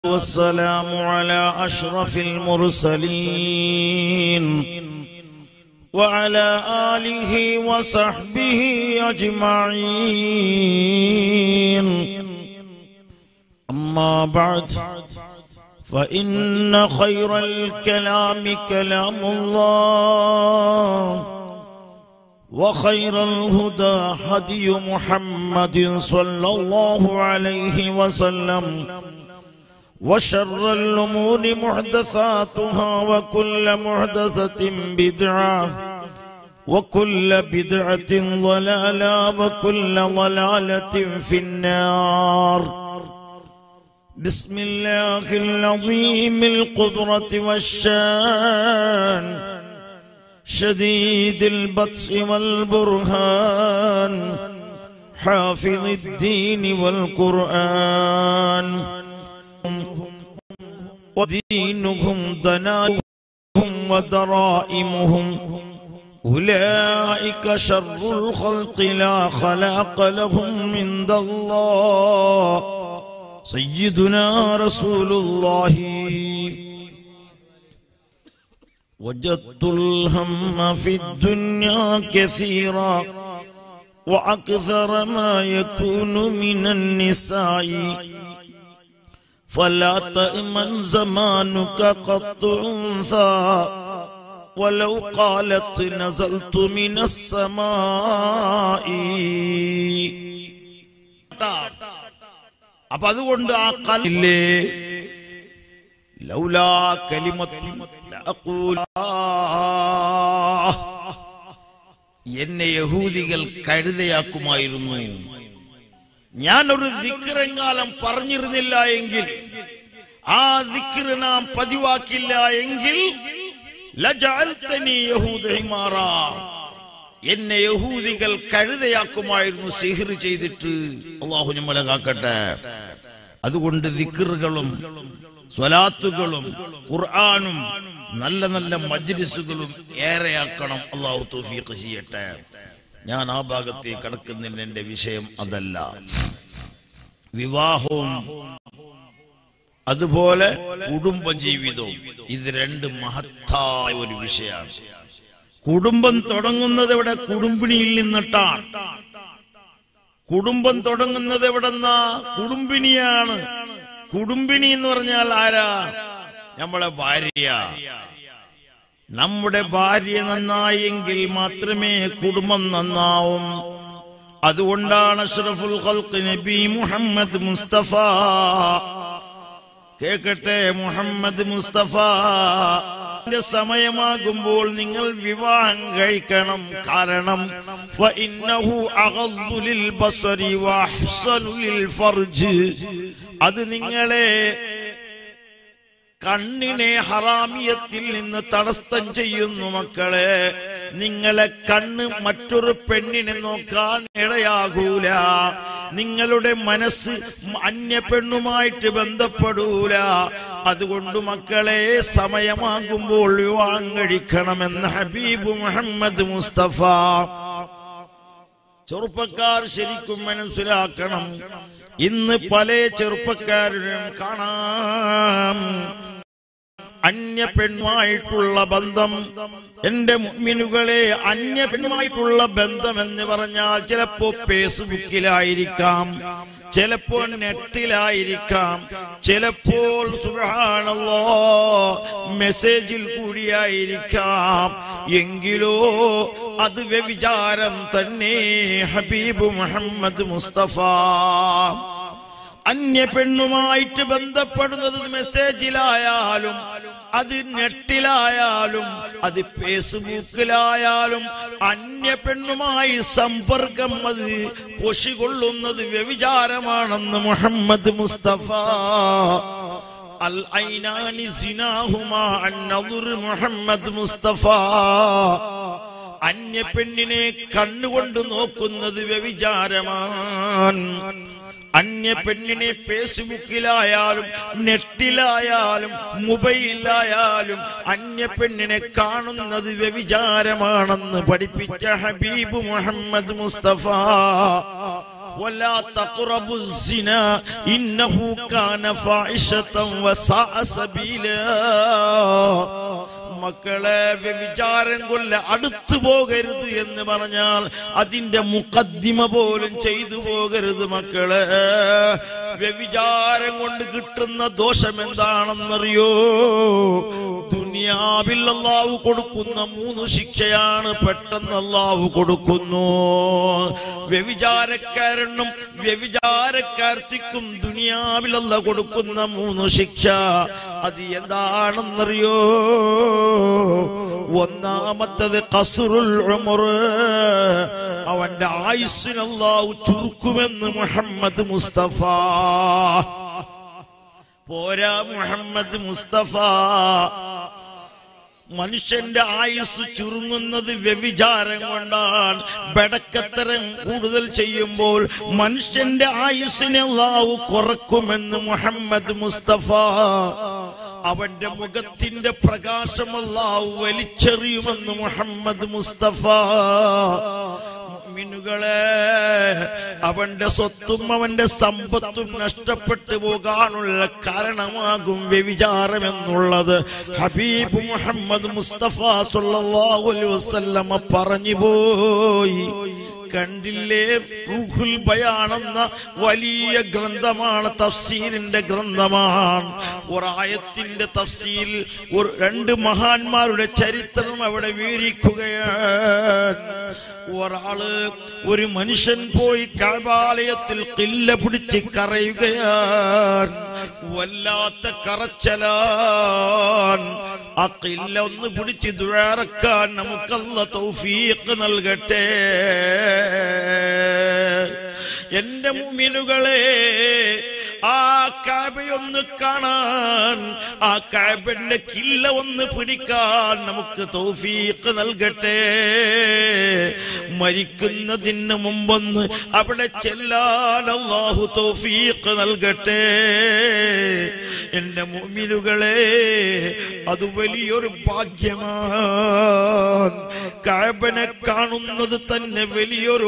والسلام على أشرف المرسلين وعلى آله وصحبه أجمعين أما بعد فإن خير الكلام كلام الله وخير الهدى هدي محمد صلى الله عليه وسلم وشر الأمور محدثاتها وكل محدثة بدعة وكل بدعة ضلالة وكل ضلالة في النار بسم الله العظيم القدرة والشان شديد البطش والبرهان حافظ الدين والقرآن ودينهم دنائهم ودرائمهم أولئك شر الخلق لا خلاق لهم عند الله سيدنا رسول الله وجدت الهم في الدنيا كثيرا وأكثر ما يكون من النساء فلا تأمن زمانك قط أنثى ولو قالت نزلت من السماء അപ്പൊ അതുകൊണ്ട് ആ കല്ലില്ലേ ലൗലാ കലിമത്തും എന്നെ യഹൂദികൾ കഴുതയാക്കുമായിരുന്നു ഞാൻ ഒരു ദിക്റെങ്കാലം പറഞ്ഞിരുന്നില്ല എങ്കിൽ ആ ദിക്റ് നാം പതിവാക്കില്ല എങ്കിൽ ലജഅൽതനി യഹൂദഹിമാറ എന്നെ യഹൂദികൾ കഴുതയാക്കുമായിരുന്നു സിഹിർ ചെയ്തിട്ട് അള്ളാഹു നമ്മളെ കാക്കട്ടെ അതുകൊണ്ട് ദിക്റുകളും സ്വലാത്തുകളും ഖുർആാനും നല്ല നല്ല മജ്ലിസുകളും ഏറെയാക്കണം അള്ളാഹു തൗഫീഖ് ചെയ്യട്ടെ ഞാൻ ആ ഭാഗത്തേക്ക് കടക്കുന്നതിന് എന്റെ വിഷയം അതല്ല വിവാഹവും അതുപോലെ കുടുംബ ജീവിതവും ഇത് രണ്ട് മഹത്തായ ഒരു വിഷയമാണ് കുടുംബം തുടങ്ങുന്നത് ഇവിടെ കുടുംബിനിയിൽ നിന്നിട്ടാണ് കുടുംബം തുടങ്ങുന്നത് എവിടെന്നാ കുടുംബിനിയാണ് കുടുംബിനി എന്ന് പറഞ്ഞാൽ ആരാ നമ്മളെ ഭാര്യ നമ്മുടെ ഭാര്യ നന്നായെങ്കിൽ മാത്രമേ കുടുംബം നന്നാവും അതുകൊണ്ടാണ് അഷ്റഫുൽ ഖൽഖ് നബി മുഹമ്മദ് മുസ്തഫ കേക്കട്ടെ മുഹമ്മദ് മുസ്തഫ സമയമാകുമ്പോൾ നിങ്ങൾ വിവാഹം കഴിക്കണം കാരണം അത് നിങ്ങളെ കണ്ണിനെ ഹറാമിയത്തിൽ നിന്ന് തടസ്സം ചെയ്യുന്നു മക്കളെ നിങ്ങളെ കണ്ണ് മറ്റൊരു പെണ്ണിനെ നോക്കാൻ ഇടയാകൂല നിങ്ങളുടെ മനസ്സ് അന്യ പെണ്ണുമായിട്ട് ബന്ധപ്പെടൂല അതുകൊണ്ട് മക്കളെ സമയമാകുമ്പോൾ വിവാഹം കഴിക്കണമെന്ന് ഹബീബ് മുഹമ്മദ് മുസ്തഫ ചെറുപ്പക്കാർ ശരിക്കും മനസ്സിലാക്കണം ഇന്ന് പല ചെറുപ്പക്കാരും കാണാം അന്യ പെണ്ണുമായിട്ടുള്ള ബന്ധം എന്റെ മുമ്മിനുകളെ അന്യ പെണ്ണുമായിട്ടുള്ള ബന്ധം എന്ന് പറഞ്ഞാൽ ചിലപ്പോ ഫേസ്ബുക്കിലായിരിക്കാം ചിലപ്പോൾ നെറ്റിലായിരിക്കാം ചിലപ്പോൾ സുഹാണല്ലോ മെസ്സേജിൽ കൂടിയായിരിക്കാം എങ്കിലോ അത് വ്യഭിചാരം തന്നെ ഹബീബ് മുഹമ്മദ് മുസ്തഫ അന്യ പെണ്ണുമായിട്ട് ബന്ധപ്പെടുന്നത് മെസ്സേജിലായാലും അത് നെറ്റിലായാലും അത് ഫേസ്ബുക്കിലായാലും അന്യ പെണ്ണുമായി സമ്പർക്കം അത് കൊശികൊള്ളുന്നത് വ്യവിചാരമാണെന്ന് മുഹമ്മദ് മുസ്തഫ അൽ ഐനാനി സിനാഹുമാ അന്നദുർ മുഹമ്മദ് മുസ്തഫ അന്യ പെണ്ണിനെ കണ്ണുകൊണ്ട് നോക്കുന്നത് വ്യവിചാരമാണ് അന്യ പെണ്ണിനെ ഫേസ്ബുക്കിലായാലും നെറ്റിലായാലും മൊബൈലിലായാലും അന്യ പെണ്ണിനെ കാണുന്നത് വ്യവിചാരമാണെന്ന് പഠിപ്പിച്ച ഹബീബ് മുഹമ്മദ് മുസ്തഫ ولا تقربوا الزنا إنه كان فاحشة وساء سبيلا മക്കളെ വ്യഭിചാരം കൊല്ല അടുത്തു പോകരുത് എന്ന് പറഞ്ഞാൽ അതിന്റെ മുഖദ്ദിമ പോലും ചെയ്തു പോകരുത് മക്കളെ വ്യഭിചാരം കൊണ്ട് കിട്ടുന്ന ദോഷം എന്താണെന്നറിയോ ദുനിയാവിൽ അള്ളാഹു കൊടുക്കുന്ന മൂന്ന് ശിക്ഷയാണ് പെട്ടെന്ന് അള്ളാഹു കൊടുക്കുന്നു വ്യഭിചാരക്കാരനും വ്യഭിചാരക്കാർത്തിക്കും ദുനിയാവിൽ അല്ല കൊടുക്കുന്ന മൂന്ന് ശിക്ഷ അത് എന്താണെന്നറിയോ ഒന്നാമത്തത് കസുറുൽ ഉമർ അവന്റെ ആയുസ്സിനല്ലാഹു ചുരുക്കുമെന്ന് മുഹമ്മദ് മുസ്തഫ പോരാ മുഹമ്മദ് മുസ്തഫ മനുഷ്യന്റെ ആയുസ് ചുരുങ്ങുന്നത് വ്യഭിചാരം കൊണ്ടാണ് ബടക്കത്തരം കൂടുതൽ ചെയ്യുമ്പോൾ മനുഷ്യന്റെ ആയുസ്സിനെ അള്ളാഹു കുറക്കുമെന്ന് മുഹമ്മദ് മുസ്തഫ അവന്റെ മുഖത്തിന്റെ പ്രകാശം അള്ളാഹു വലിച്ചെറിയുമെന്ന് മുഹമ്മദ് മുസ്തഫ മുഅ്മിനുകളെ അവന്റെ സ്വത്തും അവന്റെ സമ്പത്തും നഷ്ടപ്പെട്ടു പോകാനുള്ള കാരണമാകും വ്യവിചാരം എന്നുള്ളത് ഹബീബ് മുഹമ്മദ് മുസ്തഫ സല്ലല്ലാഹു അലൈഹി വസല്ലമ പറഞ്ഞു പോയി കണ്ടില്ലേ റൂഹുൽ ബയാണെന്ന വലിയ ഗ്രന്ഥമാണ് തഫ്സീരിന്റെ ഗ്രന്ഥമാണ് ഒരായത്തിന്റെ തഫ്സീൽ ഒരു രണ്ട് മഹാന്മാരുടെ ചരിത്രം അവിടെ വീരിക്കുകയാണ് ഒരാള് ഒരു മനുഷ്യൻ പോയി കഴബാലയത്തിൽ കില്ല പിടിച്ച് കരയുകയാണ് വല്ലാത്ത കറച്ചലാൻ ആ കില്ല ഒന്ന് പിടിച്ച് ദുഴാറക്കാൻ നമുക്കല്ല തൗഫീഖ് നൽകട്ടെ എന്റെ മുമിനുകളെ ആ കാബയൊന്ന് കാണാൻ ആ കാബന്റെ കില്ല ഒന്ന് പിടിക്കാൻ നമുക്ക് തൗഫീഖ് നൽകട്ടെ മരിക്കുന്നതിന് മുമ്പൊന്ന് അവിടെ ചെല്ലാൻ അള്ളാഹു തൗഫീഖ് നൽകട്ടെ എന്റെ മുമിലുകളെ അത് വലിയൊരു ഭാഗ്യമാണ് കാബനെ കാണുന്നത് തന്നെ വലിയൊരു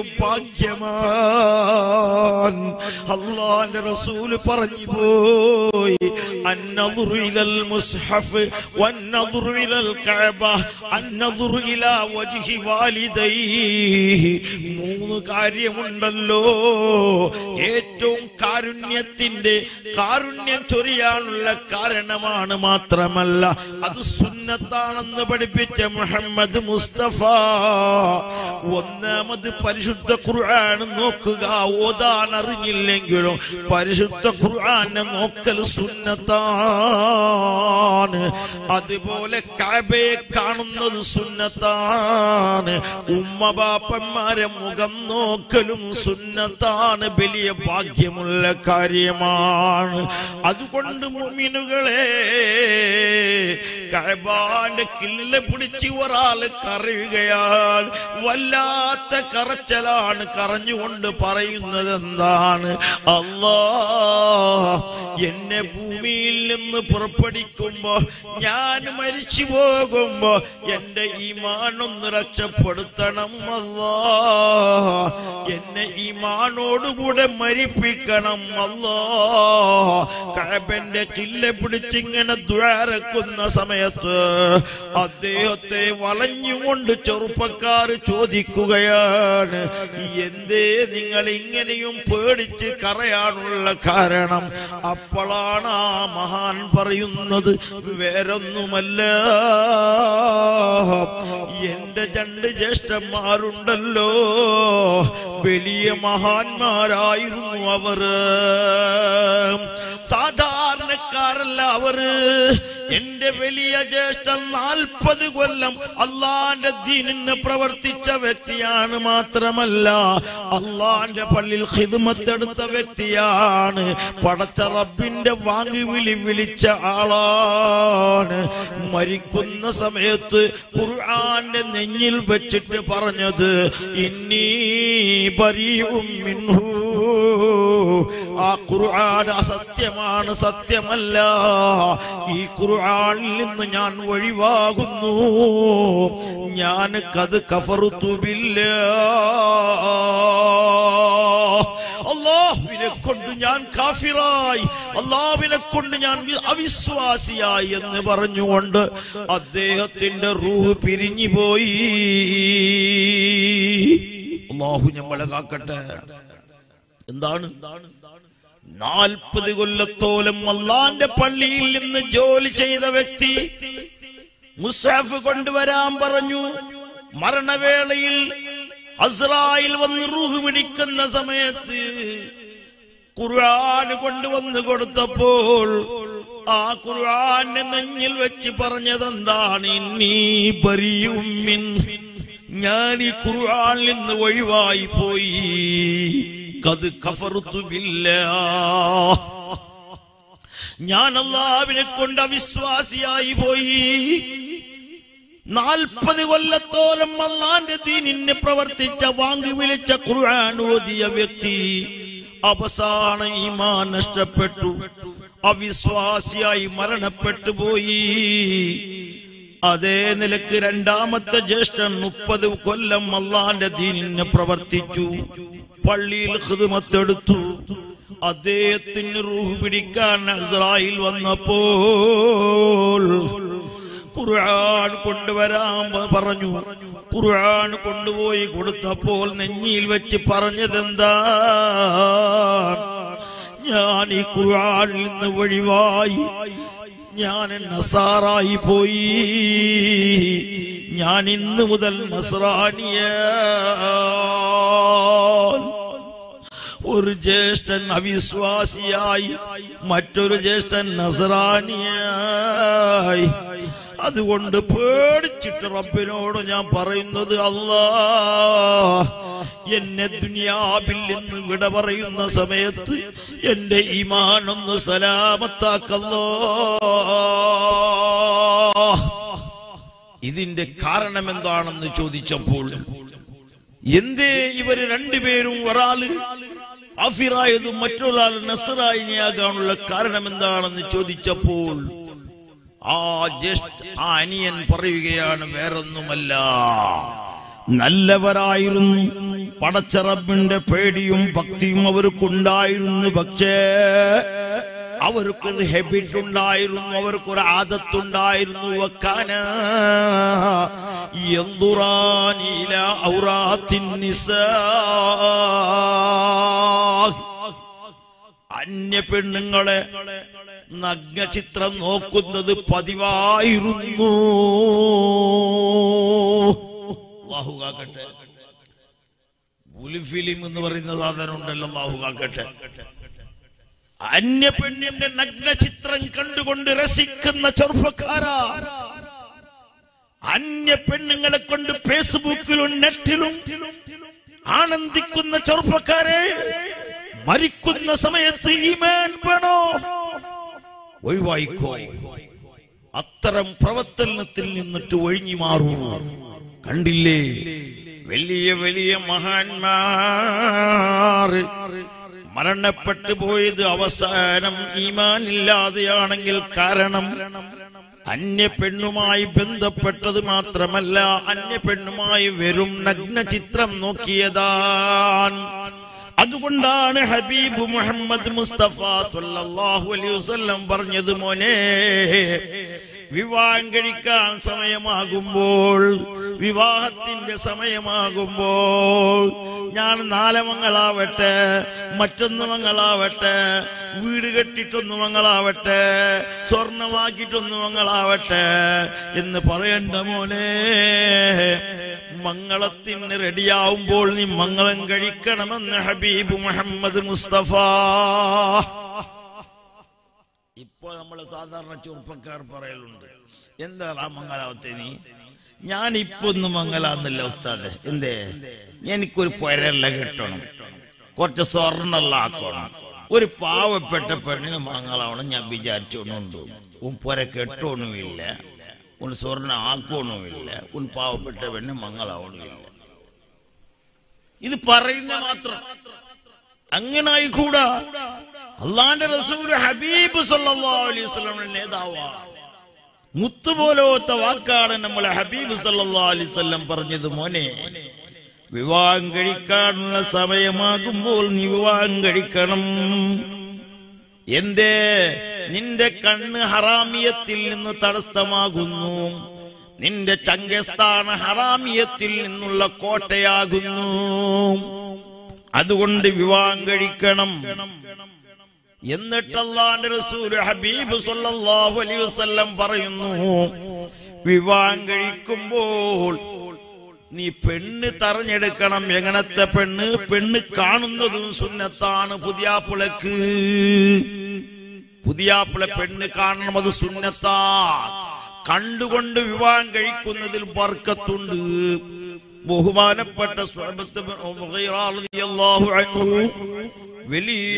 ഭാഗ്യമാണ് അള്ളാന്റെ റസൂല് പറഞ്ഞു പോയി അന്നദുറു ഇലൽ മുസ്ഹഫ് വന്നദുറു ഇലൽ കഅബ അന്നദുറു ഇലാ വജ്ഹി വാലിദൈഹി മൂന്ന് കാര്യമുണ്ടല്ലോ ഏറ്റവും കാരുണ്യത്തിന്റെ കാരുണ്യം ചൊരിയാനുള്ള കാരണമാണ് മാത്രമല്ല അത് സുന്നത്താണെന്ന് പഠിപ്പിച്ച മുഹമ്മദ് മുസ്തഫ ഒന്നാമത് പരിശുദ്ധ ഖുർആൻ നോക്കുക ഓതാൻ അറിഞ്ഞില്ലെങ്കിലും പരിശുദ്ധ ഖുർആനെ നോക്കൽ സുന്നത്താണ് അതുപോലെ കാബയെ കാണുന്നത് സുന്നത്താണ് ഉമ്മ ബാപ്പന്മാരെ മുഖം നോക്കലും സുന്നത്താണ് വലിയ ഭാഗ്യമുള്ള കാര്യമാണ് അതുകൊണ്ട് മുമിനുകളെ കഴബാന്റെ കില്ല പിടിച്ച് ഒരാള് കരയുകയാണ് വല്ലാത്ത കറച്ചലാണ് കറഞ്ഞുകൊണ്ട് പറയുന്നത് എന്താണ് അല്ലാ എന്നെ ഭൂമിയിൽ നിന്ന് പുറപ്പെടിക്കുമ്പോ ഞാൻ മരിച്ചു പോകുമ്പോ എന്റെ ഈമാനൊന്ന് രക്ഷപ്പെടുത്തണം അല്ലാ എന്നെ ഈമാനോടുകൂടെ മരിപ്പിക്കണം അല്ലാ കഴബന്റെ കില്ല പിടിച്ചിങ്ങനെ ദ്വാരക്കുന്ന സമയത്ത് അദ്ദേഹത്തെ വളഞ്ഞുകൊണ്ട് ചെറുപ്പക്കാർ ചോദിക്കുകയാണ് എന്തേ നിങ്ങൾ ഇങ്ങനെയും പേടിച്ച് കറയാനുള്ള കാരണം അപ്പോഴാണ് ആ മഹാൻ പറയുന്നത് വേറൊന്നുമല്ല എന്റെ രണ്ട് ജ്യേഷ്ഠന്മാരുണ്ടല്ലോ വലിയ മഹാന്മാരായിരുന്നു അവര് സാധാരണക്കാരല്ല അവര് എന്റെ വലിയ ജ്യേഷ്ഠൻ നാൽപ്പത് കൊല്ലം അള്ളാന്റെ ദീനിന് പ്രവർത്തിച്ച വ്യക്തിയാണ് മാത്രമല്ല അള്ളാന്റെ പള്ളിയിൽ ഹിദ്മത്തെടുത്ത വ്യക്തിയാണ് പടച്ച റബ്ബിന്റെ വാങ്ങി വിളി വിളിച്ച ആളാണ് മരിക്കുന്ന സമയത്ത് ഖുർആന്റെ നെഞ്ഞിൽ വെച്ചിട്ട് പറഞ്ഞത് ഇന്നീ ബരിയും മിൻഹു ആ ഖുർആൻ അസത്യമാണ് സത്യമല്ല ഈ ഖുർആനിൽ നിന്ന് ഞാൻ ഒഴിവാകുന്നു ഞാൻ കത് കഫറുത്തുമില്ല ഞാൻ കാഫിറായി അള്ളാവിനെ കൊണ്ട് ഞാൻ വി- അവിശ്വാസിയായി എന്ന് പറഞ്ഞുകൊണ്ട് അദ്ദേഹത്തിന്റെ റൂഹ് പിരിഞ്ഞു പോയി അള്ളാഹു നമ്മളെ കാക്കട്ടെ എന്താണ് നാൽപ്പത് കൊല്ലത്തോളം അള്ളാന്റെ പള്ളിയിൽ നിന്ന് ജോലി ചെയ്ത വ്യക്തി മുസാഫ് കൊണ്ടുവരാൻ പറഞ്ഞു മരണവേളയിൽ അസ്രായിൽ വന്ന് റൂഹ് പിടിക്കുന്ന സമയത്ത് ഖുർആൻ കൊണ്ടുവന്ന് കൊടുത്തപ്പോൾ ആ ഖുർആന്റെ നെഞ്ഞിൽ വെച്ച് പറഞ്ഞതെന്താണ് ഇന്നീ ബരിയുമിൻ ഞാൻ ഈ ഖുർആനിൽ നിന്ന് ഒഴിവായി പോയി കത് കഫറുത്തു ബില്ലാഹ് ഞാൻ അള്ളാവിനെ കൊണ്ട് അവിശ്വാസിയായി പോയി നാൽപ്പത് കൊല്ലത്തോളം അള്ളാന്റെ ദീനിനെ പ്രവർത്തിച്ച വാങ്ങി വിളിച്ച ഖുർആൻ ഓതിയ വ്യക്തി അവസാന ഈമാൻ നഷ്ടപ്പെട്ടു അവിശ്വാസിയായി മരണപ്പെട്ടു പോയി അതേ നിലക്ക് രണ്ടാമത്തെ ജ്യേഷ്ഠൻ മുപ്പത് കൊല്ലം അള്ളാന്റെ ദീനിനെ പ്രവർത്തിച്ചു പള്ളിയിൽ ഹിതുമത്തെടുത്തു അദ്ദേഹത്തിന് റൂഹ് പിടിക്കാൻ ഇസ്രായേൽ വന്നപ്പോൾ ഖുർആൻ കൊണ്ടുവരാൻ പ- പറഞ്ഞു ഖുർആൻ കൊണ്ടുപോയി കൊടുത്തപ്പോൾ നെഞ്ഞിയിൽ വെച്ച് പറഞ്ഞതെന്താ ഞാൻ ഈ ഖുർആനിൽ നിന്ന് ഒഴിവായി ഞാൻ നസാറായി പോയി ഞാൻ ഇന്ന് മുതൽ നസ്രാനിയ ഒരു ജ്യേഷ്ഠൻ അവിശ്വാസിയായി മറ്റൊരു ജ്യേഷ്ഠൻ നസറാനിയായി അതുകൊണ്ട് പേടിച്ചിട്ട് റബ്ബിനോട് ഞാൻ പറയുന്നത് അല്ലാ എന്നെ ദുനിയാവിൽ നിന്ന് വിട പറയുന്ന സമയത്ത് എന്റെ ഈമാനൊന്ന് സലാമത്താക്കല്ലോ ഇതിന്റെ കാരണം എന്താണെന്ന് ചോദിച്ചപ്പോൾ എന്തേ ഇവര് രണ്ടുപേരും ഒരാള് അഫിറായതും മറ്റൊരാൾ നസറായിനിയാകാനുള്ള കാരണം എന്താണെന്ന് ചോദിച്ചപ്പോൾ ആ ജ്യേഷ്ഠ ആ അനിയൻ പറയുകയാണ് വേറൊന്നുമല്ല നല്ലവരായിരുന്നു പടച്ചറബിന്റെ പേടിയും ഭക്തിയും അവർക്കുണ്ടായിരുന്നു പക്ഷേ അവർക്കൊരു ഹെബിറ്റ് ഉണ്ടായിരുന്നു അവർക്കൊരു ആദത്തുണ്ടായിരുന്നു വക്കാന യന്തുറാനീല ഔറാത്തിൻ നിസാ അന്യ പെണ്ണുങ്ങളെ നഗ്നചിത്രം നോക്കുന്നത് പതിവായിരുന്നു അല്ലാഹു കാക്കട്ടെ ഫിലിം എന്ന് പറയുന്ന സാധനം ഉണ്ടല്ലോ അല്ലാഹു കാക്കട്ടെ അന്യ പെണ്ണിന്റെ നഗ്നചിത്രം കണ്ടുകൊണ്ട് രസിക്കുന്ന ചെറുപ്പക്കാരാ അന്യ പെണ്ണുങ്ങളെ കൊണ്ട് ഫേസ്ബുക്കിലും നെറ്റിലും ആനന്ദിക്കുന്ന ചെറുപ്പക്കാരെ മരിക്കുന്ന സമയത്ത് ഈമാൻ വേണോ ഒഴിവായിക്കോ അത്തരം പ്രവർത്തനത്തിൽ നിന്നിട്ട് ഒഴിഞ്ഞു മാറൂ കണ്ടില്ലേ വലിയ വലിയ മഹാന്മാർ മരണപ്പെട്ടു പോയത് അവസാനം ഈമാനില്ലാതെയാണെങ്കിൽ കാരണം അന്യ പെണ്ണുമായി ബന്ധപ്പെട്ടത് മാത്രമല്ല അന്യ പെണ്ണുമായി വെറും നഗ്ന ചിത്രം നോക്കിയതാണ് അതുകൊണ്ടാണ് ഹബീബ് മുഹമ്മദ് മുസ്തഫ സല്ലല്ലാഹു അലൈഹി വസല്ലം പറഞ്ഞത് മോനെ വിവാഹം കഴിക്കാൻ സമയമാകുമ്പോൾ വിവാഹത്തിന്റെ സമയമാകുമ്പോൾ ഞാൻ നാലമങ്ങളാവട്ടെ മറ്റൊന്ന് മങ്ങളാവട്ടെ വീട് കെട്ടിട്ടൊന്ന് മങ്ങളാവട്ടെ സ്വർണമാക്കിയിട്ടൊന്ന് മങ്ങളാവട്ടെ എന്ന് പറയണ്ട മോനെ മംഗളത്തിന് റെഡിയാവുമ്പോൾ നീ മംഗളം കഴിക്കണമെന്ന് ഹബീബ് മുഹമ്മദ് മുസ്തഫ ഇപ്പൊ നമ്മള് സാധാരണ ചെറുപ്പക്കാർ പറയലുണ്ട് എന്താ ആ മംഗലാവത്തെ നീ ഞാൻ ഇപ്പൊ ഒന്നും മംഗലാന്നില്ല ഉസ്താദെ എന്തേ എനിക്കൊരു പൊരല്ല കിട്ടണം കുറച്ച് സ്വർണ്ണല്ല ആക്കണം ഒരു പാവപ്പെട്ട പെണ്ണിന് മംഗളാവണം ഞാൻ വിചാരിച്ചോണ്ടുണ്ട് ഉൻ പൊര കെട്ടൊന്നുമില്ല ഉൻ സ്വർണ്ണ ആക്കണമില്ല ഉൻ പാവപ്പെട്ട പെണ്ണ് മംഗളാവണമില്ല ഇത് പറയുന്ന മാത്രം അങ്ങനെ ആയിക്കൂടാ അള്ളാന്റെ റസൂൽ ഹബീബ് സല്ലല്ലാഹു അലൈഹി വസല്ലമയുടെ നേതാവാ മുത്തുപോലത്തെ വാക്കാണ് നമ്മളെ ഹബീബ് സല്ലല്ലാഹു അലൈഹി വസല്ലം പറഞ്ഞത് മോനെ വിവാഹം കഴിക്കാനുള്ള സമയമാകുമ്പോൾ നീ വിവാഹം കഴിക്കണം എന്തേ നിന്റെ കണ്ണ് ഹറാമിയത്തിൽ നിന്ന് തടസ്സമാകുന്നു നിന്റെ ചങ്കസ്ഥാന ഹറാമിയത്തിൽ നിന്നുള്ള കോട്ടയാകുന്നു അതുകൊണ്ട് വിവാഹം കഴിക്കണം എന്നിട്ട് അള്ളാന്റെ റസൂൽ ഹബീബ് സല്ലല്ലാഹു അലൈഹി വസല്ലം പറയുന്നു വിവാഹം കഴിക്കുമ്പോൾ നീ പെണ്ണ് തെരഞ്ഞെടുക്കണം എങ്ങനത്തെ പെണ്ണ് പെണ്ണ് കാണുന്നതും സുന്നത്താണ് പുതിയാപ്പിളക്ക് പുതിയാപ്പിള പെണ്ണ് കാണണം അത് സുന്നത്താണ് കണ്ടുകൊണ്ട് വിവാഹം കഴിക്കുന്നതിൽ ബർക്കത്തുണ്ട് ബഹുമാനപ്പെട്ട സ്വഹബത്ത് ബിൻ ഉമയ്യ റളിയല്ലാഹു അൻഹു വലിയ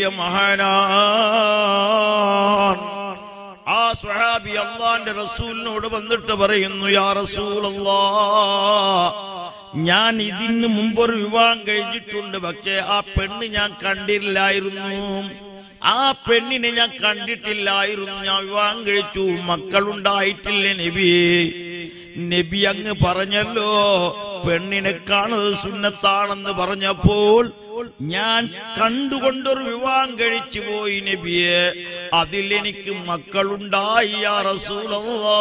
മഹാനാൻ ആ സ്വഹാബി അള്ളാന്റെ റസൂലിനോട് വന്നിട്ട് പറയുന്നു യാ റസൂലല്ലാ ഞാൻ ഇതിന് മുമ്പൊരു വിവാഹം കഴിച്ചിട്ടുണ്ട് പക്ഷേ ആ പെണ്ണ് ഞാൻ കണ്ടില്ലായിരുന്നു ആ പെണ്ണിനെ ഞാൻ കണ്ടിട്ടില്ലായിരുന്നു ഞാൻ വിവാഹം കഴിച്ചു മക്കളുണ്ടായിട്ടില്ല നബിയെ നബി അങ്ങ് പറഞ്ഞല്ലോ പെണ്ണിനെ കാണുന്നത് സുന്നത്താണെന്ന് പറഞ്ഞപ്പോൾ ഞാൻ കണ്ടുകൊണ്ടൊരു വിവാഹം കഴിച്ചു പോയി നബിയെ അതിൽ എനിക്ക് മക്കളുണ്ടായി യാ റസൂലല്ലാ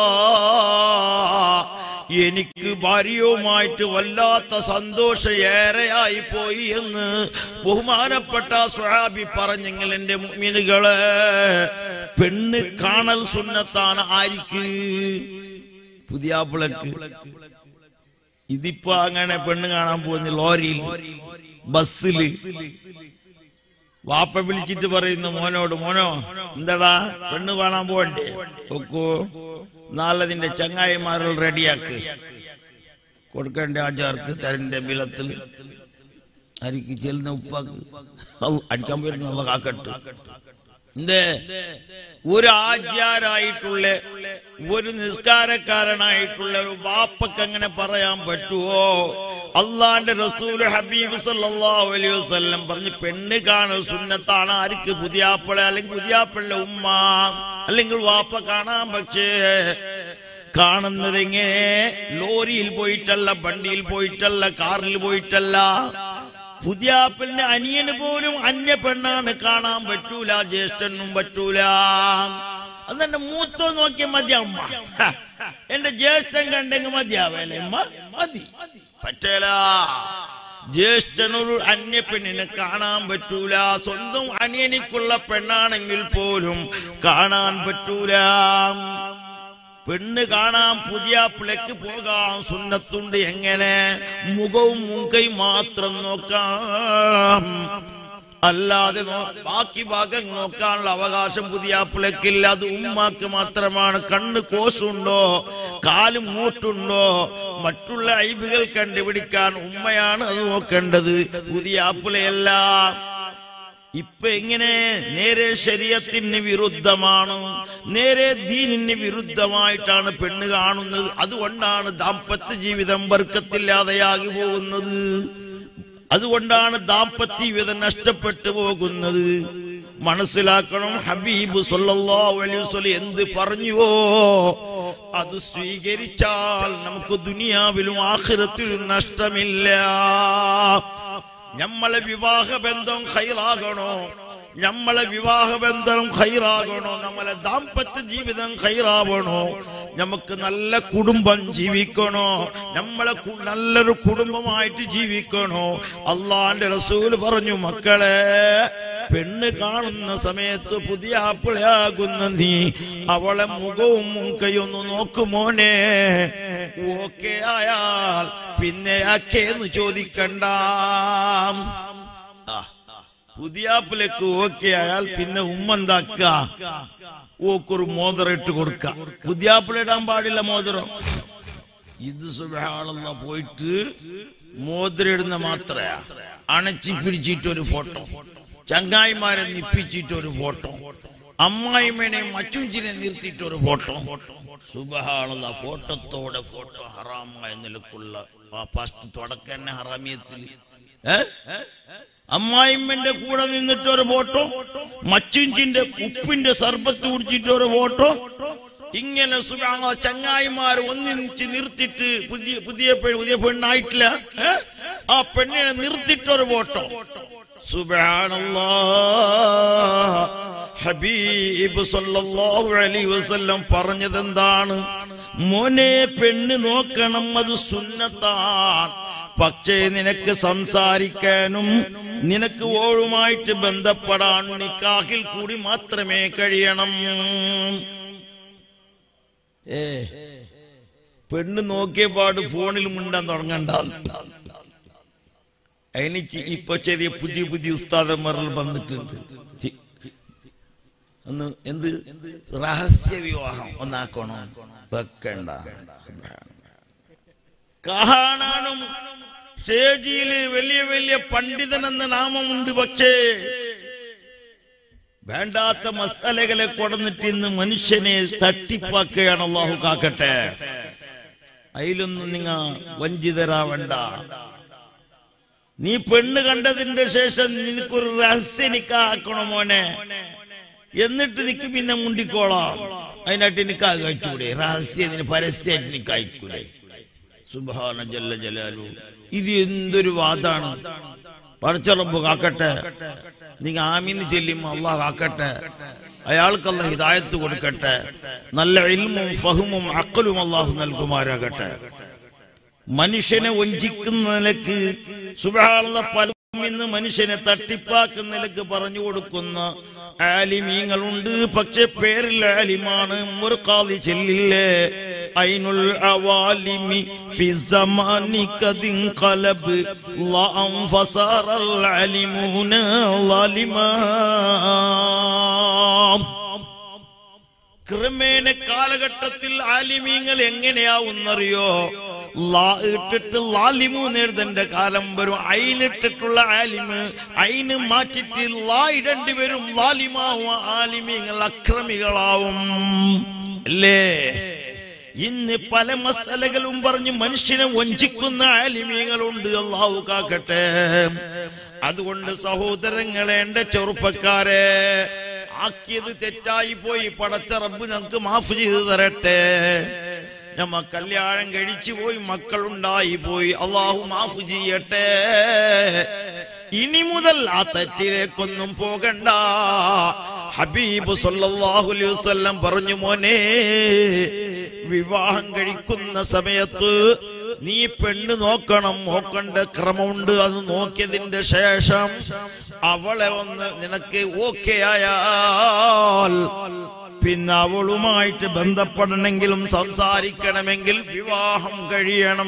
എനിക്ക് ഭാര്യയുമായിട്ട് വല്ലാത്ത സന്തോഷം ഏറെയായി പോയി എന്ന് ബഹുമാനപ്പെട്ട സ്വഹാബി പറഞ്ഞെങ്കിൽ എന്റെ മുഅ്മിനുകളെ പെണ്ണ് കാണൽ സുന്നത്താണ് ആരിക്ക് പുതിയാപ്പിളക്ക് ഇതിപ്പോ അങ്ങനെ പെണ്ണ് കാണാൻ പോകുന്ന ലോറിയിൽ ബസ്സില് വാപ്പ വിളിച്ചിട്ട് പറയുന്നു മോനോട് മോനോ എന്താടാ പെണ്ണ് കാണാൻ പോവണ്ടേ ഒക്കോ നാളെ നിന്റെ ചങ്ങായിമാരിൽ റെഡിയാക്ക് കൊടുക്കേണ്ട ആചാർക്ക് തരന്റെ ബിലത്തിൽ അരിക്ക് ചെല്ലുന്ന ഉപ്പാക്ക് ഔ, അടിക്കാൻ പോയിരുന്നു അള്ള കാക്കട്ട് എന്തേ ഒരു ആചാരായിട്ടുള്ള ഒരു നിസ്കാരക്കാരനായിട്ടുള്ള ഒരു വാപ്പക്ക് അങ്ങനെ പറയാൻ പറ്റുമോ അള്ളാന്റെ റസൂൽ ഹബീബ് സല്ലല്ലാഹു അലൈഹി വസല്ലം പറഞ്ഞു പെണ്ണ് കാണൽ സുന്നത്താണ് ആർക്ക് പുതിയാപ്പിള അല്ലെങ്കിൽ പുതിയാപ്പിള്ള ഉമ്മ അല്ലെങ്കിൽ വാപ്പ കാണാൻ പക്ഷേ കാണുന്നത് എങ്ങനെ ലോറിയിൽ പോയിട്ടല്ല വണ്ടിയിൽ പോയിട്ടല്ല കാറിൽ പോയിട്ടല്ല പുതിയാപ്പിളിന്റെ അനിയന് പോലും അന്യ പെണ്ണാണ് കാണാൻ പറ്റൂല ജ്യേഷ്ഠനും പറ്റൂല അതെന്റെ മൂത്തോ നോക്കിയ മതി അമ്മ ഹ, എന്റെ ജ്യേഷ്ഠൻ കണ്ടെങ്കിൽ മതിയാവല്ലേ അമ്മ മതി പറ്റല ജ്യേഷ്ഠനൊരു അന്യ പെണ്ണിനെ കാണാൻ പറ്റൂല സ്വന്തം അനിയനിക്കുള്ള പെണ്ണാണെങ്കിൽ പോലും കാണാൻ പറ്റൂല പെണ്ണ് കാണാൻ പുതിയ പിളക്ക് പോകാൻ സുന്നത്തുണ്ട് എങ്ങനെ മുഖവും മുങ്കയും മാത്രം നോക്കാം അല്ലാതെ നോ- ബാക്കി ഭാഗം നോക്കാനുള്ള അവകാശം പുതിയ പിളക്കില്ല അത് ഉമ്മാക്ക് മാത്രമാണ് കണ്ണ് കോശുണ്ടോ കാല് മൂട്ടുണ്ടോ മറ്റുള്ള ഐബുകൾ കണ്ടുപിടിക്കാൻ ഉമ്മയാണ് അത് നോക്കേണ്ടത് പുതിയ ആപ്പിളയല്ല ഇപ്പൊ എങ്ങനെ നേരെ ശരീരത്തിന് വിരുദ്ധമാണ് നേരെ ദീനിന് വിരുദ്ധമായിട്ടാണ് പെണ്ണ് കാണുന്നത് അതുകൊണ്ടാണ് ദാമ്പത്യ ജീവിതം വർക്കത്തില്ലാതെയാകി പോകുന്നത് അതുകൊണ്ടാണ് ദാമ്പത്യ ജീവിതം നഷ്ടപ്പെട്ടു പോകുന്നത് മനസ്സിലാക്കണം ഹബീബ് സല്ലല്ലാഹു അലൈഹി വസല്ലം എന്ത് പറഞ്ഞുവോ അത് സ്വീകരിച്ചാൽ നമുക്ക് ദുനിയാവിലും ആഖിറത്തിലും നഷ്ടമില്ല നമ്മളെ വിവാഹ ബന്ധം ഹൈറാകണോ നമ്മളെ വിവാഹ ബന്ധം ഹൈറാകണോ നമ്മളെ ദാമ്പത്യ ജീവിതം ഹൈറാവണോ നമുക്ക് നല്ല കുടുംബം ജീവിക്കണോ നമ്മളെ കു- നല്ലൊരു കുടുംബമായിട്ട് ജീവിക്കണോ അള്ളാന്റെ റസൂല് പറഞ്ഞു മക്കളെ പെണ്ണ് കാണുന്ന സമയത്ത് പുതിയ ആപ്പിളയാകുന്ന നീ അവളെ മുഖവും മുങ്കയൊന്ന് നോക്കുമോനെ ഓക്കെ ആയാൽ പിന്നെ ആക്കേന്ന് ചോദിക്കണ്ട ആ, പുതിയാപ്പിലേക്ക് ഓക്കെ ആയാൽ പിന്നെ ഉമ്മ എന്താക്ക ഓക്കൊരു മോതിരം ഇട്ട് കൊടുക്ക പുതിയാപ്പിള ഇടാൻ പാടില്ല മോതിരം ഇത് സുബഹാളല്ല പോയിട്ട് മോതിരം ഇടുന്ന മാത്രയാ അണച്ചി പിടിച്ചിട്ട് ഒരു ഫോട്ടോ ചങ്ങായിമാരെ നിപ്പിച്ചിട്ട് ഒരു ഫോട്ടോ അമ്മായിമ്മേനെയും മച്ചുഞ്ചിനെ നിർത്തിയിട്ട് ഒരു ഫോട്ടോ സുബഹാളല്ല ഫോട്ടോത്തോടെ ഫോട്ടോ ഹറാമായ നിലക്കുള്ള ഫസ്റ്റ് തുടക്കം തന്നെ ഹറാമിയത്തിൽ ഏ അമ്മായിമ്മന്റെ കൂടെ നിന്നിട്ട് ഒരു ഫോട്ടോ മച്ചുഞ്ചിന്റെ ഉപ്പിന്റെ സർബത്ത് കുടിച്ചിട്ട് ഒരു ഫോട്ടോ ഇങ്ങനെ സുഖാണോ ചങ്ങായിമാർ ഒന്നിച്ച് നിർത്തിയിട്ട് പുതിയ പുതിയ പെ- പുതിയ പെണ്ണായിട്ടില്ല ഏ? ആ പെണ്ണിനെ നിർത്തിയിട്ടൊരു ഫോട്ടോ സുബ്ഹാനല്ലാ ഹബീബ് സല്ലല്ലാഹു അലൈഹി വസല്ലം പറഞ്ഞത് എന്താണ് മോനെ പെണ്ണ് നോക്കണം അത് സുന്നത്താണ് പക്ഷേ നിനക്ക് സംസാരിക്കാനും നിനക്ക് ഓഴുമായിട്ട് ബന്ധപ്പെടാൻ നിക്കാഹിൽ കൂടി മാത്രമേ കഴിയണം ഏ പെണ്ണ് നോക്കിയ പാട് ഫോണിൽ മിണ്ടാൻ തുടങ്ങണ്ട അതിന് ചി- ഇപ്പൊ ചെറിയ പുതിയ പുതിയ ഉസ്താദന്മാർ വന്നിട്ടുണ്ട് ചി- ഒന്ന് എന്ത് രഹസ്യ വിവാഹം ഒന്നാക്കണോ വെക്കണ്ട കാണാനും സ്റ്റേജിയില് വലിയ വലിയ പണ്ഡിതൻ എന്ന നാമമുണ്ട് പക്ഷേ വേണ്ടാത്ത മസാലകളെ കൊടന്നിട്ട് ഇന്ന് മനുഷ്യനെ തട്ടിപ്പാക്കുകയാണ് അള്ളാഹു കാക്കട്ടെ അതിലൊന്നും നിങ്ങ വഞ്ചിതരാവണ്ട നീ പെണ്ണ് കണ്ടതിന്റെ ശേഷം നിനക്കൊരു രഹസ്യ നിക്കാക്കണം മോനെ എന്നിട്ട് നിക്ക് പിന്നെ മുണ്ടിക്കോളാം അതിനായിട്ട് നിക്കാ കഴിച്ചൂടെ രഹസ്യത്തിന് പരസ്യമായിട്ട് നിക്കായിക്കൂടെ സുബാന ജല്ല ജലാലു ഇത് എന്തൊരു വാദാണ് പടച്ചറമ്പ് കാക്കട്ടെ നിങ്ങൾ ആമീന്ന് ചെല്ലുമ്പോ അള്ളാഹ് കാക്കട്ടെ അയാൾക്കല്ല ഹിദായത്ത് കൊടുക്കട്ടെ നല്ല ഇൽമും ഫഹുമും അക്കലും അള്ളാഹു നൽകുമാരാകട്ടെ മനുഷ്യനെ വഞ്ചിക്കുന്ന നിലക്ക് സുബാനുള്ള പലരും ഇന്ന് മനുഷ്യനെ തട്ടിപ്പാക്കുന്ന നിലക്ക് പറഞ്ഞു കൊടുക്കുന്ന ആലിമീങ്ങളുണ്ട് പക്ഷെ പേരിൽ ആലിമാണ് ഒരു കാതി ചെല്ലില്ലേ ഐനുൽ അവാലിമി ഫി സമാനി കദിൻ ഖലബ് ലഅം ഫസാറൽ അലിമൂന ളാലിമാ ക്രമേണ കാലഘട്ടത്തിൽ ആലിമീങ്ങൾ എങ്ങനെയാവുന്നറിയോ ലാ ഇട്ടിട്ട് ലാലിമു നേടുന്നതിന്റെ കാലം വരും അയിനിട്ടിട്ടുള്ള ആലിമ് അയിന് മാറ്റിട്ട് ലാ ഇടേണ്ടി വരും ലാലിമാവും ആലിമീങ്ങൾ അക്രമികളാവും അല്ലേ ഇന്ന് പല മസലകളും പറഞ്ഞ് മനുഷ്യനെ വഞ്ചിക്കുന്ന ആലിമീങ്ങളുണ്ട് അള്ളാഹു കാക്കട്ടെ അതുകൊണ്ട് സഹോദരങ്ങളെ എന്റെ ചെറുപ്പക്കാരെ ആക്കിയത് തെറ്റായി പോയി പടച്ച റബ്ബ് ഞങ്ങൾക്ക് മാഫ് ചെയ്തു തരട്ടെ ഞമ്മ കല്യാണം കഴിച്ചു പോയി മക്കളുണ്ടായി പോയി അള്ളാഹു മാഫ് ചെയ്യട്ടെ ഇനി മുതൽ ആ തെറ്റിലേക്കൊന്നും പോകണ്ട ഹബീബ് സല്ലല്ലാഹു അലൈഹി വസല്ലം പറഞ്ഞു മോനെ വിവാഹം കഴിക്കുന്ന സമയത്ത് നീ പെണ്ണ് നോക്കണം നോക്കേണ്ട ക്രമമുണ്ട് അത് നോക്കിയതിന്റെ ശേഷം അവളെ ഒന്ന് നിനക്ക് ഓക്കെ ആയാൽ പിന്നെ അവളുമായിട്ട് ബന്ധപ്പെടണമെങ്കിലും സംസാരിക്കണമെങ്കിൽ വിവാഹം കഴിയണം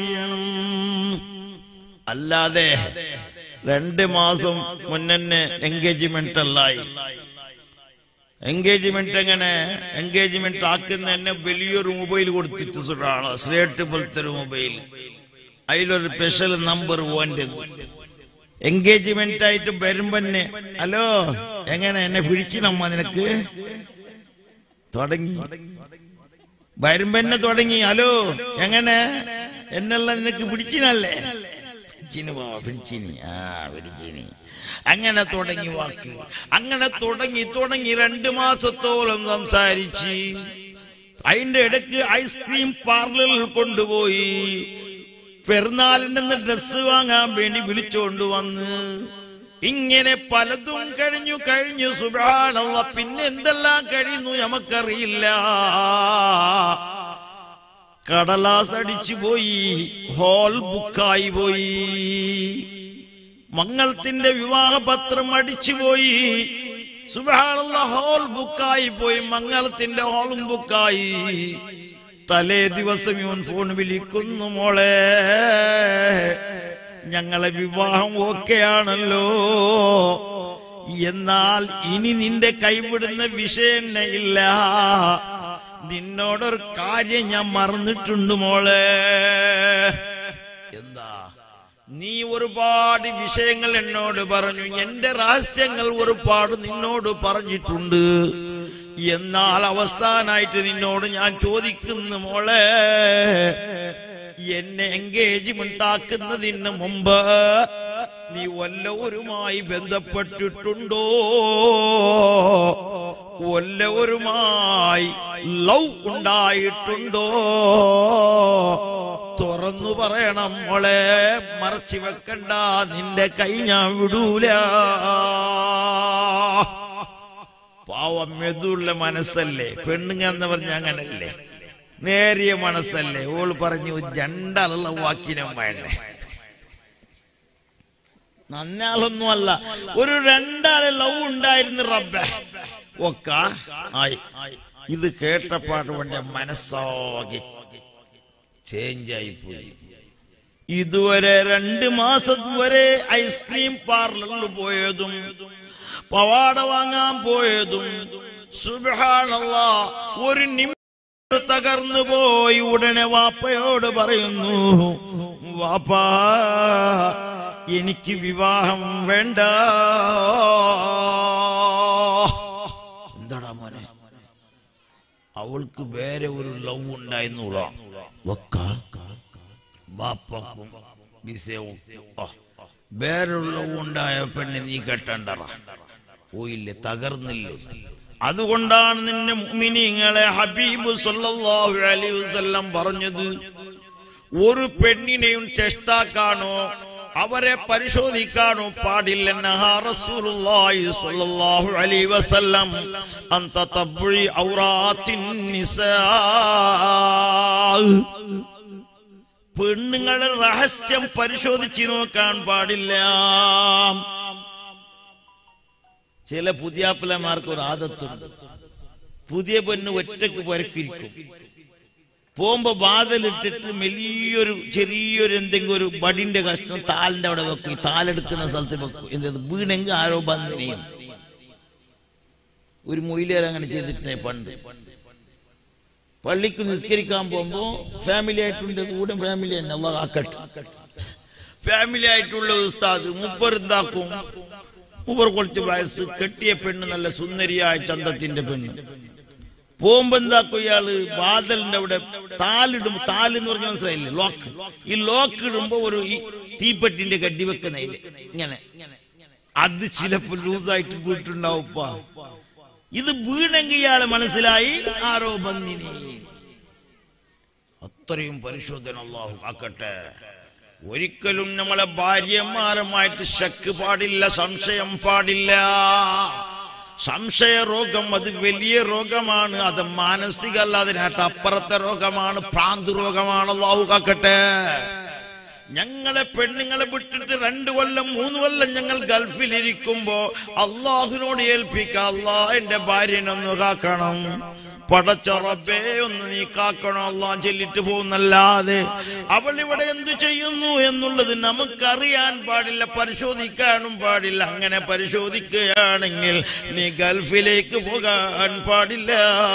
അല്ലാതെ രണ്ട് മാസം മുന്നെ എൻഗേജ്മെന്റ് അല്ലായി എൻഗേജ്മെന്റ് എങ്ങനെ എൻഗേജ്മെന്റ് ആക്കുന്ന തന്നെ വലിയൊരു മൊബൈൽ കൊടുത്തിട്ട് സുഖാണ് സ്ലേറ്റ് പോലത്തെ ഒരു മൊബൈൽ അതിലൊരു സ്പെഷ്യൽ നമ്പർ വേണ്ടത് എൻഗേജ്മെന്റ് ആയിട്ട് വരുമ്പന്നെ ഹലോ എങ്ങനെ എന്നെ പിടിച്ചിനമ്മ നിനക്ക് തുടങ്ങി വരുമ്പന്നെ തുടങ്ങി ഹലോ എങ്ങനെ എന്നുള്ള നിനക്ക് പിടിച്ചിനല്ലേ പിടിച്ചിന് പോവാ പിടിച്ചിനി ആ പിടിച്ചിനി അങ്ങനെ തുടങ്ങി വാക്ക് അങ്ങനെ തുടങ്ങി തുടങ്ങി രണ്ട് മാസത്തോളം സംസാരിച്ച് അതിന്റെ ഇടയ്ക്ക് ഐസ്ക്രീം പാർലറിൽ കൊണ്ടുപോയി പെരുന്നാളിന്റെ ഡ്രസ് വാങ്ങാൻ വേണ്ടി വിളിച്ചോണ്ട് വന്ന് ഇങ്ങനെ പലതും കഴിഞ്ഞു കഴിഞ്ഞു സുബാനുള്ള പിന്നെ എന്തെല്ലാം കഴിയുന്നു നമുക്കറിയില്ല കടലാസ് അടിച്ചു പോയി ഹോൾ ബുക്കായി പോയി മംഗളത്തിന്റെ വിവാഹപത്രം അടിച്ചുപോയി സുബാനുള്ള ഹോൾ ബുക്കായി പോയി മംഗളത്തിന്റെ ഹോളും ബുക്കായി തലേ ദിവസം ഇവൻ ഫോൺ വിളിക്കുന്നു മോളെ ഞങ്ങളെ വിവാഹം ഓക്കെയാണല്ലോ എന്നാൽ ഇനി നിന്റെ കൈവിടുന്ന വിഷയം ഇല്ല നിന്നോടൊരു കാര്യം ഞാൻ മറന്നിട്ടുണ്ട് മോളെ എന്താ നീ ഒരുപാട് വിഷയങ്ങൾ എന്നോട് പറഞ്ഞു എന്റെ രഹസ്യങ്ങൾ ഒരുപാട് നിന്നോട് പറഞ്ഞിട്ടുണ്ട് എന്നാൽ അവസാനായിട്ട് നിന്നോട് ഞാൻ ചോദിക്കുന്നു മോളെ എന്നെ എൻഗേജ്മെന്റ് ആക്കുന്നതിന് മുമ്പ് നീ വല്ലവരുമായി ബന്ധപ്പെട്ടിട്ടുണ്ടോ വല്ലവരുമായി ലവ് ഉണ്ടായിട്ടുണ്ടോ തുറ തുറന്നു പറയണം മോളെ മറച്ചു വെക്കണ്ട നിന്റെ കൈ ഞാൻ വിടൂല പാവം മെതുള്ള മനസ്സല്ലേ പെണ്ണുങ്ങ എന്ന് പറഞ്ഞ അങ്ങനല്ലേ നേരിയ മനസ്സല്ലേ ഓൾ പറഞ്ഞു രണ്ടാളുള്ള വാക്കിനും വേണ്ടേ നന്നാളൊന്നും അല്ല ഒരു രണ്ടാളെ ലവ് ഉണ്ടായിരുന്നു റബ്ബെ ഒക്ക ആയി ഇത് കേട്ടപ്പാട് കൊണ്ട് മനസ്സാകെ ചേഞ്ച് ആയി പോയി ഇതുവരെ രണ്ട് മാസം വരെ ഐസ്ക്രീം പാർലറിൽ പോയതും പവാട വാങ്ങാൻ പോയതും സുബാണല്ല ഒരു നിമിഷം തകർന്നു പോയി ഉടനെ വാപ്പയോട് പറയുന്നു വാപ്പാ എനിക്ക് വിവാഹം വേണ്ട എന്താടാ മോനെ അവൾക്ക് വേറെ ഒരു ലവ് ഉണ്ടായിരുന്നുള്ള ബാപ്പക്കും വിസയവും ആ, വേറൊരു ലവ് ഉണ്ടായ പെണ്ണ് നീ കെട്ടണ്ടറ പോയില്ലേ തകർന്നില്ലേ അതുകൊണ്ടാണ് നിന്റെ മുഅ്മിനീങ്ങളെ ഹബീബ് സല്ലല്ലാഹു അലൈഹി വസല്ലം പറഞ്ഞത് ഒരു പെണ്ണിനെയും ടെസ്റ്റാക്കാനോ അവരെ പരിശോധിക്കാനോ പാടില്ല നഹാ റസൂലുള്ളാഹി സ്വല്ലല്ലാഹു അലൈഹി വസല്ലം അൻ തതബ്ബുഇ ഔറാത്തിൻ നിസാ പെണ്ണുങ്ങളുടെ രഹസ്യം പരിശോധിച്ച് നോക്കാൻ പാടില്ല ചില പുതിയാപ്പിളമാർക്ക് ഒരു ആദത്തുണ്ട് പുതിയ പെണ്ണ് ഒറ്റക്ക് പുരക്കിരിക്കും പോകുമ്പോ ബാധലിട്ടിട്ട് വലിയൊരു ചെറിയൊരു എന്തെങ്കിലും ഒരു ബടിന്റെ കഷ്ണം താലിന്റെ അവിടെ വെക്കും ഈ താലെടുക്കുന്ന സ്ഥലത്ത് വെക്കും എന്തത് വീണെങ്കിൽ ആരോ ബന്ധിനെയും ഒരു മൊയിലേർ അങ്ങനെ ചെയ്തിട്ടേ പണ്ട് പള്ളിക്ക് നിസ്കരിക്കാൻ പോകുമ്പോ ഫാമിലി ആയിട്ടുണ്ട് കൂടെ ഫാമിലി തന്നെ അള്ളാഹ് ആക്കട്ടെ ഫാമിലി ആയിട്ടുള്ള ഉസ്താദ് മുപ്പർ എന്താക്കും മുപ്പർ കുറച്ച് വയസ്സ് കെട്ടിയ പെണ്ണ് നല്ല സുന്ദരിയായ ചന്തത്തിന്റെ പെണ്ണ് പോകുമ്പോ എന്താക്കും ഇയാള് വാതലിന്റെ അവിടെ താലിടും താല് എന്ന് പറഞ്ഞ മനസ്സിലായില്ലേ ലോക്ക് ഈ ലോക്ക് ഇടുമ്പോ ഒരു ഈ തീപ്പെട്ടിന്റെ കഡി വെക്കുന്നതില് ഇങ്ങനെ അത് ചിലപ്പോ ലൂസായിട്ട് പോയിട്ടുണ്ടാവുപ്പാ ഇത് വീണെങ്കിൽ ഇയാളെ മനസ്സിലായി ആരോ ബന്ധിനി അത്രയും പരിശോധന അള്ളാഹു കാക്കട്ടെ ഒരിക്കലും നമ്മളെ ഭാര്യമാരുമായിട്ട് ശക്ക് പാടില്ല സംശയം പാടില്ല സംശയ രോഗം അത് വലിയ രോഗമാണ് അത് മാനസിക അല്ല അതിനായിട്ട് അപ്പുറത്തെ രോഗമാണ് ഭ്രാന്ത് രോഗമാണ് അള്ളാഹു കാക്കട്ടെ ഞങ്ങളെ പെണ്ണുങ്ങളെ വിട്ടിട്ട് രണ്ടു കൊല്ലം മൂന്ന് കൊല്ലം ഞങ്ങൾ ഗൾഫിലിരിക്കുമ്പോ അള്ളാഹുവിനോട് ഏൽപ്പിക്ക അള്ളാ എന്റെ ഭാര്യനൊന്ന് കാക്കണം പടച്ച റബ്ബേ ഒന്ന് നീ കാക്കണം അള്ളാഹ് ചെല്ലിട്ട് പോകുന്നല്ലാതെ അവൾ ഇവിടെ എന്തു ചെയ്യുന്നു എന്നുള്ളത് നമുക്കറിയാൻ പാടില്ല പരിശോധിക്കാനും പാടില്ല അങ്ങനെ പരിശോധിക്കുകയാണെങ്കിൽ നീ ഗൾഫിലേക്ക് പോകാൻ പാടില്ല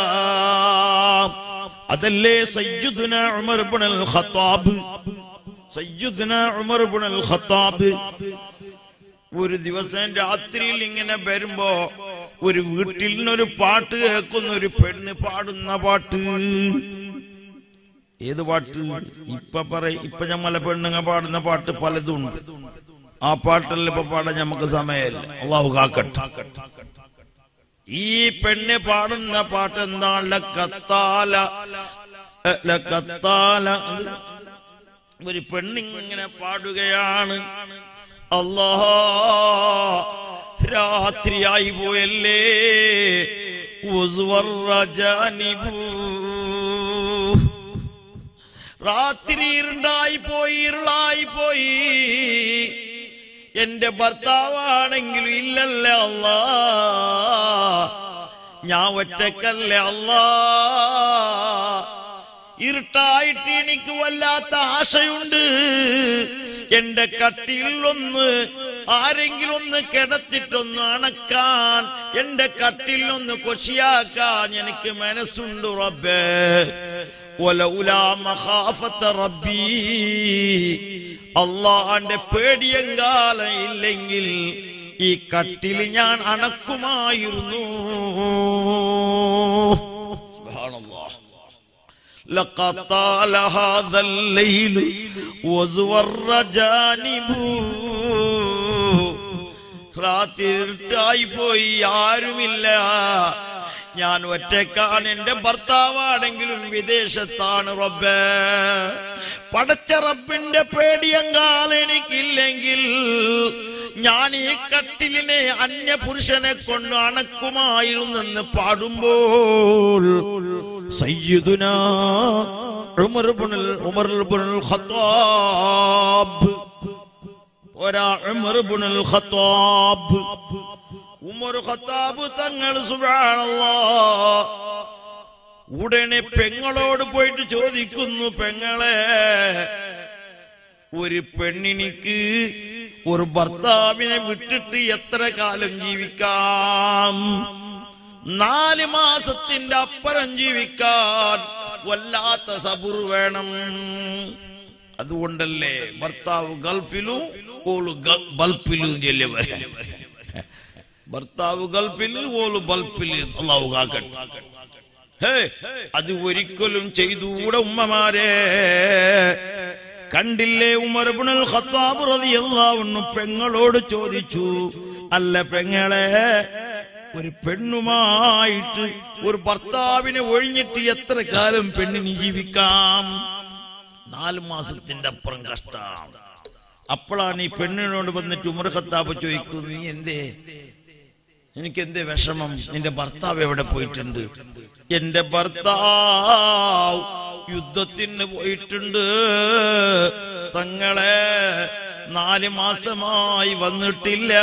അതല്ലേ സയ്യിദുന ഉമർ ഇബ്നുൽ ഖത്താബ് സയ്യിദ്ന ഉമർ ഇബ്നുൽ ഖത്താബ് ഒരു ദിവസം രാത്രിയിൽ ഇങ്ങനെ വരുമ്പോ ഒരു വീട്ടിൽ നിന്നൊരു പാട്ട് കേൾക്കുന്ന ഒരു പെണ്ണ് പാടുന്ന പാട്ട് ഏത് പാട്ട് ഇപ്പൊ പറ ഇപ്പൊ ഞമ്മളെ പെണ്ണുങ്ങ പാടുന്ന പാട്ട് പലതും ഉണ്ട് ആ പാട്ടെല്ലാം ഇപ്പൊ പാടാൻ നമുക്ക് സമയമില്ല അള്ളാഹു കാക്കട്ടെ ഈ പെണ്ണ് പാടുന്ന പാട്ട് എന്താണ് ലക്കത്താല എ, ലക്കത്താല ഒരു പെണ്ണിങ്ങനെ പാടുകയാണ് അല്ലാ രാത്രിയായി പോയല്ലേ ഉസ്വർ റജാനിബൂ. രാത്രി ഇരുണ്ടായി പോയി ഇരുളായി പോയി എന്റെ ഭർത്താവാണെങ്കിലും ഇല്ലല്ല അല്ലാ ഞാൻ ഒറ്റക്കല്ലേ അല്ലാ ഇരുട്ടായിട്ട് എനിക്ക് വല്ലാത്ത ആശയുണ്ട് എന്റെ കട്ടിയിൽ ഒന്ന് ആരെങ്കിലും ഒന്ന് കിടത്തിട്ടൊന്ന് അണക്കാൻ എന്റെ കട്ടിൽ ഒന്ന് കൊശിയാക്കാൻ എനിക്ക് മനസ്സുണ്ട് റബ്ബേ ولولا مخافة ربي അള്ളാന്റെ പേടിയെങ്കാലം ഇല്ലെങ്കിൽ ഈ കട്ടിൽ ഞാൻ അണക്കുമായിരുന്നു സുബ്ഹാനല്ലാഹ്. لقد طال هذا الليل وزور جانب രാത്രിയായി പോയി ആരുമില്ല ഞാൻ ഒറ്റക്കാണ് എന്റെ ഭർത്താവാണെങ്കിലും വിദേശത്താണ് റബ്ബേ പടച്ച റബ്ബിന്റെ പേടിയങ്കാൽ എനിക്കില്ലെങ്കിൽ ഞാൻ ഈ കട്ടിലിനെ അന്യ പുരുഷനെ കൊണ്ട് അണക്കുമായിരുന്നെന്ന് പാടുമ്പോൾ സയ്യിദുന Umar ibnul Umar ibnul Khattab ഒരാ Umar ibnul Khattab Umar Khattab തങ്ങൾ സുബ്ഹാനല്ലാഹ് ഉടനെ പെങ്ങളോട് പോയിട്ട് ചോദിക്കുന്നു പെങ്ങളെ ഒരു പെണ്ണിനിക്ക് ഒരു ഭർത്താവിനെ വിട്ടിട്ട് എത്ര കാലം ജീവിക്കാം നാല് മാസത്തിന്റെ അപ്പുറം ജീവിക്കാൻ വല്ലാത്ത സബുർ വേണം അതുകൊണ്ടല്ലേ ഭർത്താവ് ഗൾഫിലും ഓള് ഗ- ബൾഫിലും ചെല്ലി വരാൻ ഭർത്താവ് ഗൾഫിൽ ഓള് ബൾഫിൽ അള്ളാഹു കാക്കട്ടെ ഹേ, അത് ഒരിക്കലും ചെയ്തുകൂടെ ഉമ്മമാരെ കണ്ടില്ലേ ഉമർ ഇബ്നുൽ ഖത്താബ് റളിയല്ലാഹു അൻഹു പെങ്ങളോട് ചോദിച്ചു അല്ല പെങ്ങളെ ഒരു പെണ്ണുമായിട്ട് ഒരു ഭർത്താവിനെ ഒഴിഞ്ഞിട്ട് എത്ര കാലം പെണ്ണിന് ജീവിക്കാം നാല് മാസത്തിന്റെ അപ്പുറം കഷ്ടം അപ്പോഴാണ് ഈ പെണ്ണിനോട് വന്നിട്ട് ഉമർ ഖത്താബ് ചോദിക്കുന്നത് നീ എന്തേ എനിക്ക് എന്തേ വിഷമം നിന്റെ ഭർത്താവ് എവിടെ പോയിട്ടുണ്ട് എന്റെ ഭർത്താവ് യുദ്ധത്തിന് പോയിട്ടുണ്ട് തങ്ങളെ നാല് മാസമായി വന്നിട്ടില്ല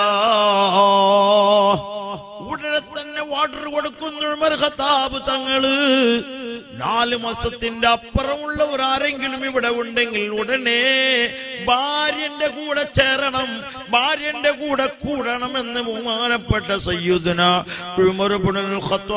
ഉടനെ തന്നെ വാട്ടർ കൊടുക്കുന്നു ഉമർ ഖത്താബ് തങ്ങള് നാല് മാസത്തിന്റെ അപ്പുറമുള്ളവർ ആരെങ്കിലും ഇവിടെ ഉണ്ടെങ്കിൽ ഉടനെ ഭാര്യന്റെ കൂടെ ചേരണം ഭാര്യന്റെ കൂടെ കൂടണമെന്ന് ബഹുമാനപ്പെട്ട സയ്യുദന ഉമർ ഇബ്നുൽ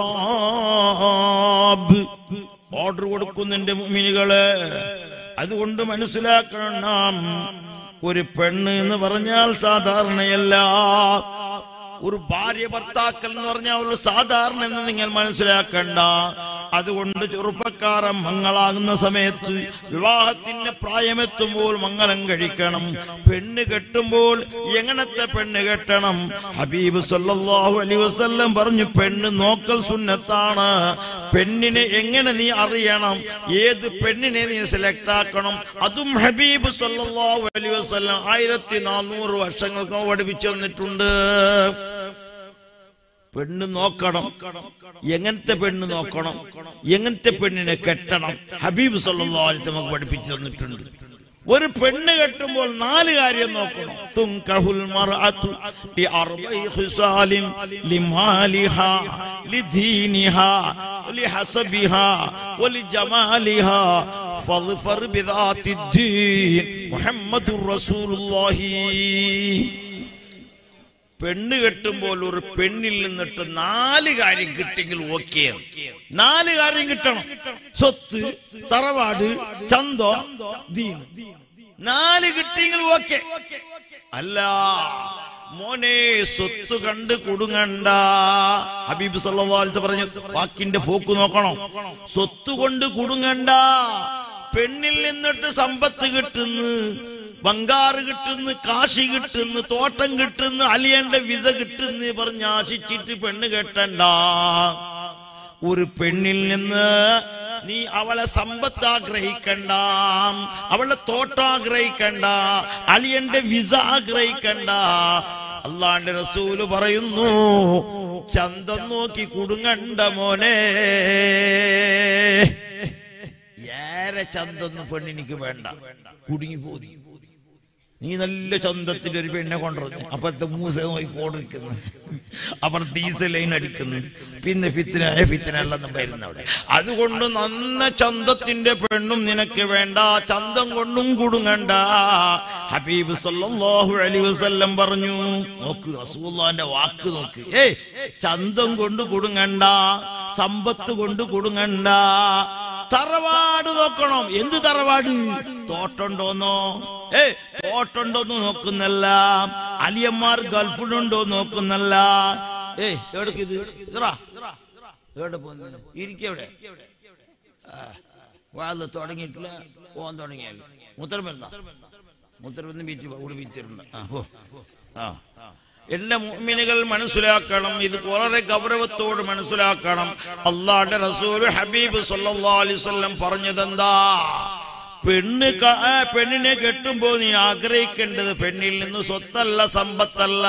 ഖത്താബ് ഓർഡർ കൊടുക്കുന്നുണ്ട് മുഅ്മിനുകളെ അതുകൊണ്ട് മനസ്സിലാക്കണം നാം ഒരു പെണ്ണ് എന്ന് പറഞ്ഞാൽ സാധാരണയല്ല ഒരു ഭാര്യ ഭർത്താക്കൽ എന്ന് പറഞ്ഞാൽ ഒരു സാധാരണ എന്ന് നിങ്ങൾ മനസ്സിലാക്കണ്ട അതുകൊണ്ട് ചെറുപ്പക്കാരൻ മങ്ങളാകുന്ന സമയത്ത് വിവാഹത്തിന്റെ പ്രായമെത്തുമ്പോൾ മംഗലം കഴിക്കണം പെണ്ണ് കെട്ടുമ്പോൾ എങ്ങനത്തെ പെണ്ണ് കെട്ടണം ഹബീബ് സല്ലല്ലാഹു അലൈഹി വസല്ലം പറഞ്ഞു പെണ്ണ് നോക്കൽ സുന്നത്താണ് പെണ്ണിനെ എങ്ങനെ നീ അറിയണം ഏത് പെണ്ണിനെ നീ സെലക്ട് ആക്കണം അതും ഹബീബ് സല്ലല്ലാഹു അലൈഹി വസല്ലം ആയിരത്തി നാനൂറ് വർഷങ്ങൾക്ക് മുമ്പ് പഠിപ്പിച്ചു തന്നിട്ടുണ്ട് പെണ്ണ് നോക്കണം എങ്ങനത്തെ പെണ്ണ് നോക്കണം എങ്ങനത്തെ പെണ്ണിനെ കെട്ടണം ഹബീബ് സല്ലല്ലാഹു അലൈഹി വസല്ലം നമുക്ക് പഠിപ്പിച്ചു തന്നിട്ടുണ്ട് ഒരു പെണ്ണ് കെട്ടുമ്പോൾ നാല് കാര്യം നോക്കണം തുങ്കഹുൽ മർഅതു ലി അർബഇ ഖിസാലിൻ ലിമാലിഹാ ലിദീനിഹാ ലിഹസബിഹാ വലിജമാലിഹാ ഫദ്ഫർ ബിദാത്തിദ്ദീൻ മുഹമ്മദുർ റസൂലുള്ളാഹി പെണ്ണ് കെട്ടുമ്പോൾ ഒരു പെണ്ണിൽ നിന്നിട്ട് നാല് കാര്യം കിട്ടിയെങ്കിൽ ഓക്കെ നാല് കാര്യം കിട്ടണം സ്വത്ത് തറവാട് ചന്തോ ദീന് നാല് കിട്ടിയെങ്കിൽ ഓക്കെ അല്ല മോനെ സ്വത്ത് കണ്ട് കുടുങ്ങണ്ട ഹബീബ് സല്ലല്ലാഹു അലൈഹി വസല്ലം പറഞ്ഞു വാക്കിന്റെ പോക്ക് നോക്കണം സ്വത്ത് കൊണ്ട് കുടുങ്ങണ്ട പെണ്ണിൽ നിന്നിട്ട് സമ്പത്ത് കിട്ടുന്നു ബംഗാറ് കിട്ടുന്നു കാശി കിട്ടുന്നു തോട്ടം കിട്ടുന്നു അലിയന്റെ വിസ കിട്ടുന്നു പറഞ്ഞ് ആശിച്ചിട്ട് പെണ്ണ് കെട്ടണ്ട ഒരു പെണ്ണിൽ നിന്ന് നീ അവളെ സമ്പത്ത് ആഗ്രഹിക്കണ്ട അവളെ തോട്ടം ആഗ്രഹിക്കണ്ട അലിയന്റെ വിസ ആഗ്രഹിക്കണ്ട അള്ളാന്റെ റസൂല് പറയുന്നു ചന്തം നോക്കി കുടുങ്ങണ്ട മോനെ ഏറെ ചന്തൊന്നും പെണ്ണിനിക്ക് വേണ്ട കുടുങ്ങി പോതി നീ നല്ല ചന്തത്തിന്റെ ഒരു പെണ്ണെ കൊണ്ടുവന്നു അപ്പത്തെ മൂസ നോക്കി കോടിക്കുന്നു അപ്പുറത്ത് ഈസ ലൈൻ അടിക്കുന്നു പിന്നെ ഫിത്തിനായ ഫിത്തിനെല്ലാം വരുന്ന അവിടെ അതുകൊണ്ട് നന്ന ചന്തത്തിന്റെ പെണ്ണും നിനക്ക് വേണ്ട ചന്തം കൊണ്ടും കുടുങ്ങണ്ട ഹബീബ് സല്ലല്ലാഹു അലൈഹി വസല്ലം പറഞ്ഞു നോക്ക് റസൂലുള്ളാന്റെ വാക്ക് നോക്ക് ഏയ് ചന്തം കൊണ്ട് കുടുങ്ങണ്ട സമ്പത്ത് കൊണ്ട് കുടുങ്ങണ്ട തറവാട് നോക്കണം എന്ത് തറവാട് തോട്ടുണ്ടോന്നോ ഏ തോട്ടുണ്ടോന്ന് നോക്കുന്നല്ല അലിയന്മാർ ഗൾഫിലുണ്ടോ നോക്കുന്നല്ല ഏ എവിടേക്ക് ഇത് ഇതറാ എവിടെ പോകുന്നു ഇരിക്കെവിടെ വാത് തുടങ്ങിയിട്ടില്ല പോകാൻ തുടങ്ങിയാൽ മൂത്രം വരുന്ന മൂത്രം വന്ന് വീട്ടിൽ കൂടി വീച്ചിട്ടുണ്ട് ആ ഓ ആ എല്ലാ മുഅ്മിനുകൾ മനസ്സിലാക്കണം ഇത് വളരെ ഗൗരവത്തോട് മനസ്സിലാക്കണം അള്ളാഹുടെ റസൂൽ ഹബീബ് സല്ലല്ലാഹു അലൈഹി വസല്ലം പറഞ്ഞതെന്താ പെണ്ണ് ക- ആ, പെണ്ണിനെ കെട്ടുമ്പോ നീ ആഗ്രഹിക്കേണ്ടത് പെണ്ണിൽ നിന്ന് സ്വത്തല്ല സമ്പത്തല്ല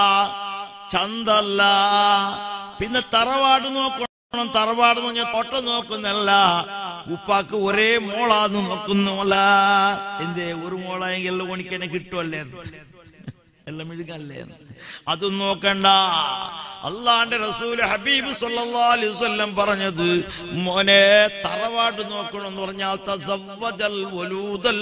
ചന്തല്ല പിന്നെ തറവാട് നോക്കണം തറവാട് എന്ന് പറഞ്ഞാൽ തോട്ടം നോക്കുന്നല്ല ഉപ്പാക്ക് ഒരേ മോളാന്ന് നോക്കുന്നുമല്ല എന്തേ ഒരു മോളായെങ്കിൽ ഓണിക്കെന്നെ കിട്ടുമല്ലേ എല്ലാം മെഴുകല്ലേ അതും നോക്കണ്ട അള്ളാന്റെ റസൂൽ ഹബീബ് സല്ലല്ലാഹു അലൈഹി വസല്ലം പറഞ്ഞത് മോനെ തറവാട് നോക്കണം എന്ന് പറഞ്ഞാൽ തസവ്വജൽ വലൂദൽ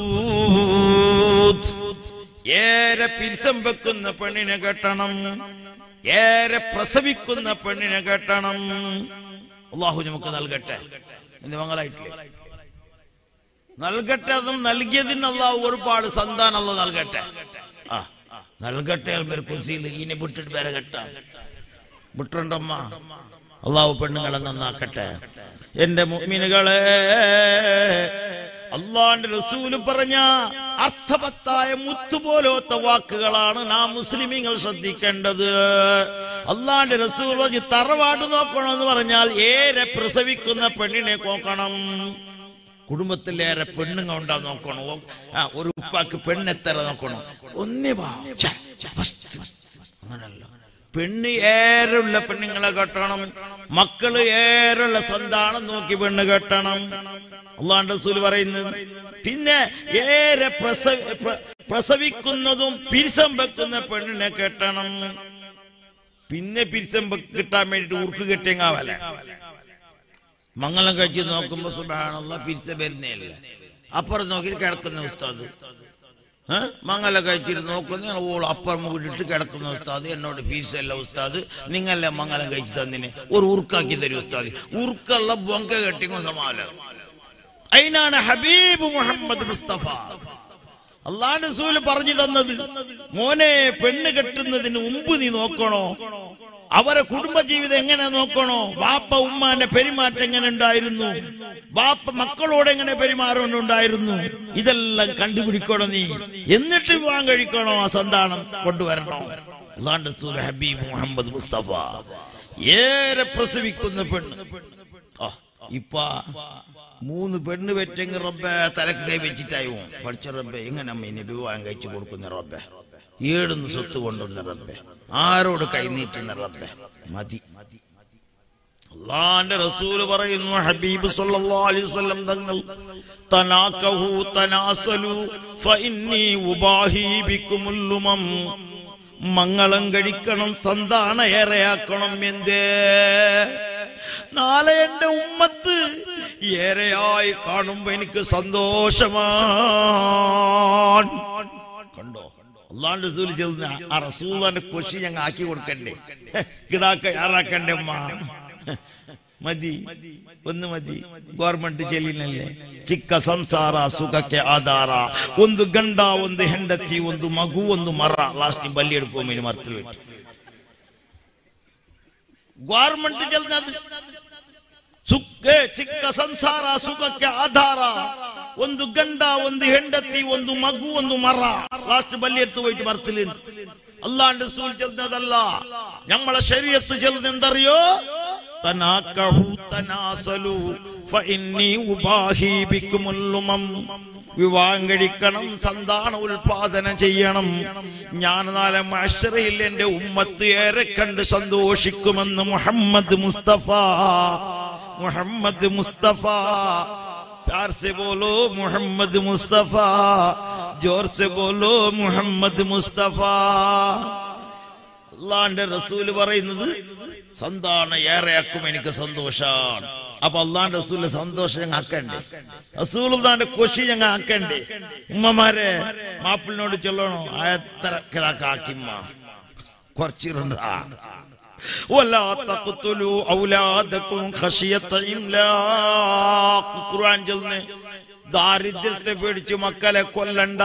വദൂദ് ഏറെ പിരിസം വെക്കുന്ന പെണ്ണിനെ കെട്ടണം ഏറെ പ്രസവിക്കുന്ന പെണ്ണിനെ കെട്ടണം അള്ളാഹു നമുക്ക് നൽകട്ടെ എന്ന് മംഗലായിട്ടില്ലേ നൽകട്ടെ അതും നൽകിയതിന് അള്ളാഹു ഒരുപാട് സന്താനം അല്ല നൽകട്ടെ ആ നൽകട്ടെ പേർ കുസിയിൽ ഇനി വിട്ടിട്ട് പേരെ കെട്ടാം വിട്ടുണ്ടമ്മ അള്ളാഹു പെണ്ണുങ്ങളെ നന്നാക്കട്ടെ എന്റെ മുഅ്മിനുകളെ അള്ളാന്റെ റസൂല് പറഞ്ഞ അർത്ഥവത്തായ മുത്തുപോലത്തെ വാക്കുകളാണ് നാം മുസ്ലിമീങ്ങൾ ശ്രദ്ധിക്കേണ്ടത് അള്ളാന്റെ റസൂൽ പറഞ്ഞ് തറവാട് നോക്കണം എന്ന് പറഞ്ഞാൽ ഏറെ പ്രസവിക്കുന്ന പെണ്ണിനെ നോക്കണം കുടുംബത്തിലേറെ പെണ്ണുങ്ങൾ ഉണ്ടാ നോക്കണം ഓ, ആ, ഒരു ഉപ്പാക്ക് പെണ്ണെത്തര നോക്കണം ഒന്നേ വാ ഛ, ഛ, ഫസ്റ്റ്. അങ്ങനല്ല പെണ്ണ് ഏറുള്ള പെണ്ണുങ്ങളെ കെട്ടണം മക്കള് ഏറുള്ള സന്താനം നോക്കി പെണ്ണ് കെട്ടണം അള്ളാണ്ട് റസൂല് പറയുന്നത് പിന്നെ ഏറെ പ്രസവ പ്ര- പ്രസവിക്കുന്നതും പിരിസം വെക്കുന്ന പെണ്ണിനെ കെട്ടണം പിന്നെ പിരിസം വെക്ക് കിട്ടാൻ വേണ്ടിട്ട് ഉറുക്ക് കെട്ടിയങ്ങാവല മംഗലം കഴിച്ച് നോക്കുമ്പോ സുബാനുള്ള പിരിച്ച വരുന്നേല്ല അപ്പുറം നോക്കി കിടക്കുന്ന ഉസ്താദ് ഏ? മംഗലം കഴിച്ചിട്ട് നോക്കുന്ന ഓൾ അപ്പുറം വിട്ടിട്ട് കിടക്കുന്ന ഉസ്താദ് എന്നോട് ഫീസല്ല ഉസ്താദ് നിങ്ങളെ മംഗലം കഴിച്ച് തന്നിന് ഒരു ഉറുക്കാക്കി തരും ഉസ്താദ് ഉറുക്കുള്ള ബൊങ്ക കെട്ടിങ്ങോ സമാല അതിനാണ് ഹബീബ് മുഹമ്മദ് മുസ്തഫ അള്ളാഹ് റസൂല് പറഞ്ഞു തന്നത് മോനെ പെണ്ണ് കെട്ടുന്നതിന് മുമ്പ് നീ നോക്കണോ അവരെ കുടുംബജീവിതം എങ്ങനെ നോക്കണോ ബാപ്പ ഉമ്മാന്റെ പെരുമാറ്റം എങ്ങനെ ഉണ്ടായിരുന്നു ബാപ്പ മക്കളോട് എങ്ങനെ പെരുമാറുന്നുണ്ടായിരുന്നു ഇതെല്ലാം കണ്ടുപിടിക്കണം നീ എന്നിട്ട് വിവാഹം കഴിക്കണോ ആ സന്താനം കൊണ്ടുവരണോ അള്ളാഹ് റസൂൽ ഹബീബ് മുഹമ്മദ് മുസ്തഫ ഏറെ പ്രസവിക്കുന്ന പെണ്ണ് ആ ഇപ്പ മൂന്ന് പെണ്ണ് പറ്റെങ്കിൽ റബ്ബെ തലക്ക് കൈ വെച്ചിട്ടായോ പഠിച്ച റബ്ബെ എങ്ങനെ അമ്മ ഇനി വിവാഹം കഴിച്ചു കൊടുക്കുന്ന റബ്ബെ ഏടുന്ന് സ്വത്ത് കൊണ്ടുവന്ന റബ്ബെ ആരോട് കൈ നീട്ടുന്ന റബ്ബെ മതി അള്ളാന്റെ റസൂല് പറയുന്നു ഹബീബ് സല്ലല്ലാഹു അലൈഹി വസല്ലം തങ്ങൾ തനാക്കഹു തനാസലു ഫഇന്നി ഉബാഹി ബിക്കുമുൽ ഉമം മംഗളം കഴിക്കണം സന്താന ഏറെയാക്കണം എന്തേ നാളെ എന്റെ ഉമ്മത്ത് ഏറെയായി കാണുമ്പോ എനിക്ക് സന്തോഷമാണ് കണ്ടോ അള്ളാണ്ട് റസൂൽ ചെന്ന ആ റസൂലിന്റെ കൊശി ഞങ്ങൾ ആക്കി കൊടുക്കണ്ടേ കിടാക്ക ആറാക്കണ്ടേ അമ്മ മതി ഒന്ന് മതി ಗೌರ್ಮೆಂಟ್ ಜೈಲಿನಲ್ಲೇ ಚಿಕ್ಕ ಸಂಸಾರ ಸುಖಕ್ಕೆ ಆಧಾರ ಒಂದು ಗಂಡ ಒಂದು ಹೆಂಡತಿ ಒಂದು ಮಗು ಒಂದು ಮರ ಲಾಸ್ಟ್ ಬಲ್ಲಿ ಹಿಡ್ಕೊಂಬೀನಿ ಮರ್ತು ಬಿಟ್ಟು ಗೌರ್ಮೆಂಟ್ ಜಲ್ನದು ಸುಖ ಚಿಕ್ಕ ಸಂಸಾರ ಸುಖಕ್ಕೆ ಆಧಾರ ಒಂದು ಗಂಡ ಒಂದು ಹೆಂಡತಿ ಒಂದು ಮಗು ಒಂದು ಮರ ലാസ്റ്റ് ബല്ലിയെടുത്ത് പോയിട്ട് മറത്തില് അല്ലാണ്ട് റസൂൽ ചെന്നതല്ല നമ്മളെ ശരീരത്ത് ചെല്ലുന്ന എന്തറിയോ തനാക്കഹു തനാസലു ഫഇന്നി ഉബാഹി ബിക്കുമുൽ ഉമം വിവാഹം കഴിക്കണം സന്താന ഉൽപാദനം ചെയ്യണം ഞാൻ നാളെ മഷറയിൽ എന്റെ ഉമ്മത്ത് ഏറെ കണ്ട് സന്തോഷിക്കുമെന്ന് മുഹമ്മദ് മുസ്തഫ മുഹമ്മദ് മുസ്തഫ प्यार से बोलो मोहम्मद मुस्तफा जोर से बोलो മുഹമ്മദ് മുസ്തഫ അള്ളാന്റെ റസൂല് പറയുന്നത് സന്താന ഏറെയാക്കും എനിക്ക് സന്തോഷാണ് അപ്പൊ അള്ളാന്റെ റസൂലിന്റെ സന്തോഷം ഞങ്ങൾ ആക്കണ്ടേ റസൂൽ കൊശി ഞങ്ങൾ ആക്കണ്ടേ ഉമ്മമാരെ മാപ്പിളിനോട് ചൊല്ലണോ എത്ര കിടാക്കാക്കിമ്മ കുറച്ചിട്ടുണ്ടാ ولا تقتلوا أولادكم خشية إملاق ഖുർആൻ ചൊല്ലുന്നു ദാരിദ്ര്യത്തെ പേടിച്ച് മക്കളെ കൊല്ലണ്ട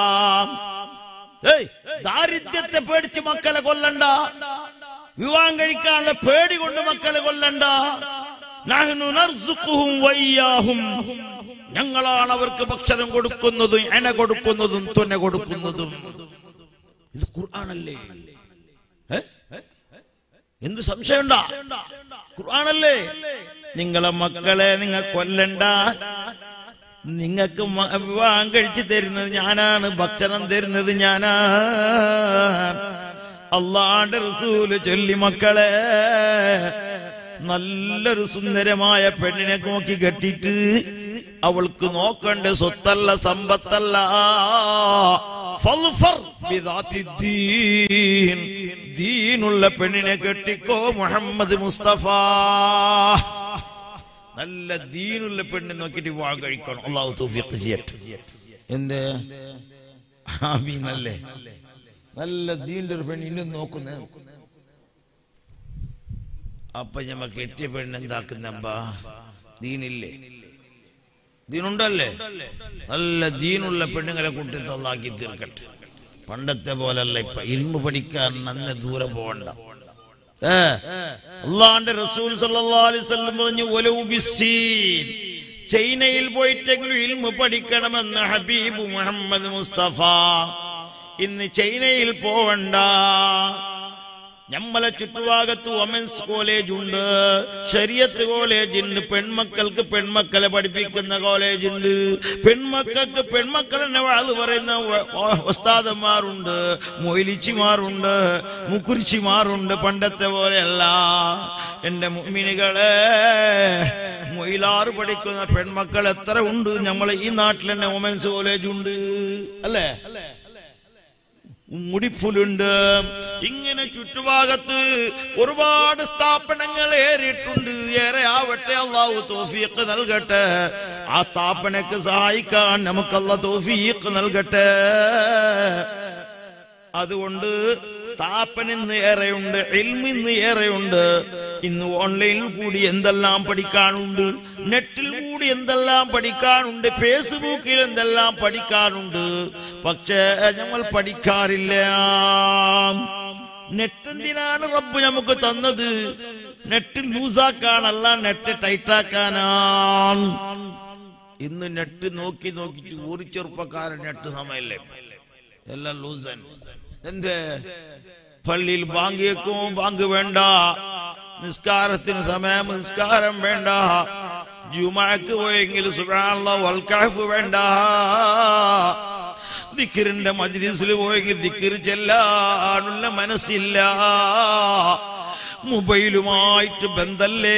ഏയ് ദാരിദ്ര്യത്തെ പേടിച്ച് മക്കളെ കൊല്ലണ്ട വിവാഹം കഴിക്കാനുള്ള പേടി കൊണ്ട് മക്കളെ കൊല്ലണ്ട നഹ്നു നർസുഖുഹും വയ്യാഹും ഞങ്ങളാണ് അവർക്ക് ഭക്ഷണം കൊടുക്കുന്നതും എന കൊടുക്കുന്നതും തുന കൊടുക്കുന്നതും ഇത് ഖുർആനല്ലേ ഏ എന്ത് സംശയമുണ്ടാ ഖുർആനല്ലേ നിങ്ങളെ മക്കളെ നിങ്ങൾ കൊല്ലണ്ട നിങ്ങൾക്ക് മ- വിവാഹം കഴിച്ചു തരുന്നത് ഞാനാണ് ഭക്ഷണം തരുന്നത് ഞാനാ അള്ളാന്റെ റസൂല് ചൊല്ലി മക്കളെ നല്ലൊരു സുന്ദരമായ പെണ്ണിനെ നോക്കി കെട്ടിട്ട് അവൾക്ക് നോക്കേണ്ട സ്വത്തല്ല സമ്പത്തല്ല ഫൾഫർ ബിദാത്തി ദീൻ. ദീനുള്ള പെണ്ണിനെ കെട്ടിക്കോ മുഹമ്മദ് മുസ്തഫ നല്ല ദീനുള്ള പെണ്ണിനെ നോക്കിയിട്ട് വിവാഹം കഴിക്കണം അള്ളാഹു തൗഫീഖ് ചെയ്യട്ടെ എന്ത് ആമീനല്ലേ നല്ല ദീന്റെ ഒരു പെണ്ണ് ഇന്നും നോക്കുന്നത് അപ്പൊ ഞമ്മ കെട്ടിയ പെണ്ണ് എന്താക്കുന്നമ്പാ ദീനില്ലേ ദീനുണ്ടല്ലേ നല്ല ദീനുള്ള പെണ്ണുങ്ങളെ കൂട്ടി തള്ളാക്കി തീർക്കട്ടെ പണ്ടത്തെ പോലല്ല ഇപ്പൊ ഇൽമു പഠിക്കാൻ നന്നെ ദൂരെ പോകണ്ട ഏ, അള്ളാന്റെ റസൂൽ സല്ലല്ലാഹു അലൈഹി വസല്ലം പറഞ്ഞു "വലൗ ബിസ്സീൻ." ചൈനയിൽ പോയിട്ടെങ്കിലും ഇൽമു പഠിക്കണമെന്ന് ഹബീബ് മുഹമ്മദ് മുസ്തഫ ഇന്ന് ചൈനയിൽ പോവണ്ട ഞമ്മളെ ചുറ്റുഭാഗത്ത് വൊമൻസ് കോളേജ് ഉണ്ട് ശരിയത്ത് കോളേജ് ഉണ്ട് പെൺമക്കൾക്ക് പെൺമക്കളെ പഠിപ്പിക്കുന്ന കോളേജ് ഉണ്ട് പെൺമക്കൾക്ക് പെൺമക്കളെന്നെ വാത് പറയുന്ന വ- വ- ഉസ്താദന്മാരുണ്ട് മൊയിലിച്ചിമാരുണ്ട് മുക്കുരിച്ചിമാരുണ്ട് പണ്ടത്തെ പോലെയല്ല എന്റെ മുമിനികളെ മൊയിലാറ് പഠിക്കുന്ന പെൺമക്കൾ എത്ര ഉണ്ട് നമ്മളെ ഈ നാട്ടിൽ തന്നെ വുമൻസ് കോളേജ് ഉണ്ട് അല്ലേ മുടിപ്പുലുണ്ട് ഇങ്ങനെ ചുറ്റുഭാഗത്ത് ഒരുപാട് സ്ഥാപനങ്ങൾ ഏറിയിട്ടുണ്ട് ഏറെ ആവട്ടെ അള്ളാഹു തോഫീക്ക് നൽകട്ടെ ആ സ്ഥാപനക്ക് സഹായിക്കാൻ നമുക്കല്ല തോഫീക്ക് നൽകട്ടെ അതുകൊണ്ട് സ്ഥാപനം ഇന്ന് ഏറെയുണ്ട് ഇൽമ് ഇന്ന് ഏറെയുണ്ട് ഇന്ന് ഓൺലൈനിൽ കൂടി എന്തെല്ലാം പഠിക്കാനുണ്ട് നെറ്റിൽ കൂടി എന്തെല്ലാം പഠിക്കാനുണ്ട് ഫേസ്ബുക്കിൽ എന്തെല്ലാം പഠിക്കാനുണ്ട് പക്ഷേ ഞങ്ങൾ പഠിക്കാറില്ല നെറ്റ് എന്തിനാണ് റബ്ബ് നമുക്ക് തന്നത് നെറ്റ് ലൂസാക്കാനല്ല നെറ്റ് ടൈറ്റാക്കാനാണ് ഇന്ന് നെറ്റ് നോക്കി നോക്കിയിട്ട് ഒരു ചെറുപ്പക്കാരൻ നെറ്റ് സമയല്ലേ എല്ലാം ലൂസൻ എന്ത് പള്ളിയിൽ ബാങ്ക് കേൾക്കും ബാങ്ക് വേണ്ട നിസ്കാരത്തിന് സമയം നിസ്കാരം വേണ്ട ജുമാക്ക് പോയെങ്കിൽ സുഖാനുള്ള വൽക്കാഫ് വേണ്ട ദിക്കിറിന്റെ മജ്ലിസിൽ പോയെങ്കിൽ ദിക്കിർ ചെല്ലാനുള്ള മനസ്സില്ല മൊബൈലുമായിട്ട് ബന്ധല്ലേ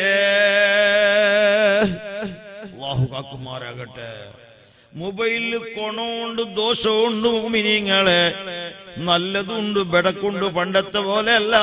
അള്ളാഹു കാക്കുമാരാകട്ടെ മൊബൈലിൽ കൊണമുണ്ട് ദോഷമുണ്ട് മിനിങ്ങളെ നല്ലതുണ്ട് ബെടക്കുണ്ട് പണ്ടത്തെ പോലെ അല്ല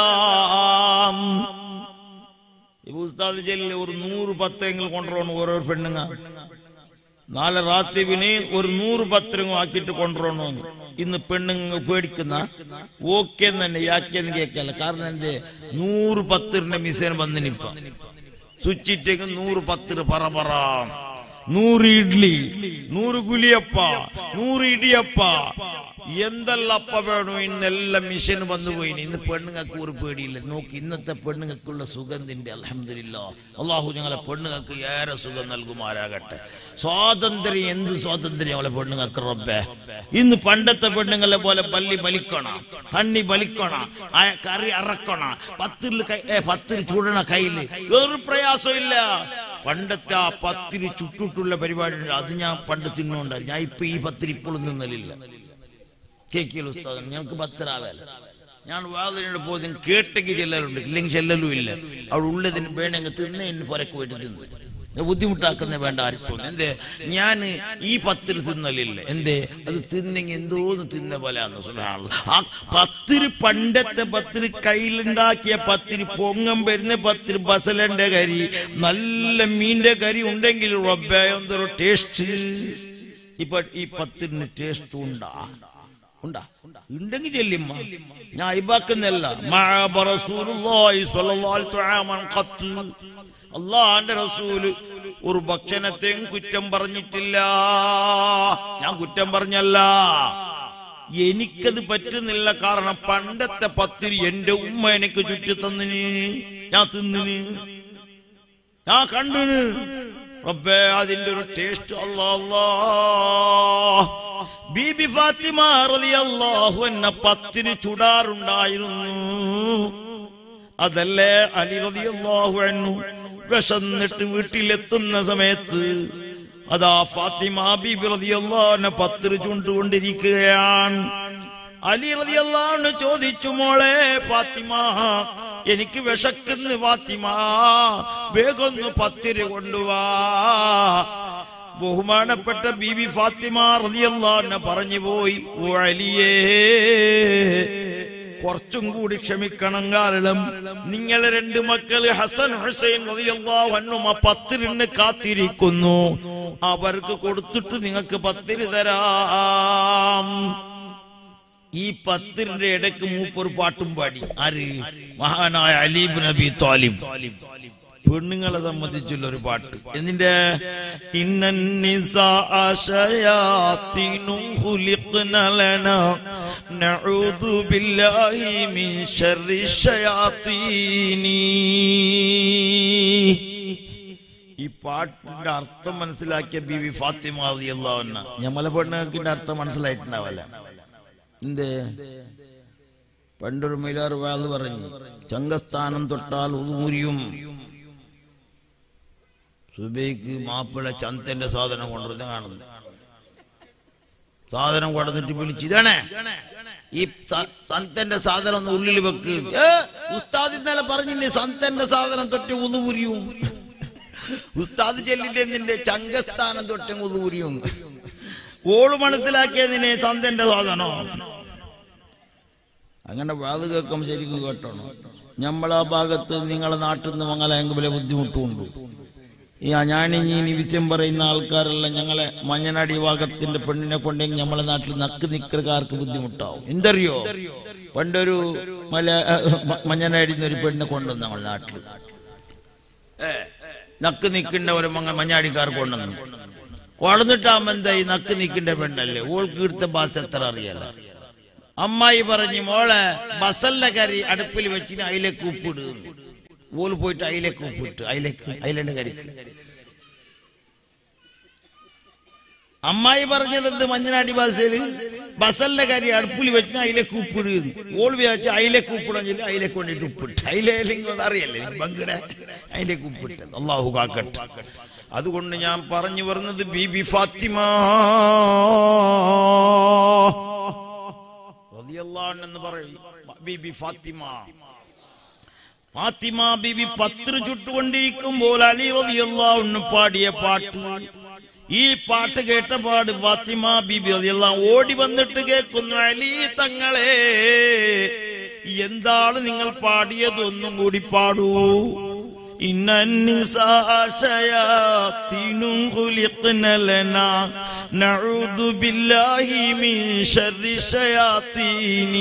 ഉസ്താദ് ചെല്ലിൽ ഒരു നൂറ് പത്തെങ്കിൽ കൊണ്ടുവരണം ഓരോ പെണ്ണുങ്ങ നാളെ റാത്തിവിന് ഒരു നൂറ് പത്രങ്ങൾ ആക്കിയിട്ട് കൊണ്ടുവരണമെന്ന് ഇന്ന് പെണ്ണുങ്ങൾ പേടിക്കുന്ന ഓക്കെ തന്നെ യാക്കെന്ന് കേൾക്കല്ല കാരണം എന്തേ നൂറ് പത്തിറിന്റെ മിസേൻ വന്നിനിപ്പ സ്വിച്ചിട്ടേക്ക് നൂറ് പത്തിറ് പറ പറ നൂറ് ഇഡ്ലി നൂറ് ഗുലിയപ്പ നൂറ് ഇടിയപ്പ എന്തെല്ലാം അപ്പ വേണോ ഇന്നെല്ലാം മിഷൻ വന്നു പോയി ഇന്ന് പെണ്ണുങ്ങൾക്ക് ഒരു പേടിയില്ല നോക്കി ഇന്നത്തെ പെണ്ണുങ്ങൾക്കുള്ള സുഗന്ധിന്റെ അലഹമില്ല അള്ളാഹു ഞങ്ങളെ പെണ്ണുങ്ങൾക്ക് ഏറെ സുഖം നൽകുമാരാകട്ടെ സ്വാതന്ത്ര്യം എന്ത് സ്വാതന്ത്ര്യം ഞങ്ങളെ പെണ്ണുങ്ങൾക്ക് റബ്ബേ ഇന്ന് പണ്ടത്തെ പെണ്ണുങ്ങളെ പോലെ പള്ളി ബലിക്കണ തണ്ണി ബലിക്കണ ആ കറി അറക്കണ പത്തിൽ കൈ ഏ, പത്തിൽ ചൂടണ കയ്യില് ഒരു പ്രയാസം ഇല്ല പണ്ടത്തെ ആ പത്തിരി ചുട്ടിട്ടുള്ള പരിപാടി ഉണ്ട് അത് ഞാൻ പണ്ട് തിന്നുകൊണ്ട് ഞാൻ ഇപ്പൊ ഈ പത്തിരി ഇപ്പോഴും നിന്നലില്ല കേക്കിയൽ ഉസ്താദൻ ഞങ്ങൾക്ക് പത്തരാവല്ല ഞാൻ വാതിലിനോട് പോയി കേട്ടെങ്കിൽ ചെല്ലലുണ്ട് ഇല്ലെങ്കിൽ ചെല്ലലും ഇല്ല അവിടെ ഉള്ളതിന് വേണമെങ്കിൽ തിന്ന് എന്നെ പുരക്ക് പോയിട്ട് തിന്ന് ഞാൻ ബുദ്ധിമുട്ടാക്കുന്ന വേണ്ട ആർക്കും എന്തേ ഞാൻ ഈ പത്തിരി തിന്നലില്ല എന്തേ അത് തിന്നെങ്കിൽ എന്തോന്ന് തിന്ന പോലെയാണ് സുബ്ഹാനല്ലാഹ്. ആ പത്തിരി പണ്ടത്തെ പത്തിരി കയ്യിലുണ്ടാക്കിയ പത്തിരി പൊങ്ങം വരുന്ന പത്തിരി ബസലന്റെ കരി നല്ല മീന്റെ കരി ഉണ്ടെങ്കിൽ റബ്ബേ എന്തൊരു ടേസ്റ്റ് ഇപ്പൊ ഈ പത്തിരിന് ടേസ്റ്റ് ഉണ്ടാ ഉണ്ടാ ഉണ്ടെങ്കിൽ ചെല്ലിമ്മ ഞാൻ ഇബാക്കുന്നല്ല അള്ളാന്റെ റസൂല് ഒരു ഭക്ഷണത്തെയും കുറ്റം പറഞ്ഞിട്ടില്ല ഞാൻ കുറ്റം പറഞ്ഞല്ല എനിക്കത് പറ്റുന്നില്ല കാരണം പണ്ടത്തെ പത്തിരി എന്റെ ഉമ്മ എനിക്ക് ചുറ്റി തന്നിന് ഞാൻ തിന്നിന് ഞാൻ കണ്ടിന് റബ്ബേ അതിന്റെ ഒരു ടേസ്റ്റ് അല്ലാ അല്ലാ ബീബി ഫാത്തിമ റളിയല്ലാഹു അൻഹ പത്തിന് ചുടാറുണ്ടായിരുന്നു അതല്ലേ അലി റളിയല്ലാഹു അൻഹു വിശന്നിട്ട് വീട്ടിലെത്തുന്ന സമയത്ത് അതാ ഫാത്തിമ ബീബി റളിയല്ലാഹു പത്തിരി ചുണ്ടുകൊണ്ടിരിക്കുകയാണ് അലി റളിയല്ലാഹു ചോദിച്ചു മോളെ ഫാത്തിമ എനിക്ക് വിശക്കുന്നു ഫാത്തിമ വേഗൊന്ന് പത്തിരി കൊണ്ടുവാ ബഹുമാനപ്പെട്ട ബീബി ഫാത്തിമ റളിയല്ലാഹു പറഞ്ഞു പോയി ഓ അലിയേ കുറച്ചും കൂടി ക്ഷമിക്കണം കാരണം നിങ്ങളെ രണ്ട് മക്കൾ ഹസൻ ഹുസൈൻ റളിയല്ലാഹു അൻഹും ആ പത്തിരിന് കാത്തിരിക്കുന്നു അവർക്ക് കൊടുത്തിട്ട് നിങ്ങൾക്ക് പത്തിരി തരാം ഈ പത്തിരിന്റെ ഇടയ്ക്ക് മൂപ്പൊരു പാട്ടും പാടി ആര് മഹാനായ അലീബ് നബി താലിബ് പെണ്ണുങ്ങളെ സംബന്ധിച്ചുള്ള ഒരു പാട്ട് എന്നിന്റെ ഈ പാട്ടിന്റെ അർത്ഥം മനസ്സിലാക്കിയ ബിബി ഫാത്തിമ റളിയല്ലാഹു ഞമ്മലെ പെണ്ണുങ്ങൾക്ക് അർത്ഥം മനസ്സിലായിട്ടുണ്ടാവല്ല എന്തേ പണ്ടൊരു മൈലാർ വാത് പറഞ്ഞു ചങ്കസ്ഥാനം തൊട്ടാൽ ഉതുമുരിയും സുബൈക്ക് മാപ്പിള ചന്തന്റെ സാധനം കൊണ്ടുവരുന്ന കാണുന്നു സാധനം കൊണ്ടുവന്നിട്ട് വിളിച്ച് ഇതാണേ ഈ സ- സന്തന്റെ സാധനം ഒന്ന് ഉള്ളിൽ വെക്ക് ഏ, ഉസ്താദ് ഇന്നലെ പറഞ്ഞില്ലേ സന്തന്റെ സാധനം തൊട്ട് ഉതുമുരിയും ഉസ്താദ് ചെല്ലിന്റെ നിന്റെ ചങ്കസ്ഥാനം തൊട്ട് ഉതുമുരിയും ഓള് മനസ്സിലാക്കിയതിനെ സന്തന്റെ സാധനോ അങ്ങനെ വാത് കേൾക്കുമ്പോൾ ശരിക്കും കേട്ടോണം നമ്മളാ ഭാഗത്ത് നിങ്ങളെ നാട്ടിൽ നിന്ന് മംഗലായെങ്കിലെ ബുദ്ധിമുട്ടുമുണ്ട് ഈ ഞാനിഞ്ഞി ഇനി വിഷയം പറയുന്ന ആൾക്കാരെല്ലാം ഞങ്ങളെ മഞ്ഞനാടി ഭാഗത്തിന്റെ പെണ്ണിനെ കൊണ്ടെങ്കിൽ നമ്മളെ നാട്ടിൽ നക്ക് നിക്കറുകാർക്ക് ബുദ്ധിമുട്ടാവും എന്തറിയോ പണ്ടൊരു മല മഞ്ഞനാടി ഒരു പെണ്ണിനെ കൊണ്ടുവന്നു ഞങ്ങളുടെ നാട്ടിൽ ഏ, നക്ക് നിൽക്കേണ്ട ഒരു മങ്ങ മഞ്ഞാടിക്കാർ കൊണ്ടുവന്നു കൊടന്നിട്ടാകുമ്പോ എന്താ ഈ നക്ക് നിൽക്കേണ്ട പെണ്ണല്ലേ ഓൾക്ക് ഇടുത്ത ബാസ് എത്ര അറിയാലോ അമ്മായി പറഞ്ഞു മോളെ ബസലിന്റെ കറി അടുപ്പിൽ വെച്ചിന് അതിലേക്ക് ഉപ്പിട് ഓല് പോയിട്ട് അതിലേക്ക് ഉപ്പിട്ട് അതിലേക്ക് അതിലെ കരിക്ക് അമ്മായി പറഞ്ഞത് എന്ത് മഞ്ഞനാടി ഭാഷയില് ബസലിന്റെ കരി അടുപ്പിൽ വെച്ചിന് അതിലേക്ക് ഉപ്പിട് ഓൾ വിചാരിച്ച് അതിലേക്ക് ഉപ്പിടാൻ ചൊല്ലി അതിലേക്ക് കൊണ്ടിട്ട് ഉപ്പിട്ട് അതിലേക്ക് അറിയല്ലേ ബങ്കിടെ അതിലേക്ക് ഉപ്പിട്ടത് അള്ളാഹു കാക്കട്ടെ അതുകൊണ്ട് ഞാൻ പറഞ്ഞു വരുന്നത് ബീബി ഫാത്തിമ റളിയല്ലാഹു അൻഹ എന്ന് പറയും ബീബി ഫാത്തിമ ഫാത്തിമ ബീബി പത്ര ചുട്ടുകൊണ്ടിരിക്കുമ്പോൾ അലി റളിയല്ലാഹു അൻഹു പാടിയ പാട്ട് ഈ പാട്ട് കേട്ട പാട് ഫാത്തിമ ബീബി റളിയല്ലാഹു ഓടി വന്നിട്ട് കേൾക്കുന്നു അലി തങ്ങളെ എന്താണ് നിങ്ങൾ പാടിയത് ഒന്നും കൂടി പാടൂ إن النساء شياطين خلقن لنا نعوذ بالله من شر الشياطين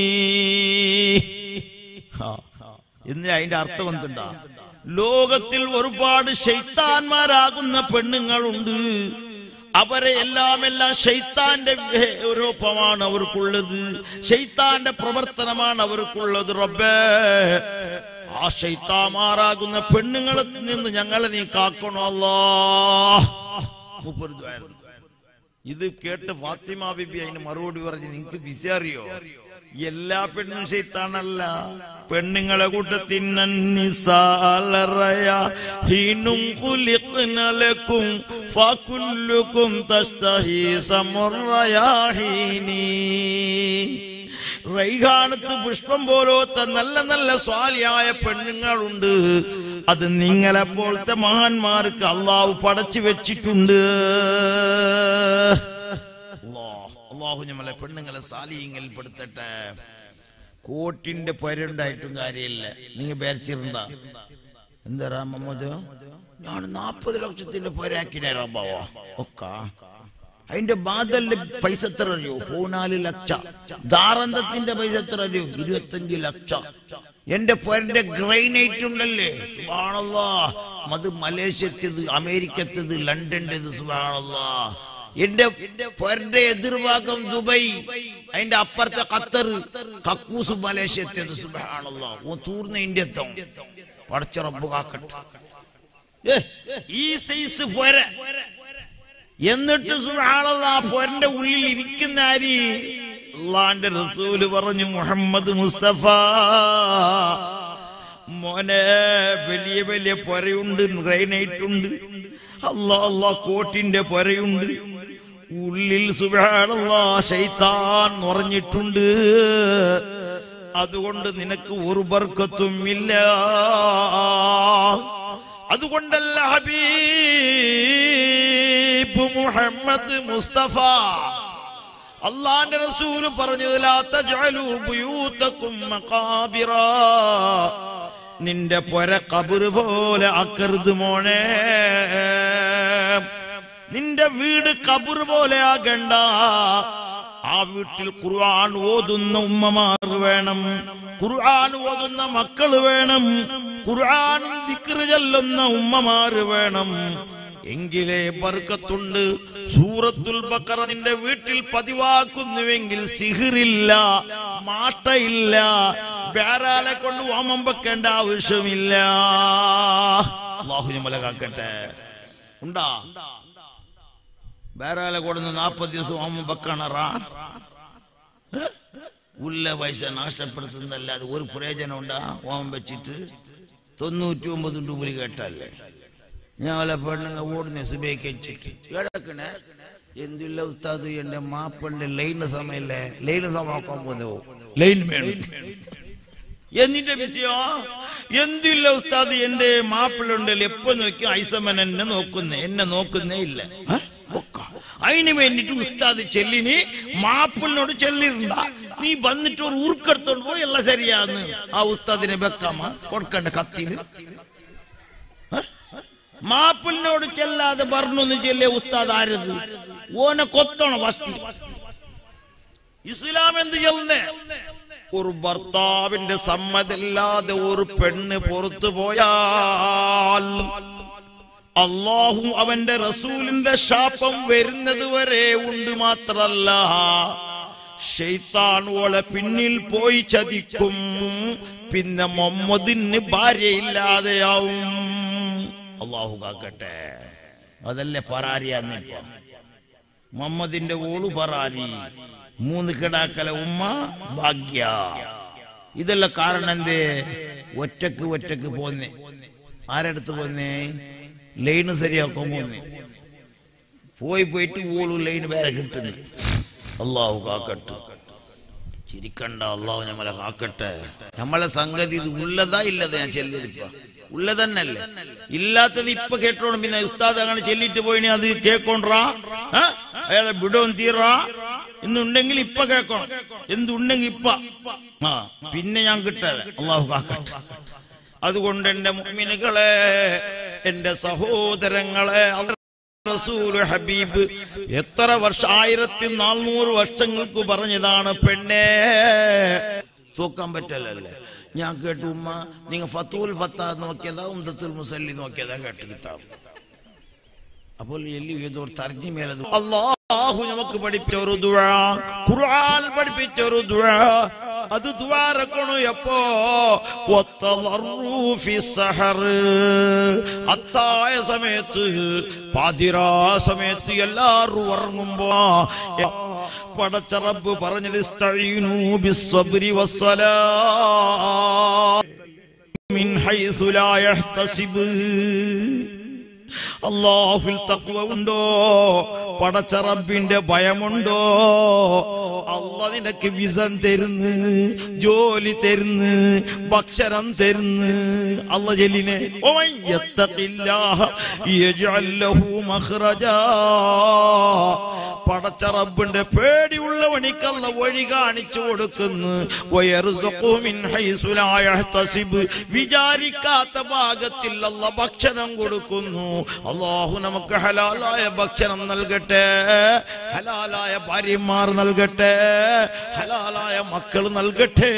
എന്ന് അതിന്റെ അർത്ഥം എന്തുണ്ടാ ലോകത്തിൽ ഒരുപാട് ശൈത്താന്മാരാകുന്ന പെണ്ണുങ്ങളുണ്ട് അവരെ എല്ലാം എല്ലാം ഷെയ്ത്താന്റെ രൂപമാണ് അവർക്കുള്ളത് ഷെയ്ത്താന്റെ പ്രവർത്തനമാണ് അവർക്കുള്ളത് റബ്ബേ ആ ഷെയ്ത്താമാറാകുന്ന പെണ്ണുങ്ങളിൽ നിന്ന് ഞങ്ങളെ നീ കാക്കണോ അല്ലാ മൂപ്പര് ദ്വാരം. ഇത് കേട്ട് ഫാത്തിമ ബിബി അതിന് മറുപടി പറഞ്ഞു നിങ്ങക്ക് വിസ അറിയോ എല്ലാ പെണ്ണും ശൈത്താണല്ല പെണ്ണുങ്ങളെ കൂട്ടത്തിന്നീസാലറയ ഹീനും കുലിക്കും ഫകുല്ലുക്കും തസ്തഹി സമുറയാഹീനീ റൈഹാനത്ത് പുഷ്പം പോലത്തെ നല്ല നല്ല സ്വാലിയായ പെണ്ണുങ്ങളുണ്ട് അത് നിങ്ങളെ പോലത്തെ മഹാന്മാർക്ക് അള്ളാഹു പടച്ചു വെച്ചിട്ടുണ്ട് അല്ലാഹ്, അള്ളാഹു നമ്മളെ പെണ്ണുങ്ങളെ സാലിയങ്ങളിൽ പെടുത്തട്ടെ കോട്ടിന്റെ പൊരുണ്ടായിട്ടും കാര്യമില്ല നീ പേരച്ചിരുണ്ട എന്താ രാമോജോ ഞാൻ നാപ്പത് ലക്ഷത്തിന്റെ പൊരാക്കിനെ റബ്ബാവോ ഒക്ക അതിന്റെ ബാദലിന്റെ പൈസ എത്ര അറിയോ പതിനാല് ലക്ഷം ദാറന്തത്തിന്റെ പൈസ എത്ര അറിയോ ഇരുപത്തഞ്ച് ലക്ഷം എന്റെ പൊരന്റെ ഗ്രൈനൈറ്റ് ഉണ്ടല്ലേ സുബാണല്ലാ അത് മലേഷ്യത്തത് അമേരിക്കത്തത് ലണ്ടന്റേത് സുബാണല്ലാ എന്റെ പൊരന്റെ എതിർഭാഗം ദുബൈ അതിന്റെ അപ്പുറത്തെ ഖത്തർ കക്കൂസ് മലേഷ്യത്തേത് സുബാണല്ലാ ഓ തൂർന്ന ഇന്ത്യത്തും പടച്ച റബ്ബ് കാക്കട്ടെ ഏ, ഈ സൈസ് പൊര എന്നിട്ട് സുബ്ഹാനല്ലാ, ആ പൊരന്റെ ഉള്ളിൽ ഇരിക്കുന്ന ആരി അള്ളാന്റെ റസൂല് പറഞ്ഞു മുഹമ്മദ് മുസ്തഫ മോനെ വലിയ വലിയ പൊരയുണ്ട് ഗ്രൈനൈറ്റ് ഉണ്ട് അല്ലാ അല്ലാ കോട്ടിന്റെ പൊരയുണ്ട് ഉള്ളിൽ സുബാനല്ലാ ശൈത്താൻ നിറഞ്ഞിട്ടുണ്ട് അതുകൊണ്ട് നിനക്ക് ഒരു ബർക്കത്തും ഇല്ല അതുകൊണ്ടല്ല ഹബീബ് മുഹമ്മദ് മുസ്തഫ അള്ളാന്റെ റസൂല് പറഞ്ഞത് ലാ തജ്അലൂ ബുയൂതകും മഖാബിറ നിന്റെ പൊര കബറ് പോലെ ആക്കരുത് മോനെ നിന്റെ വീട് കബറ് പോലെ ആകണ്ട ആ വീട്ടിൽ ഖുർആൻ ഓതുന്ന ഉമ്മമാർ വേണം ഖുർആൻ ഓതുന്ന മക്കൾ വേണം ഖുർആൻ ദിക്റ് ചൊല്ലുന്ന ഉമ്മമാര് വേണം എങ്കിലേ ബർക്കത്തുണ്ട് സൂറത്തുൽ ബക്കറ നിന്റെ വീട്ടിൽ പതിവാക്കുന്നുവെങ്കിൽ സിഹിറില്ല മാട്ടയില്ല വേറാലെ കൊണ്ട് ഓമം വെക്കേണ്ട ആവശ്യമില്ല അള്ളാഹു ഞമ്മല കാക്കട്ടെ ഉണ്ടാ വേറാലെ കൊടുന്ന് നാപ്പത് ദിവസം ഓമം വെക്കണറാ ഉള്ള പൈസ നാശപ്പെടുത്തുന്നല്ലാതെ ഒരു പ്രയോജനം ഉണ്ടാ ഓമം വെച്ചിട്ട് തൊണ്ണൂറ്റി ഒമ്പത് ഡൂബിൽ കേട്ടല്ലേ ഞാൻ വല്ല പെണ്ണുങ്ങ ഓടുന്ന സുബേക്കിച്ചിട്ട് കിടക്കണേ എന്തില്ല ഉസ്താദ് എന്റെ മാപ്പന്റെ ലൈന് സമയല്ലേ ലൈന് സമയക്കാൻ പോന്നു ലൈൻ വേണം എന്നിട്ട് വിഷയോ എന്തില്ല ഉസ്താദ് എന്റെ മാപ്പിളുണ്ടല്ലോ എപ്പോ നോക്കി ഐസമൻ എന്നെ നോക്കുന്നേ എന്നെ നോക്കുന്നേ ഇല്ല ഏ? ഒക്ക. അതിന് വേണ്ടിട്ട് ഉസ്താദ് ചെല്ലിന് മാപ്പിളിനോട് ചെല്ലിരുണ്ട നീ വന്നിട്ട് ഒരു ഉറുക്കെടുത്തോണ്ട് പോയി എല്ലാം ശരിയാന്ന് ആ ഉസ്താദിനെ വെക്കാമ കൊടുക്കണ്ട കത്തിന് മാപ്പിളിനോട് ചെല്ലാതെ പറഞ്ഞു ചെല്ലേ ഉസ്താദ് ആരത് ഓനെ കൊത്തണം ഫസ്റ്റ് ഇസ്ലാം എന്ത് ചെല്ലുന്നേ ഒരു ഭർത്താവിന്റെ സമ്മതില്ലാതെ ഒരു പെണ്ണ് പുറത്തു പോയാൽ അള്ളാഹു അവന്റെ റസൂലിന്റെ ശാപം വരുന്നത് വരെ ഉണ്ട് മാത്രല്ല ഷെയ്ത്താൻ ഓളെ പിന്നിൽ പോയി ചതിക്കും പിന്നെ മുഹമ്മദിന് ഭാര്യയില്ലാതെയാവും അള്ളാഹു കാക്കട്ടെ അതല്ലേ പരാരിയാന്നിപ്പോ മുഹമ്മദിന്റെ ഓളു പറാരി മൂന്ന് കിടാക്കല ഉമ്മ ഭാഗ്യ ഇതെല്ലാം കാരണം എന്തേ ഒറ്റക്ക് ഒറ്റക്ക് പോന്നേ ആരടുത്ത് പോന്നേ ലൈന് ശരിയാക്കാൻ പോന്നേ പോയി പോയിട്ട് ഓളു ലൈന് വേറെ കിട്ടുന്നു അള്ളാഹു കാക്കട്ടെ ചിരിക്കണ്ട അള്ളാഹു നമ്മളെ കാക്കട്ടെ നമ്മളെ സംഗതി ഇത് ഉള്ളതാ ഇല്ലതാ ഞാൻ ചെല്ലിയതിപ്പ ഉള്ളതന്നല്ലേ ഇല്ലാത്തത് ഇപ്പൊ കേട്ടോണം പിന്നെ ഉസ്താദ് അങ്ങനെ ചെല്ലിട്ട് പോയിനി അത് കേക്കോണ്ടാ അയാളെ വിടവും തീറാ ഇന്നുണ്ടെങ്കിൽ ഇപ്പൊ കേക്കണം എന്തുണ്ടെങ്കിൽ ഇപ്പ ആ പിന്നെ ഞാൻ കിട്ടാതെ അള്ളാഹു കാക്കട്ടെ അതുകൊണ്ട് എന്റെ മുഅ്മിനുകളെ എന്റെ സഹോദരങ്ങളെ അവർ റസൂല് ഹബീബ് എത്ര വർഷം ആയിരത്തി നാനൂറ് വർഷങ്ങൾക്ക് പറഞ്ഞതാണ് പെണ്ണേ തൂക്കാൻ പറ്റല്ലേ ഞാൻ കേട്ടു ഉമ്മ നിങ്ങൾ ഫത്തൂൽ ഫത്താ നോക്കിയതാ ഉന്തത്തുൽ മുസല്ലി നോക്കിയതാ കേട്ട് കിതാബ് അപ്പോൾ എല്ലി ഏതോ ഒരു തർജിമേലത് അള്ളാഹു നമുക്ക് പഠിപ്പിച്ച ഒരു ദുആ ഖുർആൻ പഠിപ്പിച്ച ഒരു ദുആ അത് ദ്വാരക്കണു എപ്പോ വത്തളറു ഫി സഹർ അത്തായ സമയത്ത് പാതിരാ സമയത്ത് എല്ലാവരും ഉറങ്ങുമ്പോ പടച്ച റബ്ബ് പറഞ്ഞത് ഇസ്തഈനു ബിസ്സബ്രി വസ്സലാ മിൻ ഹൈസു ലാ യഹ്തസിബ് അള്ളാഹുൽ തക്വ ഉണ്ടോ പടച്ചറബിന്റെ ഭയമുണ്ടോ അല്ല നിനക്ക് വിസം തരുന്ന് ജോലി തരുന്ന് ഭക്ഷണം തരുന്ന് അല്ല ജലിനെ ഓൻ യത്തഖില്ലാഹ യജ്അൽ ലഹു മഖ്റജാ പടച്ചറബിന്റെ പേടിയുള്ളവനിക്കല്ല വഴി കാണിച്ചു കൊടുക്കുന്നു വയർസുഖു മിൻ ഹൈസു ലാ യഹ്തസിബ് വിചാരിക്കാത്ത ഭാഗത്തിൽ അല്ല ഭക്ഷണം കൊടുക്കുന്നു അള്ളാഹു നമുക്ക് ഹലാലായ ഭക്ഷണം നൽകട്ടെ ഹലാലായ ഭാര്യമാർ നൽകട്ടെ ഹലാലായ മക്കൾ നൽകട്ടെ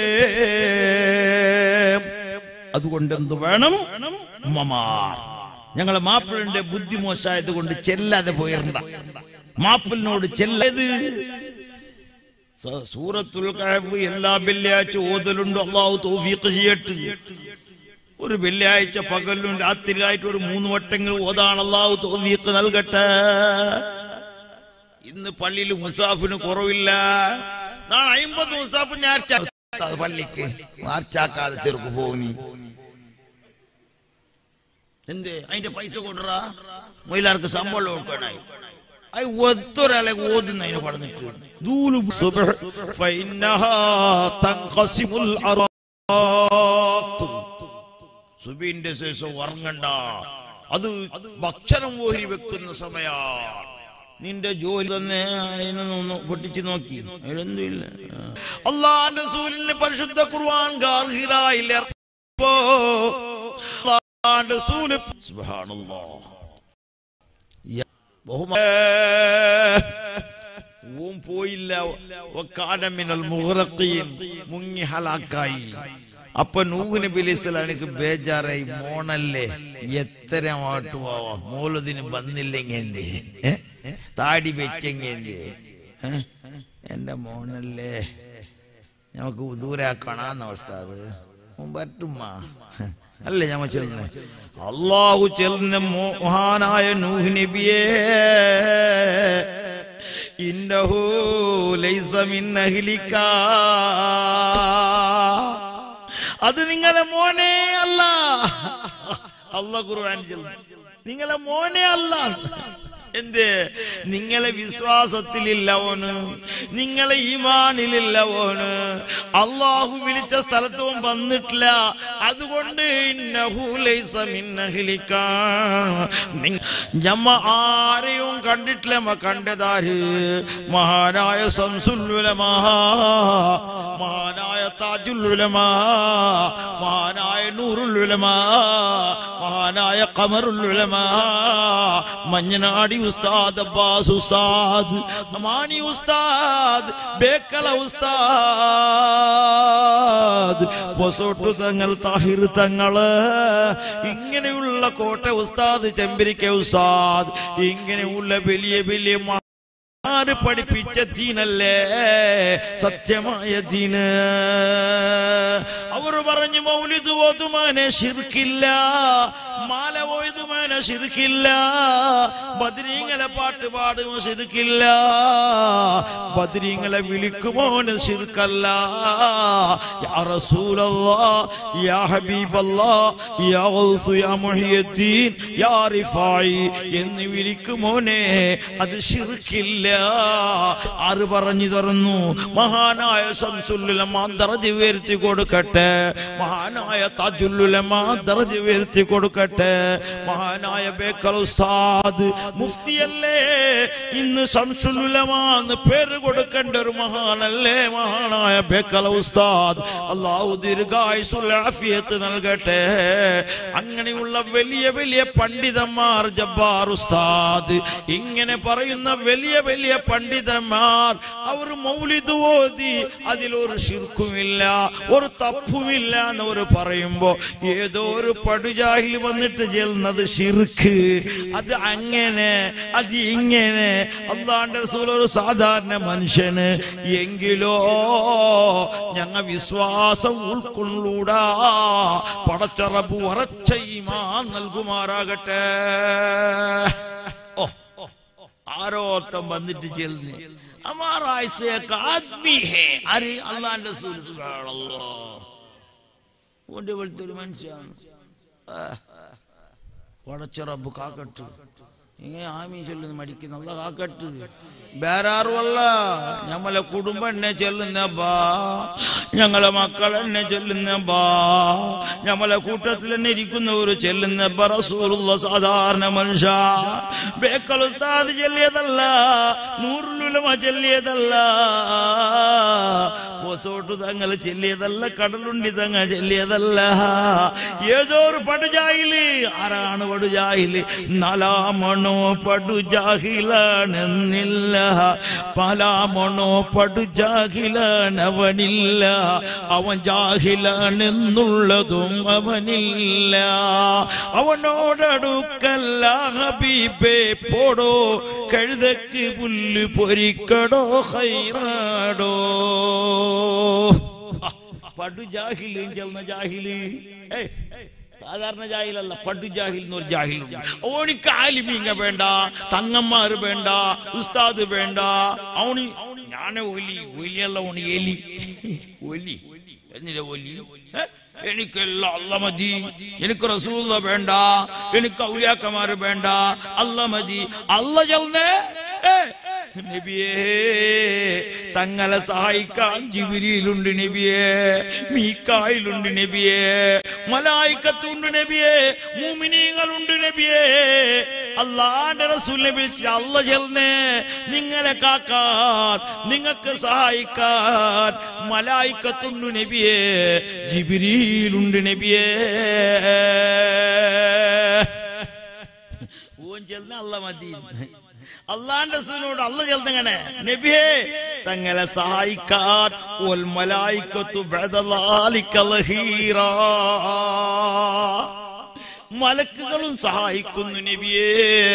അതുകൊണ്ട് എന്ത് വേണം ഉമ്മമാർ ഞങ്ങളെ മാപ്പിളിന്റെ ബുദ്ധി മോശമായത് കൊണ്ട് ചെല്ലാതെ പോയിരുന്ന മാപ്പിളിനോട് ചെല്ലത് സ- സൂറത്തുൽ കഹഫ് എല്ലാ വെള്ളിയാഴ്ച ഓതലുണ്ട് അള്ളാഹു തൗഫീഖ് ചെയ്യട്ടെ ഒരു വെള്ളിയാഴ്ച പകലിലും രാത്രിയിലായിട്ട് ഒരു മൂന്ന് വട്ടങ്ങൾ ഓതാണ് അള്ളാഹു തൗഫീഖ് നൽകട്ടെ ഇന്ന് പള്ളിയിൽ മുസാഫിന് കുറവില്ല നാളെ അമ്പത് മുസാഫ് നേർച്ച അത് പള്ളിക്ക് നേർച്ചാക്കാതെ ചെറുക്ക് പോനി എന്ത് അതിന്റെ പൈസ കൊടുറാ മൊയിലാർക്ക് ശമ്പളം കൊടുക്കാനായി അത് ഒത്തൊരാളെ ഓതുന്നതിന് പറഞ്ഞിട്ട് ദൂലു സുബ്ഹ് ഫഇന്നഹാ തൻഖസിമുൽ അറാഖ് സുബിന്റെ ശേഷം ഉറങ്ങണ്ട അത് ഭക്ഷണം ഓഹരി വെക്കുന്ന സമയാ നിന്റെ ജോലി തന്നെ അതിനെ ഒന്ന് പൊട്ടിച്ചു നോക്കി അതിലൊന്നുമില്ല അള്ളാന്റെ സൂര്യന് പരിശുദ്ധ ഖുർആൻ ഗാർഹിലായില്ല ഓം പോയില്ല വക്കാനമിനൽ മുഹറക്കീൻ മുങ്ങി ഹലാക്കായി അപ്പൊ നൂഹ് നബി അലൈഹി സ്വലാമിക്ക് ബേജാറായി മോണല്ലേ എത്ര അങ്ങോട്ട് പോവാ മോലതിന് വന്നില്ലെങ്കിൽ എന്തേ ഏ? താടി വെച്ചെങ്കിൽ എന്തേ ഏ? എന്റെ മോനല്ലേ നമുക്ക് ദൂരാക്കണാന്ന അവസ്ഥ അത് ഓൻ പറ്റുമ്മ അല്ലേ ഞമ്മ ചെല്ലുന്ന അള്ളാഹു ചെല്ലുന്ന മഹാനായ നൂഹ് നബിയേ ഇന്നഹു ലൈസ മിൻ അഹ്ലിക അത് നിങ്ങളെ മോനെ അല്ല അല്ല ഖുർആൻ ചൊല്ലുന്നു. നിങ്ങളെ മോനെ അല്ല എന്ത് നിങ്ങളെ വിശ്വാസത്തിലില്ല ഓന് നിങ്ങളെ ഈമാനിലില്ല ഓന് അള്ളാഹു വിളിച്ച സ്ഥലത്തും വന്നിട്ടില്ല അതുകൊണ്ട് ഇന്നഹു ലൈസ മിൻ അഹ്ലിക. നിങ്ങ- ഞമ്മ ആരെയും കണ്ടിട്ടില്ല നമ്മ കണ്ടതാര് മഹാനായ സംസുല്ലുലമാ മഹാനായ താജുല്ലുലമാ മഹാനായ നൂറുല്ലുലമാ മഹാനായ കമറുല്ലുലമാ മഞ്ഞനാടി ഉസ്താദ് അബ്ബാസ് ഉസ്താദ് മാണി ഉസ്താദ് ബേക്കല ഉസ്താദ് പൊസോട്ടു തങ്ങൾ താഹിർ തങ്ങള് ഇങ്ങനെയുള്ള കോട്ട ഉസ്താദ് ചെമ്പരിക്ക ഉസ്താദ് ഇങ്ങനെയുള്ള വലിയ വലിയ മ- ആര് പഠിപ്പിച്ച ദീനല്ലേ സത്യമായ ദീന് അവർ പറഞ്ഞു മൗലിദ് ഓതുമാനെ ശിർക്കില്ല മാല ഓതുമാനെ ശിർക്കില്ല ബദ്രീങ്ങളെ പാട്ട് പാടുമോ ശിർക്കില്ല ബദ്രീങ്ങളെ വിളിക്കുമോന് ശിർക്കല്ല യാ റസൂലല്ലാ യാ ഹബീബല്ലാ യാ ഗൗസ് യാ മുഹിയുദ്ദീൻ യാ റിഫായി എന്ന് വിളിക്കുമോനെ അത് ശിർക്കില്ല ആര് പറഞ്ഞു തുറന്നു മഹാനായ ശംസുല്ലുലമ ദറജ് ഉയർത്തി കൊടുക്കട്ടെ മഹാനായ താജുല്ലുലമ ദറജ് ഉയർത്തി കൊടുക്കട്ടെ മഹാനായ ബേക്കൽ ഉസ്താദ് മുഫ്തിയല്ലേ ഇന്ന് ശംസുല്ലുലമ എന്ന് പേര് കൊടുക്കേണ്ട ഒരു മഹാനല്ലേ മഹാനായ ബേക്കൽ ഉസ്താദ് അള്ളാഹു ദീർഘായുസുൽ ആഫിയത്ത് നൽകട്ടെ അങ്ങനെയുള്ള വലിയ വലിയ പണ്ഡിതന്മാർ ജബ്ബാർ ഉസ്താദ് ഇങ്ങനെ പറയുന്ന വലിയ വലിയ പണ്ഡിതന്മാർ അവർ മൗലിദ് ഓതി അതിലൊരു ശിർക്കുമില്ല ഒരു തപ്പുമില്ല എന്നവർ പറയുമ്പോ ഏതോ ഒരു പടുജാഹിൽ വന്നിട്ട് ചെല്ലുന്നത് ശിർക്ക് അത് അങ്ങനെ അത് ഇങ്ങനെ അള്ളാന്റെ റസൂൽ ഒരു സാധാരണ മനുഷ്യന് എങ്കിലോ ഞങ്ങ വിശ്വാസം ഉൾക്കൊള്ളൂടാ പടച്ചറബ് ഉറച്ച ഈമാൻ നൽകുമാറാകട്ടെ ഓ ആരോത്തം വന്നിട്ട് ചെല്ലുന്നു हमारा ऐसे एक आदमी है अरे अल्लाह रसूल सुभान अल्लाह ഓന്റെ പോലത്തെ ഒരു മനുഷ്യയാണ് പടച്ചറബ് കാക്കട്ട് ഇങ്ങനെ ആമീൻ ചൊല്ലുന്ന മടിക്കുന്ന അല്ല കാക്കട്ട് വേറെ ആരുമല്ല ഞമ്മളെ കുടുംബം എന്നെ ചെല്ലുന്ന ബാ ഞങ്ങളെ മക്കൾ എന്നെ ചെല്ലുന്ന ബാ ഞമ്മളെ കൂട്ടത്തിൽ തന്നെ ഇരിക്കുന്ന ഒരു ചെല്ലുന്ന ബ റസൂലുള്ള സാധാരണ മനുഷ്യ ബേക്കൽ ഉസ്താദ് ചെല്ലിയതല്ല നൂറുലുലമ ചെല്ലിയതല്ല പോസോട്ടു തങ്ങൾ ചെല്ലിയതല്ല കടലുണ്ടി തങ്ങൾ ചെല്ലിയതല്ല ഏതോ ഒരു പടുജാഹില് ആരാണ് പടുജാഹില് നാലാമണോ പടുജാഹിലാണെന്നില്ല പലാമണോ പടുജാഹിലാണവനില്ല അവൻ ജാഹിലാണെന്നുള്ളതും അവനില്ല അവനോടടുക്കല്ല ഹബീബേ പോടോ കഴുതക്ക് പുല്ല് പൊരിക്കടോ ഹൈറാടോ പടു ജാഹില് ചെന്ന ജാഹില് ഏയ്, സാധാരണ ജാഹിലല്ല പടു ജാഹിൽ എന്ന് ഒരു ജാഹിലുണ്ട് ഓണിക്ക് ആലിമീങ്ങ വേണ്ട തങ്ങന്മാര് വേണ്ട ഉസ്താദ് വേണ്ട അവണി ഞാനെ ഒലി ഒലിയല്ല ഓണി എലി ഒലി എന്നില്ല ഒലി ഏ? എനിക്കെല്ലാം അല്ല മതി എനിക്ക് റസൂല വേണ്ട എനിക്ക് ഔലിയാക്കന്മാര് വേണ്ട അല്ല മതി അല്ല ചെന്നേ നബിയേ തങ്ങളെ സഹായിക്കാൻ ജിബിരിയിലുണ്ട് നബിയേ മീക്കായിലുണ്ട് നബിയേ മലായിക്കത്തുണ്ട് നബിയേ മൂമിനീങ്ങളുണ്ട് നബിയേ അള്ളാന്റെ റസൂലിനെ വിളിച്ച് അല്ല ചെന്നേ നിങ്ങളെ കാക്കാൻ നിങ്ങൾക്ക് സഹായിക്കാൻ മലായിക്കത്തുണ്ട് നബിയേ ജിബിരിയിലുണ്ട് നബിയേ ഓൻ ചെന്ന അല്ല മതി അള്ളാന്റെ റസൂലിനോട് അല്ല ചെന്നങ്ങനെ നബിയേ തങ്ങളെ സഹായിക്കാൻ ഒൽ മലായിക്കത്തു ബഅദലാലിക ലഹീറാ. മലക്കുകളും സഹായിക്കുന്നു നബിയേ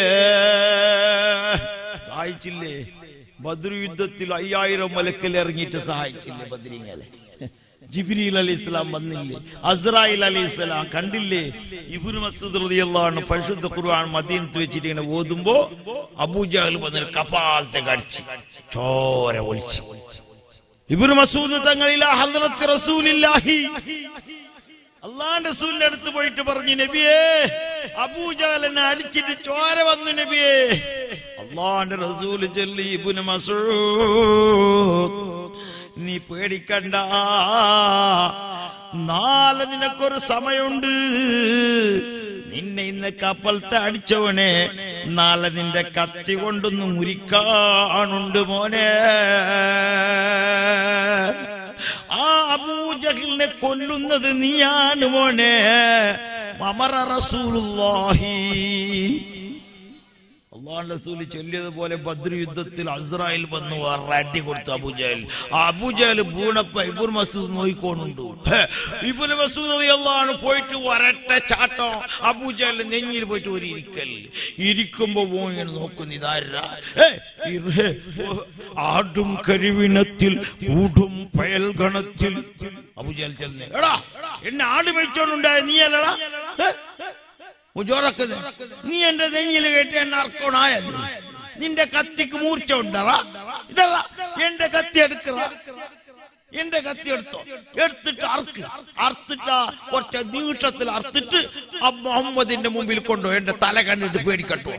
സഹായിച്ചില്ലേ ബദ്ർ യുദ്ധത്തിൽ അയ്യായിരം മലക്കൽ ഇറങ്ങിയിട്ട് സഹായിച്ചില്ലേ ബദ്രീങ്ങളെ ജിബ്രീൽ അലി ഇസ്ലാം വന്നില്ലേ അസ്രായിൽ അലി ഇസ്ലാം കണ്ടില്ലേ ഇബുന് മസൂദ് റളിയല്ലാഹു പരിശുദ്ധ ഖുർആൻ മദീനത്ത് വെച്ചിട്ട് ഇങ്ങനെ ഓതുമ്പോ അബൂജഹൽ വന്നിട്ട് കപാലത്തെ കടിച്ച് ചോര ഒളിച്ച് ഇബുന് മസൂദ് തങ്ങളില ഹദ്റത്ത് റസൂലില്ലാഹി അള്ളാന്റെ റസൂലിന്റെ അടുത്ത് പോയിട്ട് പറഞ്ഞു നബിയേ അബൂജഹലിനെ അടിച്ചിട്ട് ചോര വന്നു നബിയേ അള്ളാന്റെ റസൂല് ചൊല്ലി ഇബുന് മസൂദ് നീ പേടിക്കണ്ട നാളെ നിനക്കൊരു സമയമുണ്ട് നിന്നെ ഇന്ന് കപ്പലത്തെ അടിച്ചവനെ നാളെ നിന്റെ കത്തി കൊണ്ടൊന്ന് മുരിക്കാണുണ്ട് മോനെ ആ അബൂജഹലിനെ കൊല്ലുന്നത് നീയാണ് മോനെ മമറ റസൂലുള്ളാഹി അള്ളാഹുന്റെ റസൂല് ചൊല്ലിയതുപോലെ ബദ്ര യുദ്ധത്തിൽ അസ്രായിൽ വന്നു അടി കൊടുത്തു അബുജാൽ ആ അബുജാൽ വീണപ്പ ഇബുൽ മസൂദ് നോയിക്കോണുണ്ടു ഇബുൽ മസൂദ് അള്ളാഹ് പോയിട്ട് വരട്ട ചാട്ടം അബുജാൽ നെഞ്ഞിൽ പോയിട്ട് ഒരു ഇരിക്കൽ ഇരിക്കുമ്പോ പോയി നോക്കുന്നു ഇതാരാ ഏ, ഇറ്. ആടും കരിവിനത്തിൽ ഊടും പയൽ ഗണത്തിൽ അബുജാൽ ചെന്ന് എടാ എന്നെ ആട് മേടിച്ചോണ്ടുണ്ടായ നീ അല്ലടാ ഏ? ഉജോറക്കുന്നത് നീ എന്റെ നെഞ്ഞിൽ കെട്ടി എന്നെ അർക്കണായത് നിന്റെ കത്തിക്ക് മൂർച്ച ഉണ്ടറാ ഇതല്ല എന്റെ കത്തി എടുക്കറ എന്റെ കത്തി എടുത്തോ എടുത്തിട്ട് അർക്ക് അർത്തിട്ട് കുറച്ച് നീട്ടത്തിൽ അർത്തിട്ട് ആ മുഹമ്മദിന്റെ മുമ്പിൽ കൊണ്ടോ എന്റെ തല കണ്ടിട്ട് പേടിക്കട്ടോ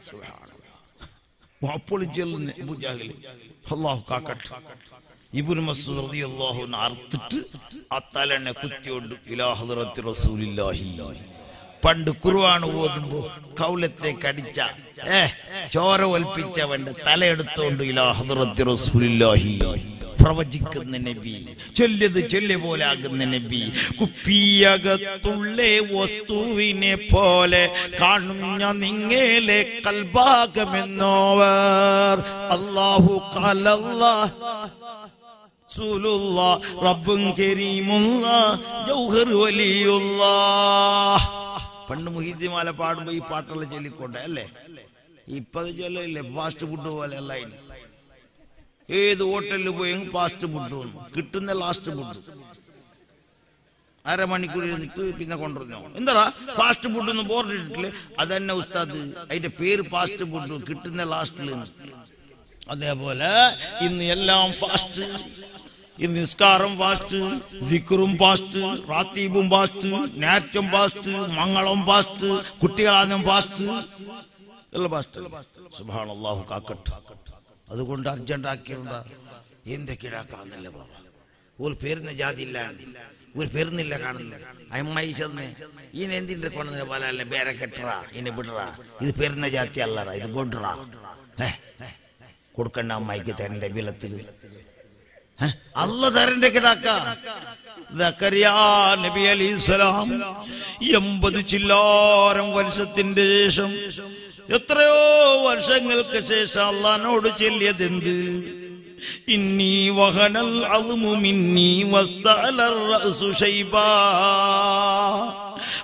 അപ്പോഴും ചെല്ലുന്നു അബൂജാഹില് അള്ളാഹു കാക്കട്ടെ ഇബ്നു മസ്ഊദ് റളിയല്ലാഹു അൻഹു അർത്തിട്ട് ആ തലനെ കുത്തിയോണ്ട് ഇലാ ഹദ്റത്തി റസൂലില്ലാഹി പണ്ട് കുർവാണ് ഓതുമ്പോ കൗലത്തേക്ക് അടിച്ച ഏ ചോര ഒൽപ്പിച്ചവന്റെ തലയെടുത്തോണ്ട് ഇലാ ഹദ്റത്തി റസൂലില്ലാഹി പ്രവചിക്കുന്ന നബി ചൊല്ലിയത് ചൊല്ലിയ പോലെ ആകുന്ന നബി കുപ്പിയകത്തുള്ളേ വസ്തുവിനെ പോലെ കാണുന്ന നിങ്ങേലെ കൽഭാഗമെന്നോവർ അള്ളാഹു കലല്ലാ റസൂലുള്ള റബ്ബും കരീമുള്ള ജൗഹർ വലിയുള്ള പണ്ട് മുഹീദ്ദിമാല പാടുമ്പോ ഈ പാട്ടെല്ലാം ചൊല്ലിക്കൊണ്ടേ അല്ലേ ഇപ്പൊ അത് ചൊല്ലില്ലേ ഫാസ്റ്റ് ഫുഡ് പോലെ അല്ല ഇനി ഏത് ഹോട്ടലിൽ പോയി ഫാസ്റ്റ് ഫുഡ് വന്നു കിട്ടുന്ന ലാസ്റ്റ് ഫുഡ് അരമണിക്കൂർ ഇരുന്നിട്ട് പിന്നെ കൊണ്ടുവന്നു എന്താടാ ഫാസ്റ്റ് ഫുഡ് ഒന്നും ബോർഡ് ഇട്ടിട്ടില്ലേ അതന്നെ ഉസ്താദ് അതിന്റെ പേര് ഫാസ്റ്റ് ഫുഡ് കിട്ടുന്ന ലാസ്റ്റിൽ അതേപോലെ ഇന്ന് എല്ലാം ഫാസ്റ്റ് ഇന്ന് നിസ്കാരം ഫാസ്റ്റ് സിക്കറും ഫാസ്റ്റ് റാത്തീബും ഫാസ്റ്റ് നാറ്റും ഫാസ്റ്റ് മംഗളം ഫാസ്റ്റ് കുട്ടികളാനും ഫാസ്റ്റ് എല്ലാം ഫാസ്റ്റ് സുബാണല്ലാഹു കാക്കട്ടെ അതുകൊണ്ട് അർജന്റ് ആക്കിയിരുന്ന എന്തൊക്കെയാക്കാന്നല്ല ബാബ ഒരു പേരുന്ന ജാതി ഇല്ല ഒരു പേരുന്നില്ല കാണുന്നില്ല അമ്മായി ചെന്ന് ഈയന എന്തിന്റെ കൊണ്ടുവന്ന പോലെ അല്ല ಬೇರೆ ಕೆಟ್ಟರ ಇನ್ನು ಬಿಡ್ರ ಇದು ಪೇರಿನ ಜಾತಿ ಅಲ್ಲರ ಇದು ಗೊಡ್ರ കൊടുക്കണ്ട അമ്മായിക്ക് തരണ്ട ബിലത്തിൽ അല്ല തരണ്ട കിടാക്ക ദക്കരിയാ നബി അലിസ്ലാം എൺപത് ചില്ലാരം വർഷത്തിന്റെ ശേഷം എത്രയോ വർഷങ്ങൾക്ക് ശേഷം അള്ളഹാനോട് ചെല്ലിയതെന്ത് ഇന്നി വഹനൽ അളുമു മിന്നി വസ്തഅലർ റഅസു ശൈബാ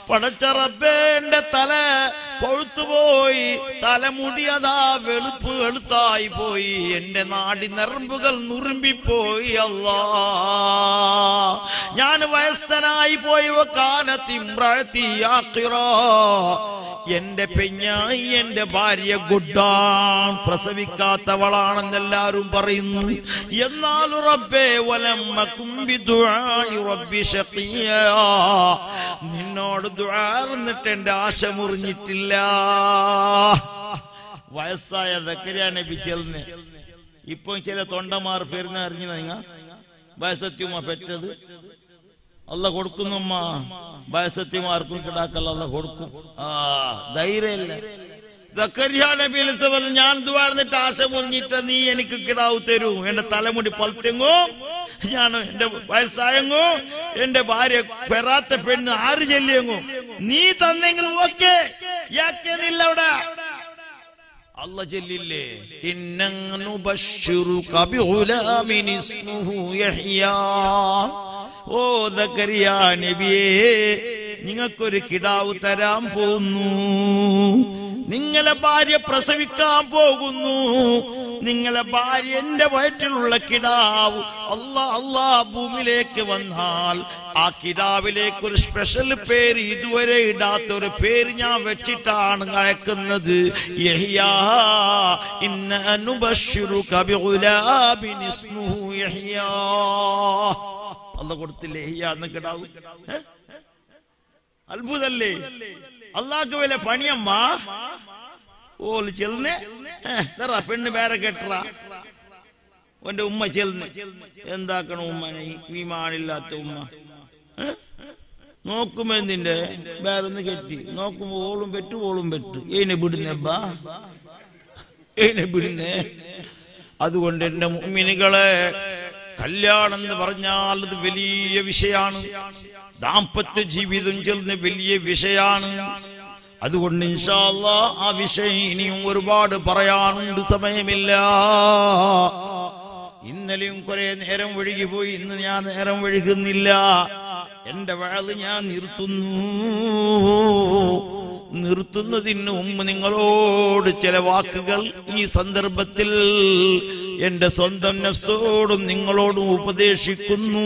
പടച്ചറബേ എന്റെ തല പൊഴുത്തുപോയി തലമുടിയതാ വെളുപ്പ് വെളുത്തായി പോയി എന്റെ നാടി നരമ്പുകൾ നുറുമ്പിപ്പോയി അല്ലാ ഞാൻ വയസ്സനായി പോയി കാനത്തിമ്പ്രത്തി എന്റെ പെഞ്ഞായി എന്റെ ഭാര്യ ഗുഡാൻ പ്രസവിക്കാത്തവളാണെന്ന് എല്ലാവരും പറയുന്നു എന്നാൽ റബ്ബേ വലമ്മക്കും ബിദുആഇ റബ്ബി ശഖിയാ. നിന്നോട് ദുആർന്നിട്ട് എന്റെ ആശ മുറിഞ്ഞിട്ടില്ല വയസ്സായ ദക്കരിയ നബി ചെൽന്ന് ഇപ്പൊ ചില തൊണ്ടമാർ പെരുന്ന അറിഞ്ഞു നിങ്ങ വയസ്സത്യുമ പെറ്റത് അല്ല കൊടുക്കുന്നുമ്മ വയസ്സത്യമാർക്കും കിടാക്കല്ല അല്ല കൊടുക്കും ആ ധൈര്യമില്ല ദക്കരിയ നബി പറഞ്ഞു ഞാൻ ദ്വാർന്നിട്ട് ആശ മുറിഞ്ഞിട്ട് നീ എനിക്ക് കിടാവ് തരൂ എന്റെ തലമുടി പലത്തെങ്ങോ ഞാൻ എന്റെ വയസ്സായെങ്ങോ എന്റെ ഭാര്യ പെറാത്ത പെണ്ണ് ആര് ചെല്ലിയെങ്ങോ നീ തന്നെങ്കിൽ ഓക്കെ യാക്കേന്നില്ല അവിടെ അല്ല ചെല്ലില്ലേ ഇന്നങ്ങു ബശ്ശിറുക ബിഗുലാമിൻ ഇസ്മുഹു യഹ്യാ ഓ ദക്കരിയ നബിയേ നിങ്ങൾക്കൊരു കിടാവ് തരാൻ പോകുന്നു നിങ്ങളെ ഭാര്യ പ്രസവിക്കാൻ പോകുന്നു നിങ്ങളെ ഭാര്യ എന്റെ വയറ്റിലുള്ള കിടാവ് അല്ലാ അല്ലാ ഭൂമിയിലേക്ക് വന്നാൽ ആ കിടാവിലേക്ക് ഒരു സ്പെഷ്യൽ പേര് ഇതുവരെ ഇടാത്ത ഒരു പേര് ഞാൻ വെച്ചിട്ടാണ് അയക്കുന്നത് യഹ്യാ ഇന്ന അനുബശ്ശിറുക ബിഗുലാബിൻ ഇസ്മുഹു യഹ്യാ അല്ല കൊടുത്തില്ലേ യഹ്യാ എന്ന് കിടാവ് ഏ? അത്ഭുതല്ലേ അള്ളാഹ്ക്ക് വല്ല പണിയമ്മ ഓല് ചെല്ലുന്നേ തറ പെണ്ണ് വേറെ കെട്ടറ ഓന്റെ ഉമ്മ ചെല്ലുന്നു എന്താക്കണം ഉമ്മനെ വിമാനില്ലാത്ത ഉമ്മ ഏ? നോക്കുമ്പോ എന്തിന്റെ വേറൊന്ന് കെട്ടി നോക്കുമ്പോ ഓളും പെറ്റു ഓളും പെറ്റു ഏനെ വിടുന്നേബ്ബാ ഏനെ വിടുന്നേ അതുകൊണ്ട് എന്റെ മുമ്മിനികളെ കല്യാണം എന്ന് പറഞ്ഞാൽ അത് വലിയ വിഷയാണ് ദാമ്പത്യ ജീവിതം ചെല്ലുന്ന വലിയ വിഷയാണ് അതുകൊണ്ട് ഇൻഷാല്ല ആ വിഷയം ഇനിയും ഒരുപാട് പറയാനുണ്ട് സമയമില്ല ഇന്നലെയും കുറെ നേരം ഒഴുകി പോയി ഇന്ന് ഞാൻ നേരം ഒഴുകുന്നില്ല എന്റെ വഴത് ഞാൻ നിർത്തുന്നു നിർത്തുന്നതിന് മുമ്പ് നിങ്ങളോട് ചില വാക്കുകൾ ഈ സന്ദർഭത്തിൽ എന്റെ സ്വന്തം നഫ്സോടും നിങ്ങളോടും ഉപദേശിക്കുന്നു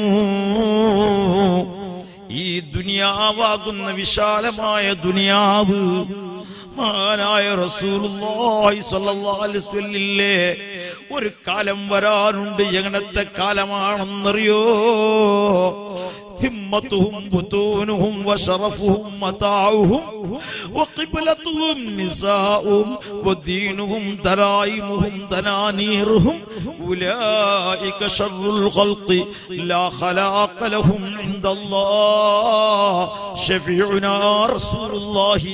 ഈ ദുനിയാവാകുന്ന വിശാലമായ ദുനിയാവ് മഹാനായ റസൂലുള്ളാഹി സ്വല്ലല്ലാഹു അലൈഹി വസല്ലില്ലേ ഒരു കാലം വരാനുണ്ട് എങ്ങനത്തെ കാലമാണെന്നറിയോ ഹിമ്മത്തുഹും ബുതൂനുഹും വശറഫുഹും മതാഉഹും വഖിബ്ലത്തുഹും നിസാഉഹും വദീനുഹും തറായിമുഹും തനാനീറുഹും ഉലൈക ശർറുൽ ഖൽഖി ലാ ഖലാഖ ലഹും ഇൻദല്ലാഹ് ശഫീഉനാ റസൂലുള്ളാഹി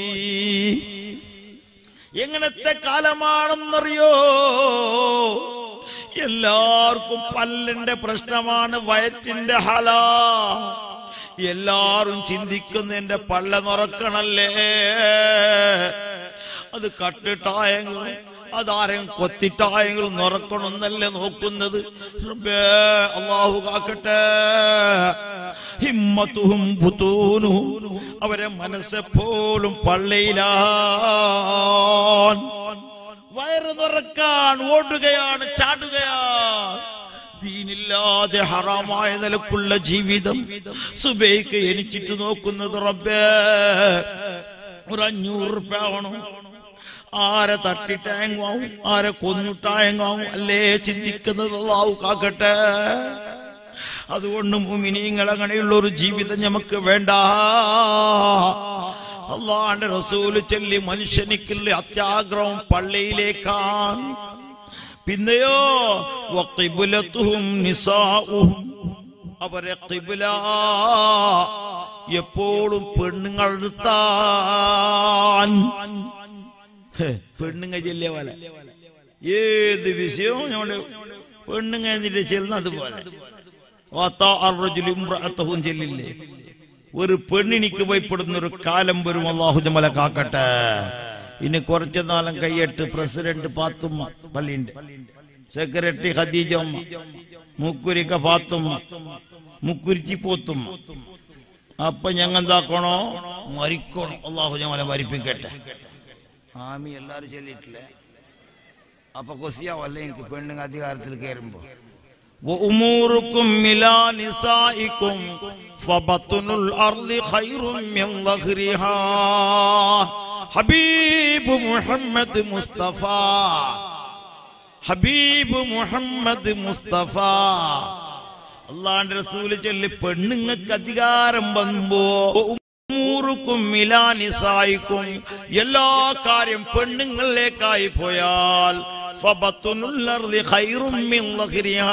എങ്ങനത്തെ കാലമാണെന്നറിയോ എല്ലാവർക്കും പല്ലിന്റെ പ്രശ്നമാണ് വയറ്റിന്റെ ഹല എല്ലാരും ചിന്തിക്കുന്ന എന്റെ പള്ള നിറക്കണല്ലേ അത് കട്ടിട്ടായെങ്കിൽ അതാരെയും കൊത്തിട്ടായെങ്കിൽ നിറക്കണമെന്നല്ലേ നോക്കുന്നത് റബ്ബേ, അള്ളാഹു കാക്കട്ടെ ഹിമ്മത്തുഹും ബുതൂനുഹും അവരെ മനസ്സെപ്പോഴും പള്ളിയിലാണ് വയറ് നിറക്കാൻ ഓടുകയാണ് ചാടുകയാണ് ദീനില്ലാതെ ഹറാമായ നിലക്കുള്ള ജീവിതം സുബൈക്ക് എനിച്ചിട്ട് നോക്കുന്നത് റബ്ബേ ഒരു അഞ്ഞൂറ് റുപ്യ ആവണം ആരെ തട്ടിട്ടായങ്ങാവും ആരെ കൊന്നിട്ടായങ്ങാവും അല്ലേ ചിന്തിക്കുന്നത് അള്ളാഹു കാക്കട്ടെ അതുകൊണ്ട് മുമിനിങ്ങൾ അങ്ങനെയുള്ള ഒരു ജീവിതം നമുക്ക് വേണ്ട അള്ളാന്റെ റസൂല് ചൊല്ലി മനുഷ്യനിക്കുള്ള അത്യാഗ്രഹം പള്ളിയിലേക്കാണ് പിന്നെയോ വഖിബുലത്തുഹും നിസാഉഹും അവരെ കിബില എപ്പോഴും പെണ്ണുങ്ങൾ എടുത്താൻ ഹേ, പെണ്ണുങ്ങ ചെല്ലിയ പോലെ ഏത് വിഷയവും ഞമ്മള് പെണ്ണുങ്ങ എന്നിട്ട് ചെല്ലുന്ന അതുപോലെ വാത്താ അർറജുലു ഇമ്രഅത്തഹും ചെല്ലില്ലേ ഒരു പെണ്ണിനിക്ക് ഭയപ്പെടുന്ന ഒരു കാലം വരും അള്ളാഹു ജമല കാക്കട്ടെ ഇനി കുറച്ചു നാലം കൈയിട്ട് പ്രസിഡന്റ് പാത്തുമ്മ പള്ളിന്റെ സെക്രട്ടറി ഖദീജമ്മ മുക്കുരിക്ക പാത്തുമ്മ മുക്കുരിച്ചി പോത്തുമ്മ അപ്പൊ ഞങ്ങൾ എന്താക്കണോ മരിക്കണം അള്ളാഹു ഞങ്ങളെ മരിപ്പിക്കട്ടെ ആമി എല്ലാരും ചൊല്ലിയിട്ടില്ലേ അപ്പൊ കൊസിയാവല്ല എനിക്ക് പെണ്ണുങ്ങൾ അധികാരത്തിൽ കയറുമ്പോ وأموركم إلى نسائكم فبطن الأرض خير من ظهرها حبيب محمد مصطفى ഹബീബ് മുഹമ്മദ് മുസ്തഫ അള്ളാന്റെ റസൂല് ചൊല്ലി പെണ്ണുങ്ങൾക്ക് അധികാരം വന്നുമ്പോ ഉമ്മൂറുക്കും മിലാനിസായിക്കും എല്ലാ കാര്യം പെണ്ണുങ്ങളിലേക്കായി പോയാൽ ഫബത്തുനുൽ അർളി ഖൈറും മിൻ ളഹ്രിഹാ.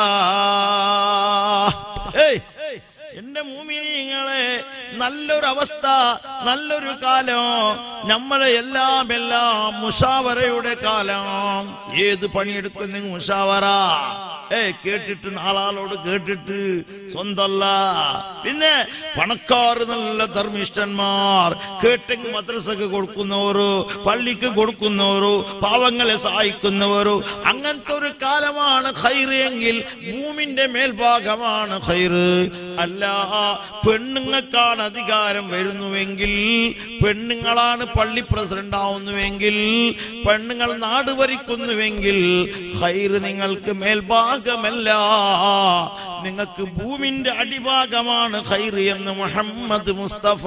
ഏയ് എന്റെ മൂമിനിങ്ങളെ നല്ലൊരു അവസ്ഥ നല്ലൊരു കാലം നമ്മളെ എല്ലാം എല്ലാം മുഷാവറയുടെ കാലം ഏത് പണിയെടുക്കുന്ന മുഷാവറ ഏ കേട്ടിട്ട് നാളാളോട് കേട്ടിട്ട് സ്വന്തല്ല പിന്നെ പണക്കാർ നല്ല ധർമ്മിഷ്ഠന്മാർ കേട്ടെങ്കിൽ മദ്രസക്ക് കൊടുക്കുന്നവരോ പള്ളിക്ക് കൊടുക്കുന്നവരോ പാവങ്ങളെ സഹായിക്കുന്നവരോ അങ്ങനത്തെ ഒരു കാലമാണ് ഖൈറ് എങ്കിൽ ഭൂമിന്റെ മേൽഭാഗമാണ് ഖൈറ് അല്ല പെണ്ണുങ്ങൾക്കാണ് അധികാരം വരുന്നുവെങ്കിൽ പെണ്ണുങ്ങളാണ് പള്ളി പ്രസിഡന്റ് ആവുന്നുവെങ്കിൽ പെണ്ണുങ്ങൾ നാട് ഭരിക്കുന്നുവെങ്കിൽ ഖൈറ് നിങ്ങൾക്ക് മേൽഭാഗമല്ല നിങ്ങൾക്ക് ഭൂമിന്റെ അടിഭാഗമാണ് ഖൈറ് എന്ന് മുഹമ്മദ് മുസ്തഫ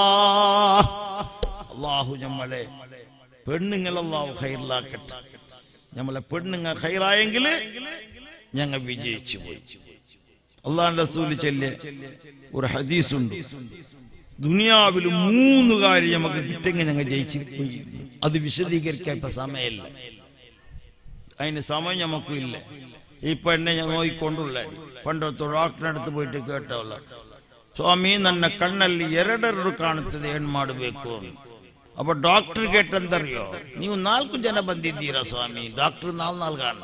അള്ളാഹു നമ്മളെ പെണ്ണുങ്ങൾ അള്ളാഹു ഖൈറിലാക്കട്ടെ നമ്മളെ പെണ്ണുങ്ങൾ ഖൈറായെങ്കിൽ ഞങ്ങൾ വിജയിച്ചു പോയി അള്ളാഹ് റസൂല് ചെല്ലെ ഒരു ഹദീസുണ്ട് ദുനിയാവിൽ മൂന്ന് കാര്യം നമുക്ക് കിട്ടെങ്കിൽ ഞങ്ങൾ ജയിച്ചു പോയി അത് വിശദീകരിക്കാൻ ഇപ്പൊ സമയമില്ല അതിന് സമയം നമുക്കും ഇല്ല ഈ പെണ്ണെ ഞാൻ നോയിക്കൊണ്ടുള്ള പണ്ടത്തെ ಡಾಕ್ಟರ್ അടുത്ത് പോയിട്ട് ಕೇಟವಲ್ಲ ಸ್ವಾಮಿ ನನ್ನ ಕಣ್ಣಲ್ಲಿ ಎರಡೆರಡು ಕಾಣುತ್ತದೆ ಏನ್ ಮಾಡಬೇಕು ಅಪ್ಪ ಡಾಕ್ಟರ್ ಕೇಟಂತರಿಯೋ ನೀವು ನಾಲ್ಕು ಜನ ಬಂದಿದ್ದೀರಾ ಸ್ವಾಮಿ ಡಾಕ್ಟರ್ ನಾಲ್ ನಾಲ್ಕು ಕಾಣ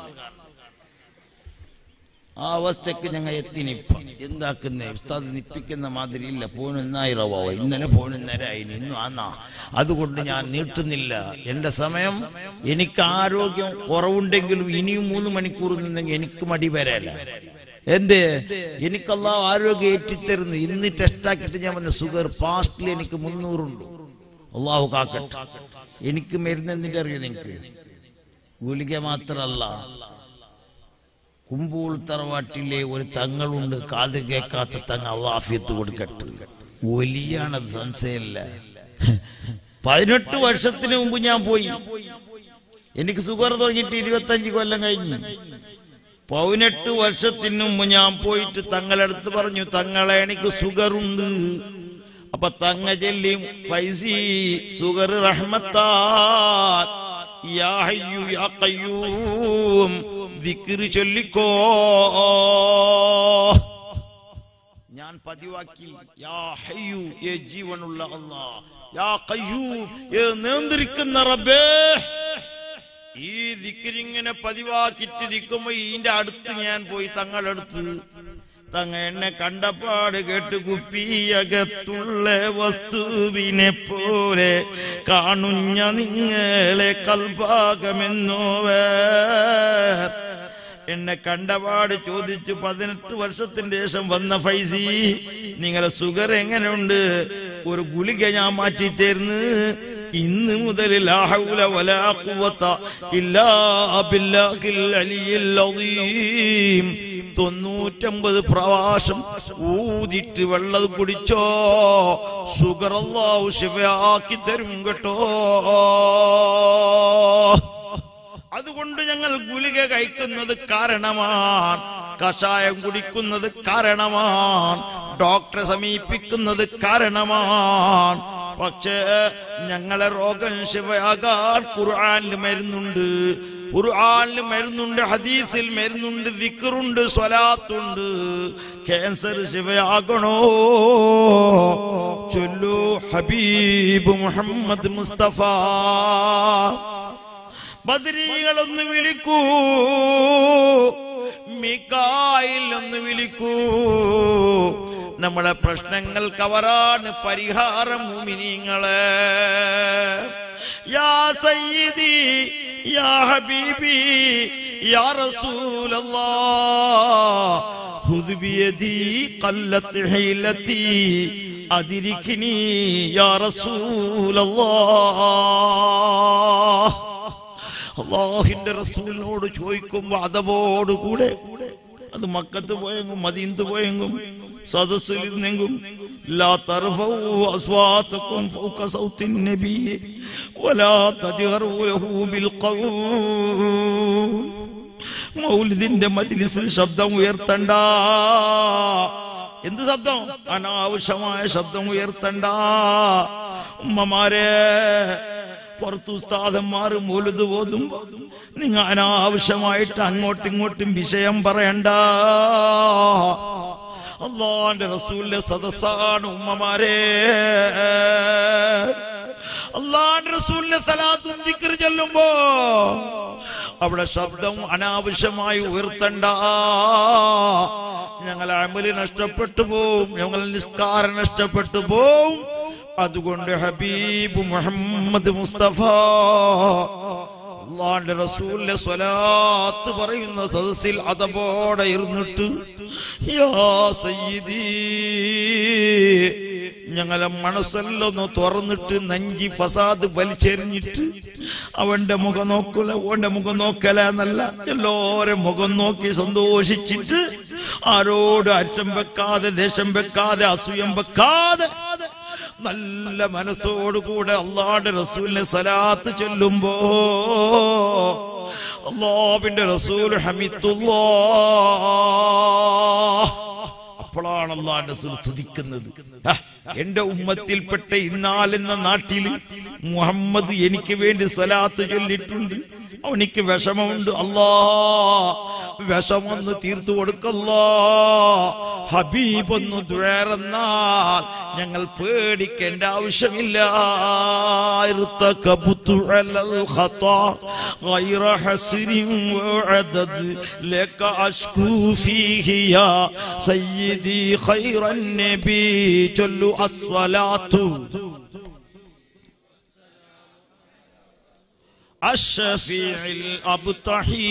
ആ അവസ്ഥക്ക് ഞങ്ങൾ എത്തിനിപ്പ എന്താക്കുന്നേ ഉസ്താദ് നിപ്പിക്കുന്ന മാതിരി ഇല്ല പോണെന്നായിരവോ ഇന്നലെ പോണെന്നേരായി ഇന്നും ആന്നാ അതുകൊണ്ട് ഞാൻ നീട്ടുന്നില്ല എന്റെ സമയം എനിക്ക് ആരോഗ്യം കുറവുണ്ടെങ്കിലും ഇനിയും മൂന്ന് മണിക്കൂർ നിന്നെങ്കിൽ എനിക്ക് മടി വരല്ല എന്തേ എനിക്കല്ല ആരോഗ്യം ഏറ്റിത്തരുന്നു ഇന്ന് ടെസ്റ്റ് ആക്കിയിട്ട് ഞാൻ വന്ന ഷുഗർ പാസ്റ്റിൽ എനിക്ക് മുന്നൂറുണ്ട് അള്ളാഹു കാക്കട്ടെ എനിക്ക് മരുന്ന് എന്തിന്റെ അറിയോ നിനക്ക് ഗുളിക മാത്രല്ല കുമ്പൂൾ തറവാട്ടിലെ ഒരു തങ്ങളുണ്ട് കാത് കേൾക്കാത്ത തങ്ങ അള്ളാഫിയത്ത് കൊടുക്കട്ടെ വലിയാണത് സംശയമില്ല പതിനെട്ട് വർഷത്തിന് മുമ്പ് ഞാൻ പോയി എനിക്ക് സുഗർ തുടങ്ങിയിട്ട് ഇരുപത്തഞ്ച് കൊല്ലം കഴിഞ്ഞു പതിനെട്ട് വർഷത്തിന് മുമ്പ് ഞാൻ പോയിട്ട് തങ്ങളടുത്ത് പറഞ്ഞു തങ്ങളെ എനിക്ക് സുഗർ ഉണ്ട് അപ്പൊ തങ്ങ ചെല്ലി ഫൈസി സുഗർ റഹ്മത്താ യാ ഹയ്യു യാ ഖയ്യൂം ദിക്റ് ചൊല്ലിക്കോ ഞാൻ പതിവാക്കി യാ ഹയ്യു ഏ ജീവനുള്ള അല്ലാ യാ ഖയ്യൂം ഏ നിയന്ത്രിക്കുന്ന റബ്ബേ ഈ ദിക്രിങ്ങനെ പതിവാക്കിട്ടിരിക്കുമ്പോ ഇതിന്റെ അടുത്ത് ഞാൻ പോയി തങ്ങളടുത്ത് തങ്ങ എന്നെ കണ്ടപ്പാട് കേട്ട് കുപ്പിയകത്തുള്ള വസ്തുവിനെ പോലെ കാണുഞ്ഞ നിങ്ങളെ കൽഭാഗമെന്നോവേ എന്നെ കണ്ടപാട് ചോദിച്ചു പതിനെട്ട് വർഷത്തിന് ശേഷം വന്ന ഫൈസി നിങ്ങളെ സുഗർ എങ്ങനെയുണ്ട് ഒരു ഗുളിക ഞാൻ മാറ്റി തരുന്നു ഇന്ന് മുതൽ ലാ ഹൗല വലാ ഖുവത ഇല്ലാ ബില്ലാഹിൽ അലിയിൽ അദീം തൊണ്ണൂറ്റമ്പത് പ്രാവശ്യം ഊതിട്ട് വെള്ളം കുടിച്ചോ സുഗർ അല്ലാഹു ശിവയാക്കി തരും കേട്ടോ അതുകൊണ്ട് ഞങ്ങൾ ഗുളിക കഴിക്കുന്നത് കാരണമാണ് കഷായം കുടിക്കുന്നത് കാരണമാണ് ഡോക്ടറെ സമീപിക്കുന്നത് കാരണമാണ് പക്ഷേ ഞങ്ങളെ രോഗം ശിവയാകാൻ ഖുർആനിൽ മരുന്നുണ്ട് ഖുർആനിൽ മരുന്നുണ്ട് ഹദീസിൽ മരുന്നുണ്ട് ദിക്റുണ്ട് സ്വലാത്തുണ്ട് ക്യാൻസർ ശിവയാകണോ ചൊല്ലു ഹബീബ് മുഹമ്മദ് മുസ്തഫ ബദരീകളൊന്ന് വിളിക്കൂ മിക്കായിൽ ഒന്ന് വിളിക്കൂ നമ്മുടെ പ്രശ്നങ്ങൾക്ക് അവരാണ് പരിഹാരം മുമിനിങ്ങളെ യാ സയ്യിദി യാ ഹബീബി യാ റസൂലല്ലാ خذ بيدي قلت حيلتي അതിരിക്കിനി യാ റസൂലല്ലാഹ് അള്ളാഹിന്റെ റസൂലിനോട് ചോദിക്കുമ്പോ അതവോടുകൂടെ അത് മക്കത്ത് പോയെങ്കും മദീനത്ത് പോയെങ്കും സദസ്സിലിരുന്നെങ്കും ലാ തർഫൗ അസ്വാതക്കും ഫൗക സൗത്തിൻ നബി വലാ തജ്ഹറു ലഹു ബിൽ ഖൗൽ മൗലിദിന്റെ മജ്ലിസിൽ ശബ്ദം ഉയർത്തണ്ട എന്ത് ശബ്ദം അനാവശ്യമായ ശബ്ദം ഉയർത്തണ്ട ഉമ്മമാരെ പുറത്ത് ഉസ്താദന്മാർ മൂലത് പോതുമ്പോ നിങ്ങൾ അനാവശ്യമായിട്ട് അങ്ങോട്ടും ഇങ്ങോട്ടും വിഷയം പറയണ്ട അള്ളാന്റെ റസൂലിന്റെ സദസ്സാണ് ഉമ്മമാരെ അള്ളാന്റെ റസൂലിന്റെ സലാത്തും ദിക്ർ ചെല്ലുമ്പോ അവിടെ ശബ്ദം അനാവശ്യമായി ഉയർത്തണ്ട ഞങ്ങൾ അമല് നഷ്ടപ്പെട്ടു പോവും ഞങ്ങൾ നിസ്കാരം നഷ്ടപ്പെട്ടു പോവും അതുകൊണ്ട് ഹബീബ് മുഹമ്മദ് മുസ്തഫ അള്ളാന്റെ റസൂലിന്റെ സ്വലാത്ത് പറയുന്ന സദസ്സിൽ അതപോടെ ഇരുന്നിട്ട് യാ സയ്യിദീ ഞങ്ങളെ മനസ്സെല്ലൊന്ന് തുറന്നിട്ട് നഞ്ചി ഫസാദ് വലിച്ചെറിഞ്ഞിട്ട് അവന്റെ മുഖം നോക്കൂല ഓന്റെ മുഖം നോക്കല എന്നല്ല എല്ലാവരും മുഖം നോക്കി സന്തോഷിച്ചിട്ട് ആരോട് അരിശം വെക്കാതെ ദേഷ്യം വെക്കാതെ അസൂയം വെക്കാതെ നല്ല മനസ്സോടുകൂടെ അള്ളാന്റെ റസൂലിനെ സലാത്ത് ചൊല്ലുമ്പോ അള്ളാവിന്റെ റസൂൽ ഹമിത്തുല്ലാ അപ്പോഴാണ് അള്ളാന്റെ റസൂൽ സ്തുതിക്കുന്നത് ഹ, എന്റെ ഉമ്മത്തിൽപ്പെട്ട ഇന്നാലെന്ന നാട്ടിൽ മുഹമ്മദ് എനിക്ക് വേണ്ടി സലാത്ത് ചൊല്ലിട്ടുണ്ട് അവനിക്ക് വിഷമമുണ്ട് അല്ലാ വിഷമൊന്ന് തീർത്തു കൊടുക്കല്ലോ ഹബീബ് ഒന്ന് ദ്വേറന്നാൽ ഞങ്ങൾ പേടിക്കേണ്ട ആവശ്യമില്ല ارتكبت على الخطا غير حسر وعدد لك أشكو فيه يا سيدي خير النبي جل الصلاة الشفيع الأبطحي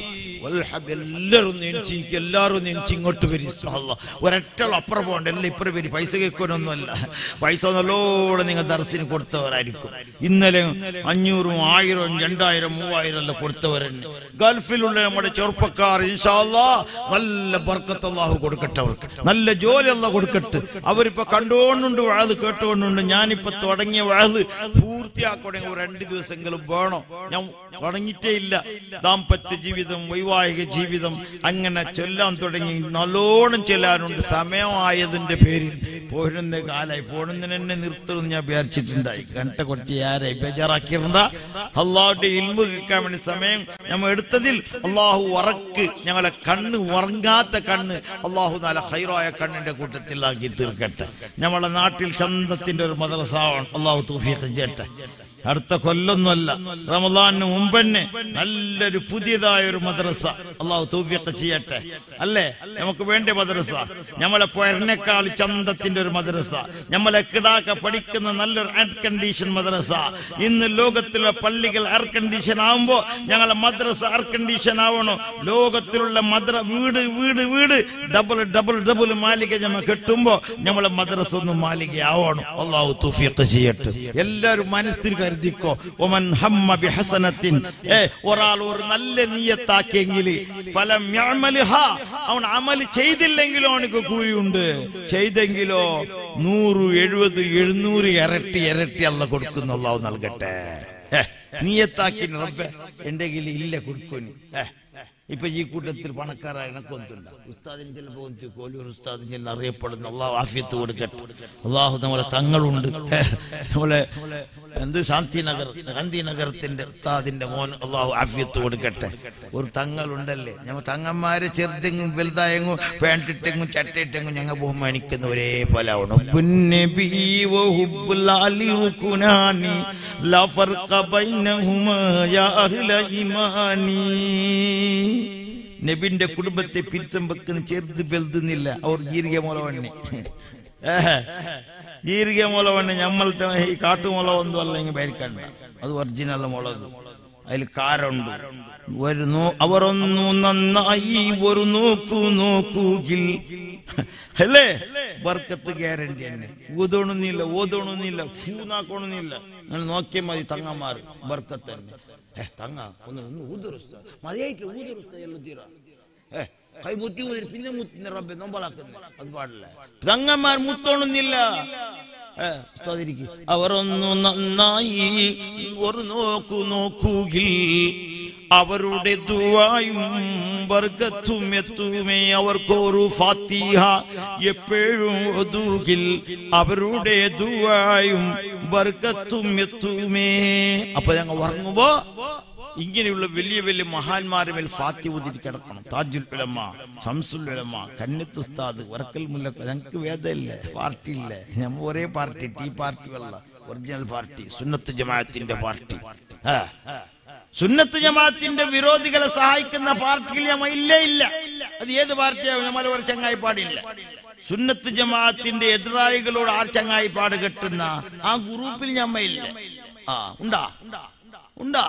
والحب എല്ലാവരും നെഞ്ചിക്ക് എല്ലാവരും നെഞ്ചി ഇങ്ങോട്ട് വരും അല്ലാ. ഒരൊറ്റ അപ്പുറം പോകണ്ട എല്ലാം ഇപ്പുറം വരും പൈസ കേൾക്കാനൊന്നുമല്ല പൈസ നല്ലോണം നിങ്ങൾ ദർശനം കൊടുത്തവരായിരിക്കും ഇന്നലെ അഞ്ഞൂറും ആയിരവും രണ്ടായിരം മൂവായിരം എല്ലാം കൊടുത്തവരെന്നെ ഗൾഫിലുള്ള നമ്മുടെ ചെറുപ്പക്കാർ ഇൻഷാല്ലാ നല്ല ബർക്കത്ത് അള്ളാഹു കൊടുക്കട്ടെ അവർക്ക് നല്ല ജോലി അല്ല കൊടുക്കട്ടെ അവരിപ്പോ കണ്ടുകൊണ്ടുണ്ട് വാഴ് കേട്ടുകൊണ്ടുണ്ട് ഞാനിപ്പോ തുടങ്ങിയ വാഴ് പൂർത്തിയാക്കണമെങ്കിൽ ഒരു രണ്ട് ദിവസമെങ്കിലും വേണം ഞാൻ തുടങ്ങിയിട്ടേ ഇല്ല ദാമ്പത്യ ജീവിതം വൈവാഹിക ജീവിതം അങ്ങനെ ചൊല്ലാൻ തുടങ്ങി നല്ലോണം ചൊല്ലാനുണ്ട് സമയമായതിന്റെ പേരിൽ പോരുന്ന കാലായി പോണുന്നതിന് എന്നെ നിർത്തുമെന്ന് ഞാൻ വിചാരിച്ചിട്ടുണ്ടായി കണ്ട കുറച്ച് ആരായി ബേജാറാക്കിയിരുന്ന അള്ളാഹുന്റെ ഇൽമു കേൾക്കാൻ വേണ്ടി സമയം നമ്മൾ എടുത്തതിൽ അള്ളാഹു ഉറക്ക് ഞങ്ങളെ കണ്ണ് ഉറങ്ങാത്ത കണ്ണ് അള്ളാഹു നല്ല ഹൈറായ കണ്ണിന്റെ കൂട്ടത്തിലാക്കി തീർക്കട്ടെ നമ്മളെ നാട്ടിൽ ചന്തത്തിന്റെ ഒരു മദ്രസാവണം അള്ളാഹു തൂഫീഖ് ചെയ്യട്ടെ അടുത്ത കൊല്ലൊന്നുമല്ല റമദാനിന് മുമ്പന്നെ നല്ലൊരു പുതിയതായ ഒരു മദ്രസ അള്ളാഹു തൗഫീഖ് ചെയ്യട്ടെ അല്ലേ നമുക്ക് വേണ്ട മദ്രസ നമ്മളെ പൊരനേക്കാൾ ചന്തത്തിന്റെ ഒരു മദ്രസ നമ്മളെ കിടാക്ക പഠിക്കുന്ന നല്ലൊരു എയർ കണ്ടീഷൻ മദ്രസ ഇന്ന് ലോകത്തിലെ പള്ളികൾ എയർ കണ്ടീഷൻ ആവുമ്പോ ഞങ്ങളെ മദ്രസ എയർ കണ്ടീഷൻ ആവണം ലോകത്തിലുള്ള മദ്ര വീട് വീട് വീട് ഡബിൾ ഡബിൾ ഡബിൾ മാലിക ഞമ്മ കെട്ടുമ്പോ നമ്മളെ മദ്രസ ഒന്ന് മാലിക ആവണം അള്ളാഹു തൗഫീഖ് ചെയ്യട്ടെ എല്ലാവരും മനസ്സിൽ കരുതിക്കോ ഒമൻ ഹമ്മ ബിഹസനത്തിൻ ഏ ഒരാൾ ഒരു നല്ല നീയത്താക്കിയെങ്കിൽ ഫലം യഅമലിഹ അവൻ അമൽ ചെയ്തില്ലെങ്കിലോ അവനക്ക് കൂലിയുണ്ട് ചെയ്തെങ്കിലോ നൂറ് എഴുപത് എഴുന്നൂറ് ഇരട്ടി ഇരട്ടി അല്ല കൊടുക്കുന്ന അള്ളാഹു നൽകട്ടെ ഏ, നീയത്താക്കി റബ്ബെ എന്റെ കയ്യിൽ ഇല്ല കൊടുക്കൂനി ഏ ഇപ്പൊ ഈ കൂട്ടത്തിൽ പണക്കാരായ എനക്കൊന്നുണ്ട് ഉസ്താദിൻ ചിലപ്പോൾ കോലൂർ ഉസ്താദിൻ ചില അറിയപ്പെടുന്ന അള്ളാഹു ആഫിയത്ത് കൊടുക്കട്ടെ അള്ളാഹു നമ്മളെ തങ്ങളുണ്ട് നമ്മളെ എന്ത് ശാന്തിനഗർ ഗാന്ധിനഗരത്തിന്റെ ഉസ്താദിന്റെ മോൻ അള്ളാഹു ആഫിയത്ത് കൊടുക്കട്ടെ ഒരു തങ്ങളുണ്ടല്ലേ ഞമ്മ തങ്ങന്മാരെ ചെറുതെങ്ങും വലുതായെങ്ങും പേണ്ടിട്ടെങ്ങും ചട്ടയിട്ടെങ്ങും ഞങ്ങൾ ബഹുമാനിക്കുന്ന ഒരേ പോലെ ആവണം പുന്നബി വഹുബ്ബുൽ അലി റുക്കുനാനി ലാ ഫർഖ ബൈനഹുമാ യാ അഹ്ല ഈമാനി നബിന്റെ കുടുംബത്തെ പിരിച്ചം വെക്കുന്ന ചെറുത് വലുതെന്നില്ല അവർ ജീരിക മൂലവണ്ണി ജീരിക മൂലവണ്ണി ഞമ്മളത്തെ ഈ കാട്ടുമുള ഒന്നും അല്ലെങ്കിൽ ഭരിക്കണ്ട അത് ഒറിജിനൽ മുളക് അതിൽ കാരുണ്ട് ഒരു നോ അവരൊന്നു നന്നായി ഒരു നോക്കു നോക്കൂകിൽ അല്ലേ ബർക്കത്ത് ഗ്യാരണ്ടി തന്നെ ഊതോണൊന്നുമില്ല ഓതോണൊന്നുമില്ല ഫൂന്നാക്കണമെന്നില്ല നിങ്ങൾ നോക്കിയാൽ മതി തങ്ങന്മാർ ബർക്കത്ത് തന്നെ ഏ തങ്ങ ഒന്ന് ഒന്ന് ഊതുറുസ്ത മതിയായിട്ട് ഊതുറുസ്ത എല്ലാം തീരാ ഏ കൈ മുത്തി ഊതിരി പിന്നെ മുത്തിന് റബ്ബെ നോമ്പലാക്കുന്നത് അത് പാടില്ല തങ്ങന്മാർ മുത്തോണൊന്നില്ല ഏ, ഉസ്താദ് ഇരിക്ക്. അവരൊന്നു നന്നായി ഒരു നോക്കു നോക്കുകിൽ അവരുടെ ദുവായും വർഗത്തും എത്തുമേ അവർക്കൊരു ഫാത്തിഹ എപ്പോഴും ഒതുകിൽ അവരുടെ ദുവായും വർഗത്തും എത്തുമേ അപ്പൊ ഞങ്ങൾ ഉറങ്ങുമ്പോ ഇങ്ങനെയുള്ള വലിയ വലിയ മഹാന്മാരെ മേൽ ഫാത്തി ഊതിട്ട് കിടക്കണം താജുൽ ഉലമ ഷംസുൽ ഉലമ കന്നത്ത് ഉസ്താദ് വറക്കൽ മുല്ലക്ക ഞങ്ങൾക്ക് വേദമില്ല പാർട്ടി ഇല്ല ഞമ്മ ഒരേ പാർട്ടി ടീ പാർട്ടി അല്ല ഒറിജിനൽ പാർട്ടി സുന്നത്ത് ജമാഅത്തിന്റെ പാർട്ടി ആ. സുന്നത്ത് ജമാഅത്തിന്റെ വിരോധികളെ സഹായിക്കുന്ന പാർട്ടിയിൽ ഞമ്മ ഇല്ലേ ഇല്ല അത് ഏത് പാർട്ടിയാവും ഞമ്മ ഒരു ചങ്ങായി പാടില്ല സുന്നത്ത് ജമാഅത്തിന്റെ എതിരാളികളോട് ആർ ചങ്ങായി പാട് കെട്ടുന്ന ആ ഗ്രൂപ്പിൽ ഞമ്മ ഇല്ല ആ ഉണ്ടാ ഉണ്ടാ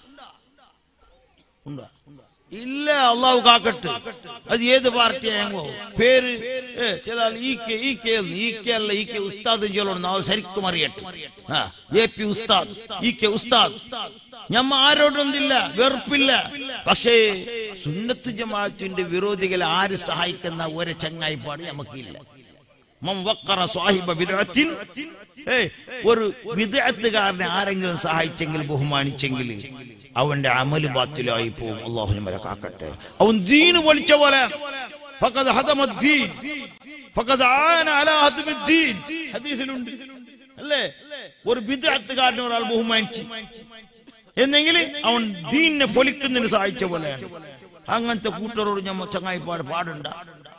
ഉണ്ടോ ഇല്ല അള്ളാഹു കാക്കട്ട് അത് ഏത് പാർട്ടിയായോ പേര് ഏ, ചില ആൾ ഈ കെ ഈ കെ എന്ന്, ഈ കെ അല്ല ഈ കെ ഉസ്താദ് ചൊല്ലണം നാളെ ശരിക്കും അറിയട്ടെ ആ എ പി ഉസ്താദ് ഈ കെ ഉസ്താദ് ഞമ്മ ആരോടൊന്നില്ല വെറുപ്പില്ല പക്ഷേ സുന്നത്ത് ജമാഅത്തിന്റെ വിരോധികളെ ആര് സഹായിക്കുന്ന ഒരു ചങ്ങായിപ്പാട് നമുക്കില്ല മം വക്കറ സ്വാഹിബ ബിദ്അത്തിൻ ഏയ് ഒരു വിദഗ്ധകാരനെ ആരെങ്കിലും സഹായിച്ചെങ്കിൽ ബഹുമാനിച്ചെങ്കിൽ അവന്റെ അമല് ബാത്തിലായി പോവും അള്ളാഹുവിനെ വരെ കാക്കട്ടെ അവൻ ദീന് പൊളിച്ച പോലെ ഫഖദ് ഹദമ ദീൻ ഫഖദ് ആന അലാ ഹദ്മി ദീൻ ഹദീസിലുണ്ട് അല്ലേ ഒരു വിദഗ്ധകാരനെ ഒരാൾ ബഹുമാനിച്ചു എന്നെങ്കിൽ അവൻ ദീനിനെ പൊലിക്കുന്നതിന് സഹായിച്ച പോലെയാണ് അങ്ങനത്തെ കൂട്ടരോട് ഞമ്മ ചങ്ങായിപ്പാട് പാടുണ്ട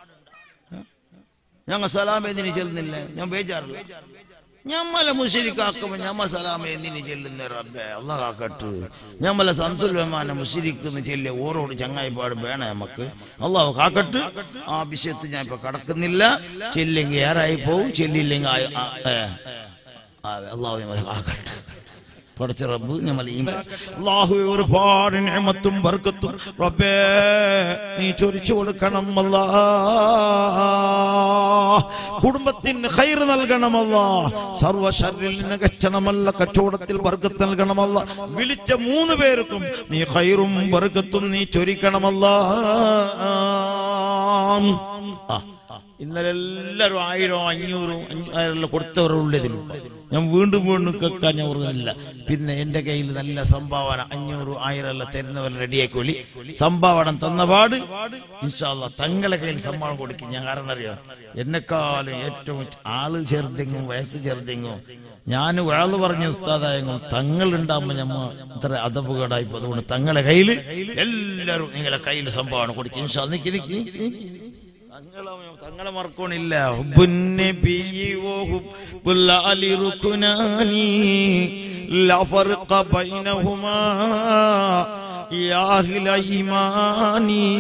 ഞങ്ങൾ സലാം എന്തിനു ചെല്ലുന്നില്ല ഞാൻ ബേജാറില്ല ഞമ്മലെ മുഷിരിക്കാക്കുമ്പോ ഞമ്മ സലാം എന്തിനു ചെല്ലുന്ന റബ്ബെ അള്ളാഹ് ഞമ്മലെ സംസുലമാന മുഷിരിക്കുന്ന ചെല്ലിയ ഓരോട് ചങ്ങായിപ്പാട് വേണം നമുക്ക് അള്ളാഹു കാക്കട്ട് ആ വിഷയത്തിൽ ഞാൻ ഇപ്പൊ കടക്കുന്നില്ല ചെല്ലെങ്കിൽ ഏറായി പോവും ചെല്ലില്ലെങ്കിൽ ആ- ആ- ഏ, ആ, അള്ളാഹു ഞമ്മലെ കാക്കട്ട് പഠിച്ച റബ്ബ് ഞമ്മലെ ഈ അള്ളാഹു ഒരുപാട് നിഅമത്തും ബർക്കത്തും റബ്ബേ നീ ചൊരിച്ചു കൊടുക്കണം അല്ലാ കുടുംബത്തിന് ഖൈർ നൽകണമല്ല സർവ ശർറിൽ നിന്ന് കച്ചണമല്ല കച്ചവടത്തിൽ ബർക്കത്ത് നൽകണമല്ല വിളിച്ച മൂന്ന് പേർക്കും നീ ഖൈറും ബർക്കത്തും നീ ചൊരിക്കണമല്ല ആ ഇന്നലെ എല്ലാവരും ആയിരം അഞ്ഞൂറും അഞ്ഞൂറെല്ലാം കൊടുത്തവരുള്ളതിലുണ്ട് ഞാൻ വീണ്ടും വീണ്ടും കേൾക്കാൻ ഞാൻ ഓർക്കുന്നില്ല പിന്നെ എന്റെ കയ്യിൽ നല്ല സംഭാവന അഞ്ഞൂറ് ആയിരം എല്ലാം തരുന്നവർ റെഡിയാക്കി സംഭാവന തന്ന പാട് ഇൻഷാല്ല തങ്ങളെ കയ്യിൽ സംഭാവന കൊടുക്കും ഞാൻ കാരണം അറിയാം എന്നെക്കാളും ഏറ്റവും ആള് ചെറുതെങ്ങും വയസ്സ് ചെറുതെങ്ങും ഞാൻ വേള് പറഞ്ഞ ഉസ്താദായെങ്കും തങ്ങളുണ്ടാകുമ്പോ ഞമ്മ ഇത്ര അതപകടായി അതുകൊണ്ട് തങ്ങളെ കയ്യിൽ എല്ലാവരും നിങ്ങളെ കയ്യിൽ സംഭാവന കൊടുക്കും ഇൻഷാ നിക്ക് നിക്ക് നിക്ക് നിക്ക്. തങ്ങളെ തങ്ങളെ മറക്കണില്ല لا فرق بينهما يا أهل إيماني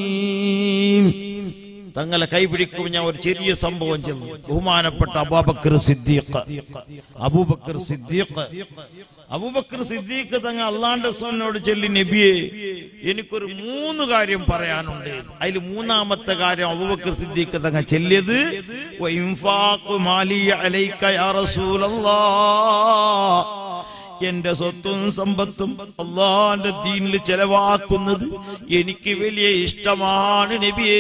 തങ്ങളെ കൈപിടിക്കും ഞാൻ ഒരു ചെറിയ സംഭവം ചെന്നു ബഹുമാനപ്പെട്ട അബൂബക്കർ സിദ്ദീഖ് അബൂബക്കർ സിദ്ദീഖ് അബൂബക്കർ സിദ്ദീഖ് തങ്ങൾ അള്ളാന്റെ സ്വനോട് ചൊല്ലി നബിയെ എനിക്കൊരു മൂന്ന് കാര്യം പറയാനുണ്ട് അതിൽ മൂന്നാമത്തെ കാര്യം അബൂബക്കർ സിദ്ദീഖ് തങ്ങൾ ചെല്ലിയത് വഇൻഫാഖു മാലി അലൈക യാ റസൂലല്ലാഹ് എന്റെ സ്വത്തും സമ്പത്തും അള്ളാന്റെ ദീനിൽ ചെലവാക്കുന്നത് എനിക്ക് വലിയ ഇഷ്ടമാണ് നബിയേ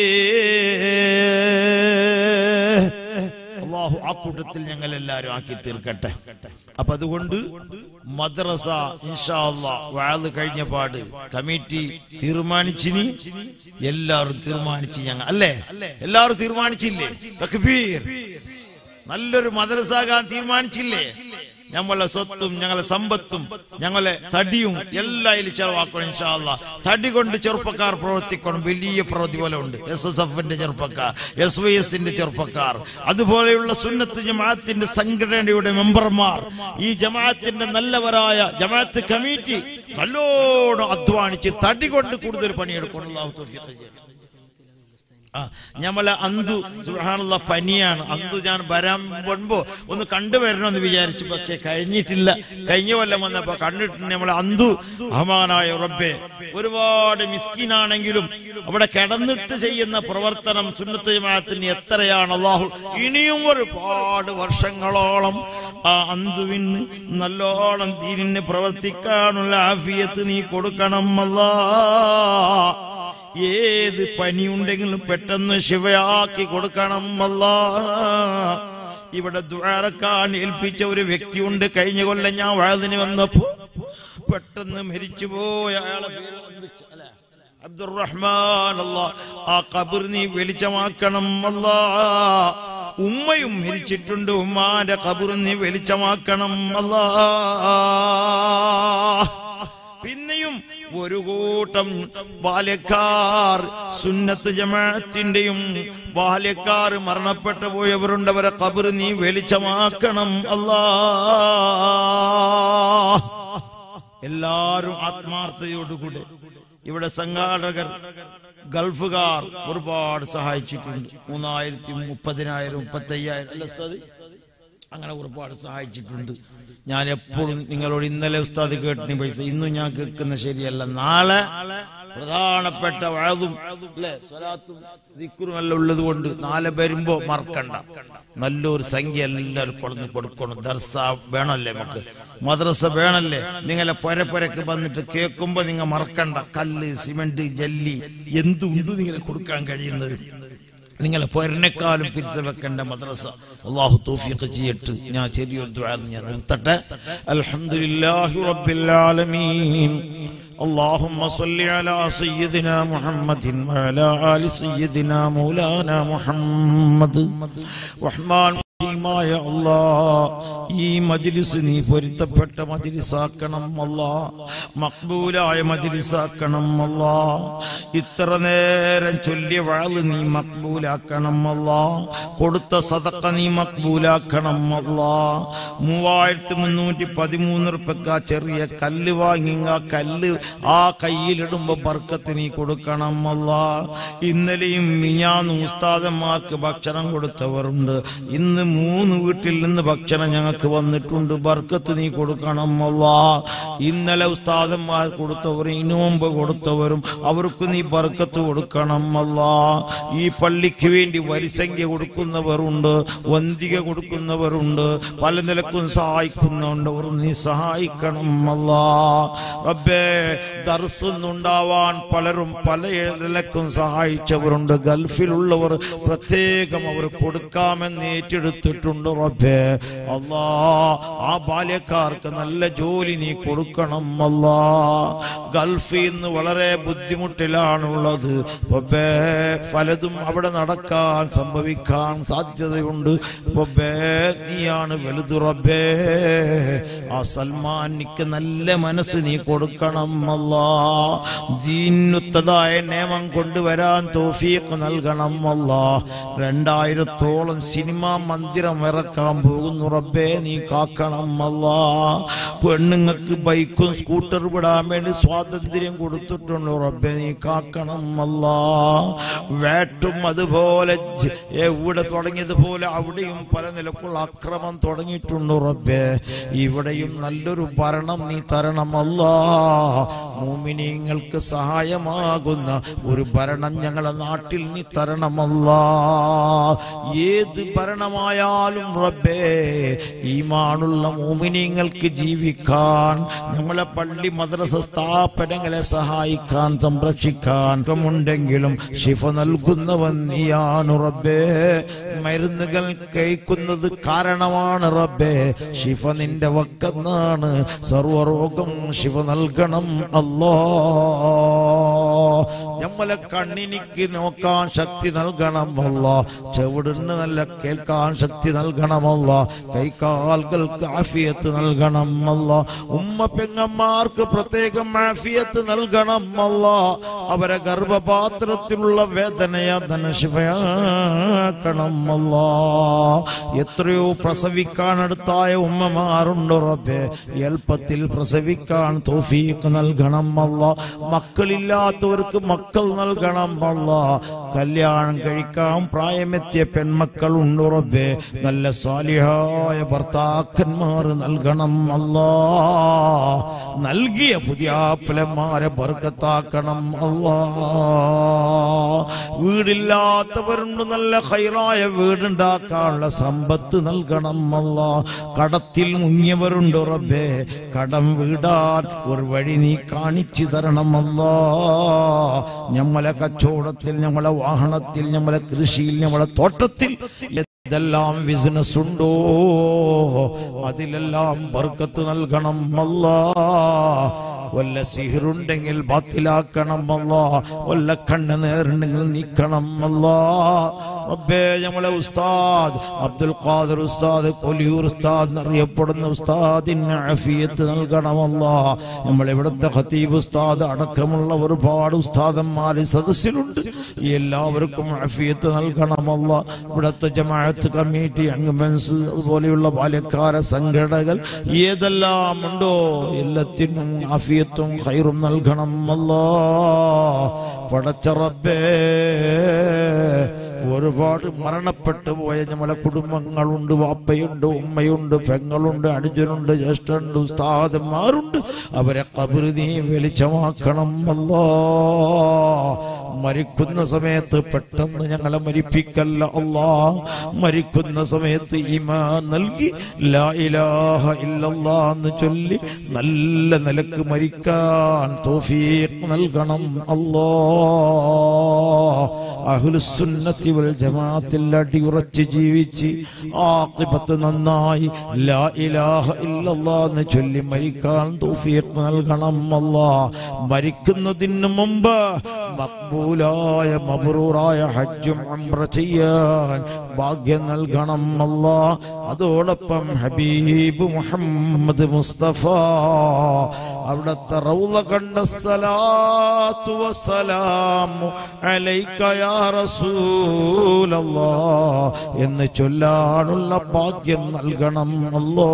അള്ളാഹു ആ കൂട്ടത്തിൽ ഞങ്ങൾ എല്ലാവരും ആക്കി തീർക്കട്ടെ അപ്പൊ അതുകൊണ്ട് മദ്രസ ഇൻഷാ അള്ളാഹ് വാഴ് കഴിഞ്ഞ പാട് കമ്മിറ്റി തീരുമാനിച്ചിനി എല്ലാവരും തീരുമാനിച്ച് ഞങ്ങൾ അല്ലേ എല്ലാവരും തീരുമാനിച്ചില്ലേ തക്ബീർ നല്ലൊരു മദ്രസാകാൻ തീരുമാനിച്ചില്ലേ ഞങ്ങളെ സ്വത്തും ഞങ്ങളെ സമ്പത്തും ഞങ്ങളെ തടിയും എല്ലാം ഇതിൽ ചെലവാക്കണം ഇൻഷാല്ല തടി കൊണ്ട് ചെറുപ്പക്കാർ പ്രവർത്തിക്കണം വലിയ പ്രവൃത്തി പോലെ ഉണ്ട് എസ് എസ് എഫിന്റെ ചെറുപ്പക്കാർ എസ് വൈ എസിന്റെ ചെറുപ്പക്കാർ അതുപോലെയുള്ള സുന്നത്ത് ജമാഅത്തിന്റെ സംഘടനയുടെ മെമ്പർമാർ ഈ ജമാഅത്തിന്റെ നല്ലവരായ ജമാഅത്ത് കമ്മിറ്റി നല്ലോണം അധ്വാനിച്ച് തടി കൊണ്ട് കൂടുതൽ പണിയെടുക്കണം അല്ലാഹു തൗഫീഖ് ചെയ്യട്ടെ. ആ ഞമ്മളെ അന്തു സുഹാനുള്ള പനിയാണ് അന്തു ഞാൻ വരാൻ മുൻപോ ഒന്ന് കണ്ടുവരണമെന്ന് വിചാരിച്ചു പക്ഷെ കഴിഞ്ഞിട്ടില്ല കഴിഞ്ഞ കൊല്ലം വന്നപ്പോ കണ്ടിട്ട് നമ്മളെ അന്തു അഹമാനായ റബ്ബെ ഒരുപാട് മിസ്കിനാണെങ്കിലും അവിടെ കിടന്നിട്ട് ചെയ്യുന്ന പ്രവർത്തനം സുന്നത്ത് ജമാഅത്തിന് എത്രയാണ് അള്ളാഹു ഇനിയും ഒരുപാട് വർഷങ്ങളോളം ആ അന്തുവിന് നല്ലോണം തീരിന് പ്രവർത്തിക്കാനുള്ള ആഫിയത്ത് നീ കൊടുക്കണം അല്ലാ ഏത് പനിയുണ്ടെങ്കിലും പെട്ടെന്ന് ശിവയാക്കി കൊടുക്കണം അല്ലാ ഇവിടെ ദ്വാരക്കാൻ ഏൽപ്പിച്ച ഒരു വ്യക്തിയുണ്ട് കഴിഞ്ഞ കൊല്ലം ഞാൻ വഴുതിന് വന്നപ്പോ പെട്ടെന്ന് മരിച്ചുപോയ അയാളെ പേര് എന്ത് ച- അല്ല, അബ്ദുറഹ്മാൻ അല്ലാ ആ കബർ നീ വെളിച്ചമാക്കണം അല്ലാ ഉമ്മയും മരിച്ചിട്ടുണ്ട് ഉമ്മാന്റെ കബർ നീ വെളിച്ചമാക്കണം അല്ലാ പിന്നെയും ഒരു കൂട്ടം ബാല്യക്കാർ സുന്നത്ത് ജമാഅത്തിന്റെയും ബാല്യക്കാർ മരണപ്പെട്ടു പോയവരുണ്ട് അവരെ കബർ നീ വെളിച്ചമാക്കണം അല്ലാ എല്ലാരും ആത്മാർത്ഥതയോടുകൂടെ ഇവിടെ സംഘാടകർ ഗൾഫുകാർ ഒരുപാട് സഹായിച്ചിട്ടുണ്ട് മൂന്നായിരത്തി മുപ്പതിനായിരം മുപ്പത്തയ്യായിരം അല്ല ഉസ്താദ് അങ്ങനെ ഒരുപാട് സഹായിച്ചിട്ടുണ്ട് ഞാൻ എപ്പോഴും നിങ്ങളോട് ഇന്നലെ ഉസ്താദ് കേട്ടിന് പൈസ ഇന്നും ഞാൻ കേൾക്കുന്ന ശരിയല്ല നാളെ പ്രധാനപ്പെട്ട വഴതും അല്ലെ സ്വലാത്തും ദിക്കുറും എല്ലാം ഉള്ളത് കൊണ്ട് നാളെ വരുമ്പോ മറക്കണ്ട നല്ലൊരു സംഖ്യ എല്ലാവരും കൊടുന്ന് കൊടുക്കണം ദർസ വേണമല്ലേ നമുക്ക് മദ്രസ വേണല്ലേ നിങ്ങളെ പൊരപ്പൊരക്ക് വന്നിട്ട് കേൾക്കുമ്പോ നിങ്ങൾ മറക്കണ്ട കല്ല് സിമന്റ് ജല്ലി എന്തുണ്ട് നിങ്ങളെ കൊടുക്കാൻ കഴിയുന്നത് നിങ്ങളെ പൊരനേക്കാളും പിരിച്ചു വെക്കേണ്ട മദ്രസ അള്ളാഹു തൗഫീഖ് ചെയ്യട്ട് ഞാൻ ചെറിയൊരു ദുആ ഞാൻ നിർത്തട്ടെ അൽഹംദുലില്ലാഹി റബ്ബിൽ ആലമീൻ اللهم صل على سيدنا محمد وعلى آل سيدنا مولانا محمد رحمن മായ അല്ലാ ഈ മജ്ലിസ് നീ പൊരുത്തപ്പെട്ട മജ്ലിസാക്കണം അല്ലാ മക്ബൂലായ മജ്ലിസാക്കണം അല്ലാ ഇത്ര നേരം ചൊല്ലിയ വാള് നീ മക്ബൂലാക്കണം അല്ലാ കൊടുത്ത സദക്ക നീ മക്ബൂലാക്കണം അല്ലാ മൂവായിരത്തി മുന്നൂറ്റി പതിമൂന്ന് റുപ്യക്ക് ചെറിയ കല്ല് വാങ്ങി ആ കല്ല് ആ കയ്യിലിടുമ്പോ ബർക്കത്ത് നീ കൊടുക്കണം അല്ലാ ഇന്നലെയും മിഞ്ഞാന്നും ഉസ്താദന്മാർക്ക് ഭക്ഷണം കൊടുത്തവരുണ്ട് ഇന്ന് മൂന്ന് വീട്ടിൽ നിന്ന് ഭക്ഷണം ഞങ്ങൾക്ക് വന്നിട്ടുണ്ട് ബർക്കത്ത് നീ കൊടുക്കണം അല്ലാ ഇന്നലെ ഉസ്താദന്മാർ കൊടുത്തവരും ഇന്നു മുമ്പ് കൊടുത്തവരും അവർക്ക് നീ ബർക്കത്ത് കൊടുക്കണം അല്ലാ ഈ പള്ളിക്ക് വേണ്ടി വരിസംഖ്യ കൊടുക്കുന്നവരുണ്ട് വന്തിക കൊടുക്കുന്നവരുണ്ട് പല നിലക്കും സഹായിക്കുന്നുണ്ടവർ നീ സഹായിക്കണം അല്ലാ റബ്ബേ ദർസുന്നുണ്ടാവാൻ പലരും പല നിലക്കും സഹായിച്ചവരുണ്ട് ഗൾഫിലുള്ളവർ പ്രത്യേകം അവർ കൊടുക്കാമെന്ന് ഏറ്റെടുത്തിട്ടുണ്ട് റബ്ബേ അല്ലാ ആ ബാല്യക്കാർക്ക് നല്ല ജോലി നീ കൊടുക്കണം അല്ലാ ഗൾഫിൽ നിന്ന് വളരെ ബുദ്ധിമുട്ടിലാണുള്ളത് റബ്ബേ പലതും അവിടെ നടക്കാൻ സംഭവിക്കാൻ സാധ്യതയുണ്ട് റബ്ബേ നീയാണ് വലുത് റബ്ബേ ആ സൽമാനിക്ക് നല്ല മനസ്സ് നീ കൊടുക്കണം അല്ലാ ദീനുത്തതായ നിയമം കൊണ്ടുവരാൻ തോഫീക്ക് നൽകണം അല്ലാ രണ്ടായിരത്തോളം സിനിമാ മന്ദിരം ഇറക്കാൻ പോകുന്നു റബ്ബേ നീ കാക്കണം അല്ലാ പെണ്ണുങ്ങൾക്ക് ബൈക്കും സ്കൂട്ടർ വിടാൻ വേണ്ടി സ്വാതന്ത്ര്യം കൊടുത്തിട്ടുണ്ട് റബ്ബേ നീ കാക്കണം അല്ലാ വേട്ടും അതുപോലെ ജ- എവിടെ തുടങ്ങിയതുപോലെ അവിടെയും പല നിലക്കുള്ള അക്രമം തുടങ്ങിയിട്ടുണ്ട് റബ്ബേ ഇവിടെയും നല്ലൊരു ഭരണം നീ തരണം അല്ലാ മോമിനിങ്ങൾക്ക് സഹായമാകുന്ന ഒരു ഭരണം ഞങ്ങളെ നാട്ടിൽ നീ തരണമല്ലാ ഏത് ഭരണമായാലും റബ്ബേ ഈമാനുള്ള മോമിനിങ്ങൾക്ക് ജീവിക്കാൻ നമ്മളെ പള്ളി മദ്രസ സ്ഥാപനങ്ങളെ സഹായിക്കാൻ സംരക്ഷിക്കാൻ ഉണ്ടെങ്കിലും ശിഫ നൽകുന്നവൻ നീയാണ് റബ്ബേ മരുന്നുകൾ കഴിക്കുന്നത് കാരണമാണ് റബ്ബേ ശിഫ നിന്റെ വക്കെന്നാണ് സർവരോഗം ശിവ നൽകണം അല്ലോ നമ്മളെ കണ്ണിനിക്ക് നോക്കാൻ ശക്തി നൽകണം അല്ല ചെവിടിന് നല്ല കേൾക്കാൻ ശക്തി നൽകണമല്ല കൈക്കാലുകൾക്ക് ആഫിയത്ത് നൽകണം അല്ല ഉമ്മ പെങ്ങന്മാർക്ക് പ്രത്യേകം ആഫിയത്ത് നൽകണം അല്ല അവരെ ഗർഭപാത്രത്തിലുള്ള വേദനയാതന ശിവയാക്കണം അല്ലാ എത്രയോ പ്രസവിക്കാനടുത്തായ ഉമ്മമാരുണ്ട് റബ്ബേ എളുപ്പത്തിൽ പ്രസവിക്കാൻ തോഫീക്ക് നൽകണം അല്ല മക്കളില്ലാത്തവർക്ക് മക്കൾ നൽകണം അല്ല കല്യാണം കഴിക്കാൻ പ്രായമെത്തിയ പെൺമക്കൾ ഉണ്ട് റബ്ബേ നല്ല സാലിഹായ ഭർത്താക്കന്മാർ നൽകണം അല്ലാ നൽകിയ പുതിയ ആപ്പിലന്മാരെ ബർക്കത്താക്കണം അല്ലാ വീടില്ലാത്തവരുണ്ട് നല്ല ഹൈറായ വീടുണ്ടാക്കാനുള്ള സമ്പത്ത് നൽകണം അല്ല കടത്തിൽ മുങ്ങിയവരുണ്ട് റബ്ബേ കടം വീടാൻ ഒരു വഴി നീ കാണിച്ചു തരണമല്ല ഞമ്മളെ കച്ചവടത്തിൽ ഞമ്മളെ വാഹനത്തിൽ ഞമ്മളെ കൃഷിയിൽ ഞമ്മളെ തോട്ടത്തിൽ ഇതെല്ലാം ബിസിനസ് ഉണ്ടോ അതിലെല്ലാം ബർക്കത്ത് നൽകണം അല്ലാ വല്ല സിഹിറുണ്ടെങ്കിൽ ബാത്തിലാക്കണം അല്ല വല്ല കണ്ണ് നേരുണ്ടെങ്കിൽ നീക്കണം അല്ല റബ്ബേ നമ്മളെ ഉസ്താദ് അബ്ദുൽ ഖാദർ ഉസ്താദ് കൊലിയൂർ ഉസ്താദ് എന്നറിയപ്പെടുന്ന ഉസ്താദിന് അഫിയത്ത് നൽകണമല്ല നമ്മൾ ഇവിടുത്തെ ഖത്തീബ് ഉസ്താദ് അടക്കമുള്ള ഒരുപാട് ഉസ്താദന്മാർ ഈ സദസ്സിലുണ്ട് ഈ എല്ലാവർക്കും അഫിയത്ത് നൽകണമല്ല ഇവിടുത്തെ ജമാഅത്ത് കമ്മിറ്റി അംഗമെൻസ് അതുപോലെയുള്ള ബാല്യക്കാര സംഘടനകൾ ഏതെല്ലാം ഉണ്ടോ എല്ലാത്തിനും അഫിയത്തും ഖൈറും നൽകണം അല്ലാ പടച്ച റബ്ബേ ഒരുപാട് മരണപ്പെട്ടു പോയ നമ്മളെ കുടുംബങ്ങളുണ്ട് വാപ്പയുണ്ട് ഉമ്മയുണ്ട് പെങ്ങളുണ്ട് അനുജനുണ്ട് ജ്യേഷ്ഠനുണ്ട് ഉസ്താദന്മാരുണ്ട് അവരെ കബറ് നീ വെളിച്ചമാക്കണം അല്ലാ മരിക്കുന്ന സമയത്ത് പെട്ടെന്ന് ഞങ്ങളെ മരിപ്പിക്കല്ല അല്ലാ മരിക്കുന്ന സമയത്ത് ഈമാൻ നൽകി ലാ ഇലാഹ ഇല്ലല്ലാ എന്ന് ചൊല്ലി നല്ല നിലക്ക് മരിക്കാൻ തോഫീഖ് നൽകണം അല്ലാ അഹ്ലുസുന്നത്തി വൽ ജമാഅത്തിൽ അടിയുറച്ച് ജീവിച്ച് ആഖിബത്ത് നന്നായി ലാ ഇലാഹ ഇല്ലല്ലാ എന്ന് ചൊല്ലി മരിക്കാൻ തൗഫീഖ് നൽകണം അല്ലാ മരിക്കുന്നതിന് മുമ്പ് മക്ബൂലായ മബ്രൂറായ ഹജ്ജും ഉംറ ചെയ്യാൻ ഭാഗ്യം നൽകണം അല്ലാ അതോടൊപ്പം ഹബീബ് മുഹമ്മദ് മുസ്തഫ അവിടുത്തെ റൗള കണ്ട സലാത്തു വസ്സലാമു അലൈക യാ റസൂലല്ലാ എന്ന് ചൊല്ലാനുള്ള ഭാഗ്യം നൽകണം അല്ലോ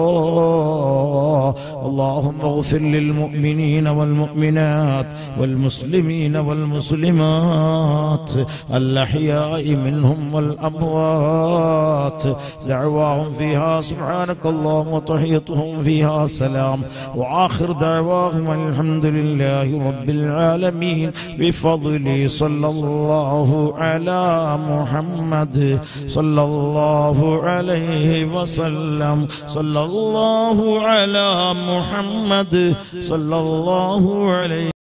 اللهم اغفر للمؤمنين والمؤمنات والمسلمين والمسلمات الأحياء منهم والأموات دعواهم فيها سبحانك اللهم وتحيتهم فيها سلام وآخر دعواهم الحمد لله رب العالمين بفضل صلى الله على محمد صلى الله عليه وسلم صلى الله على محمد صلى الله عليه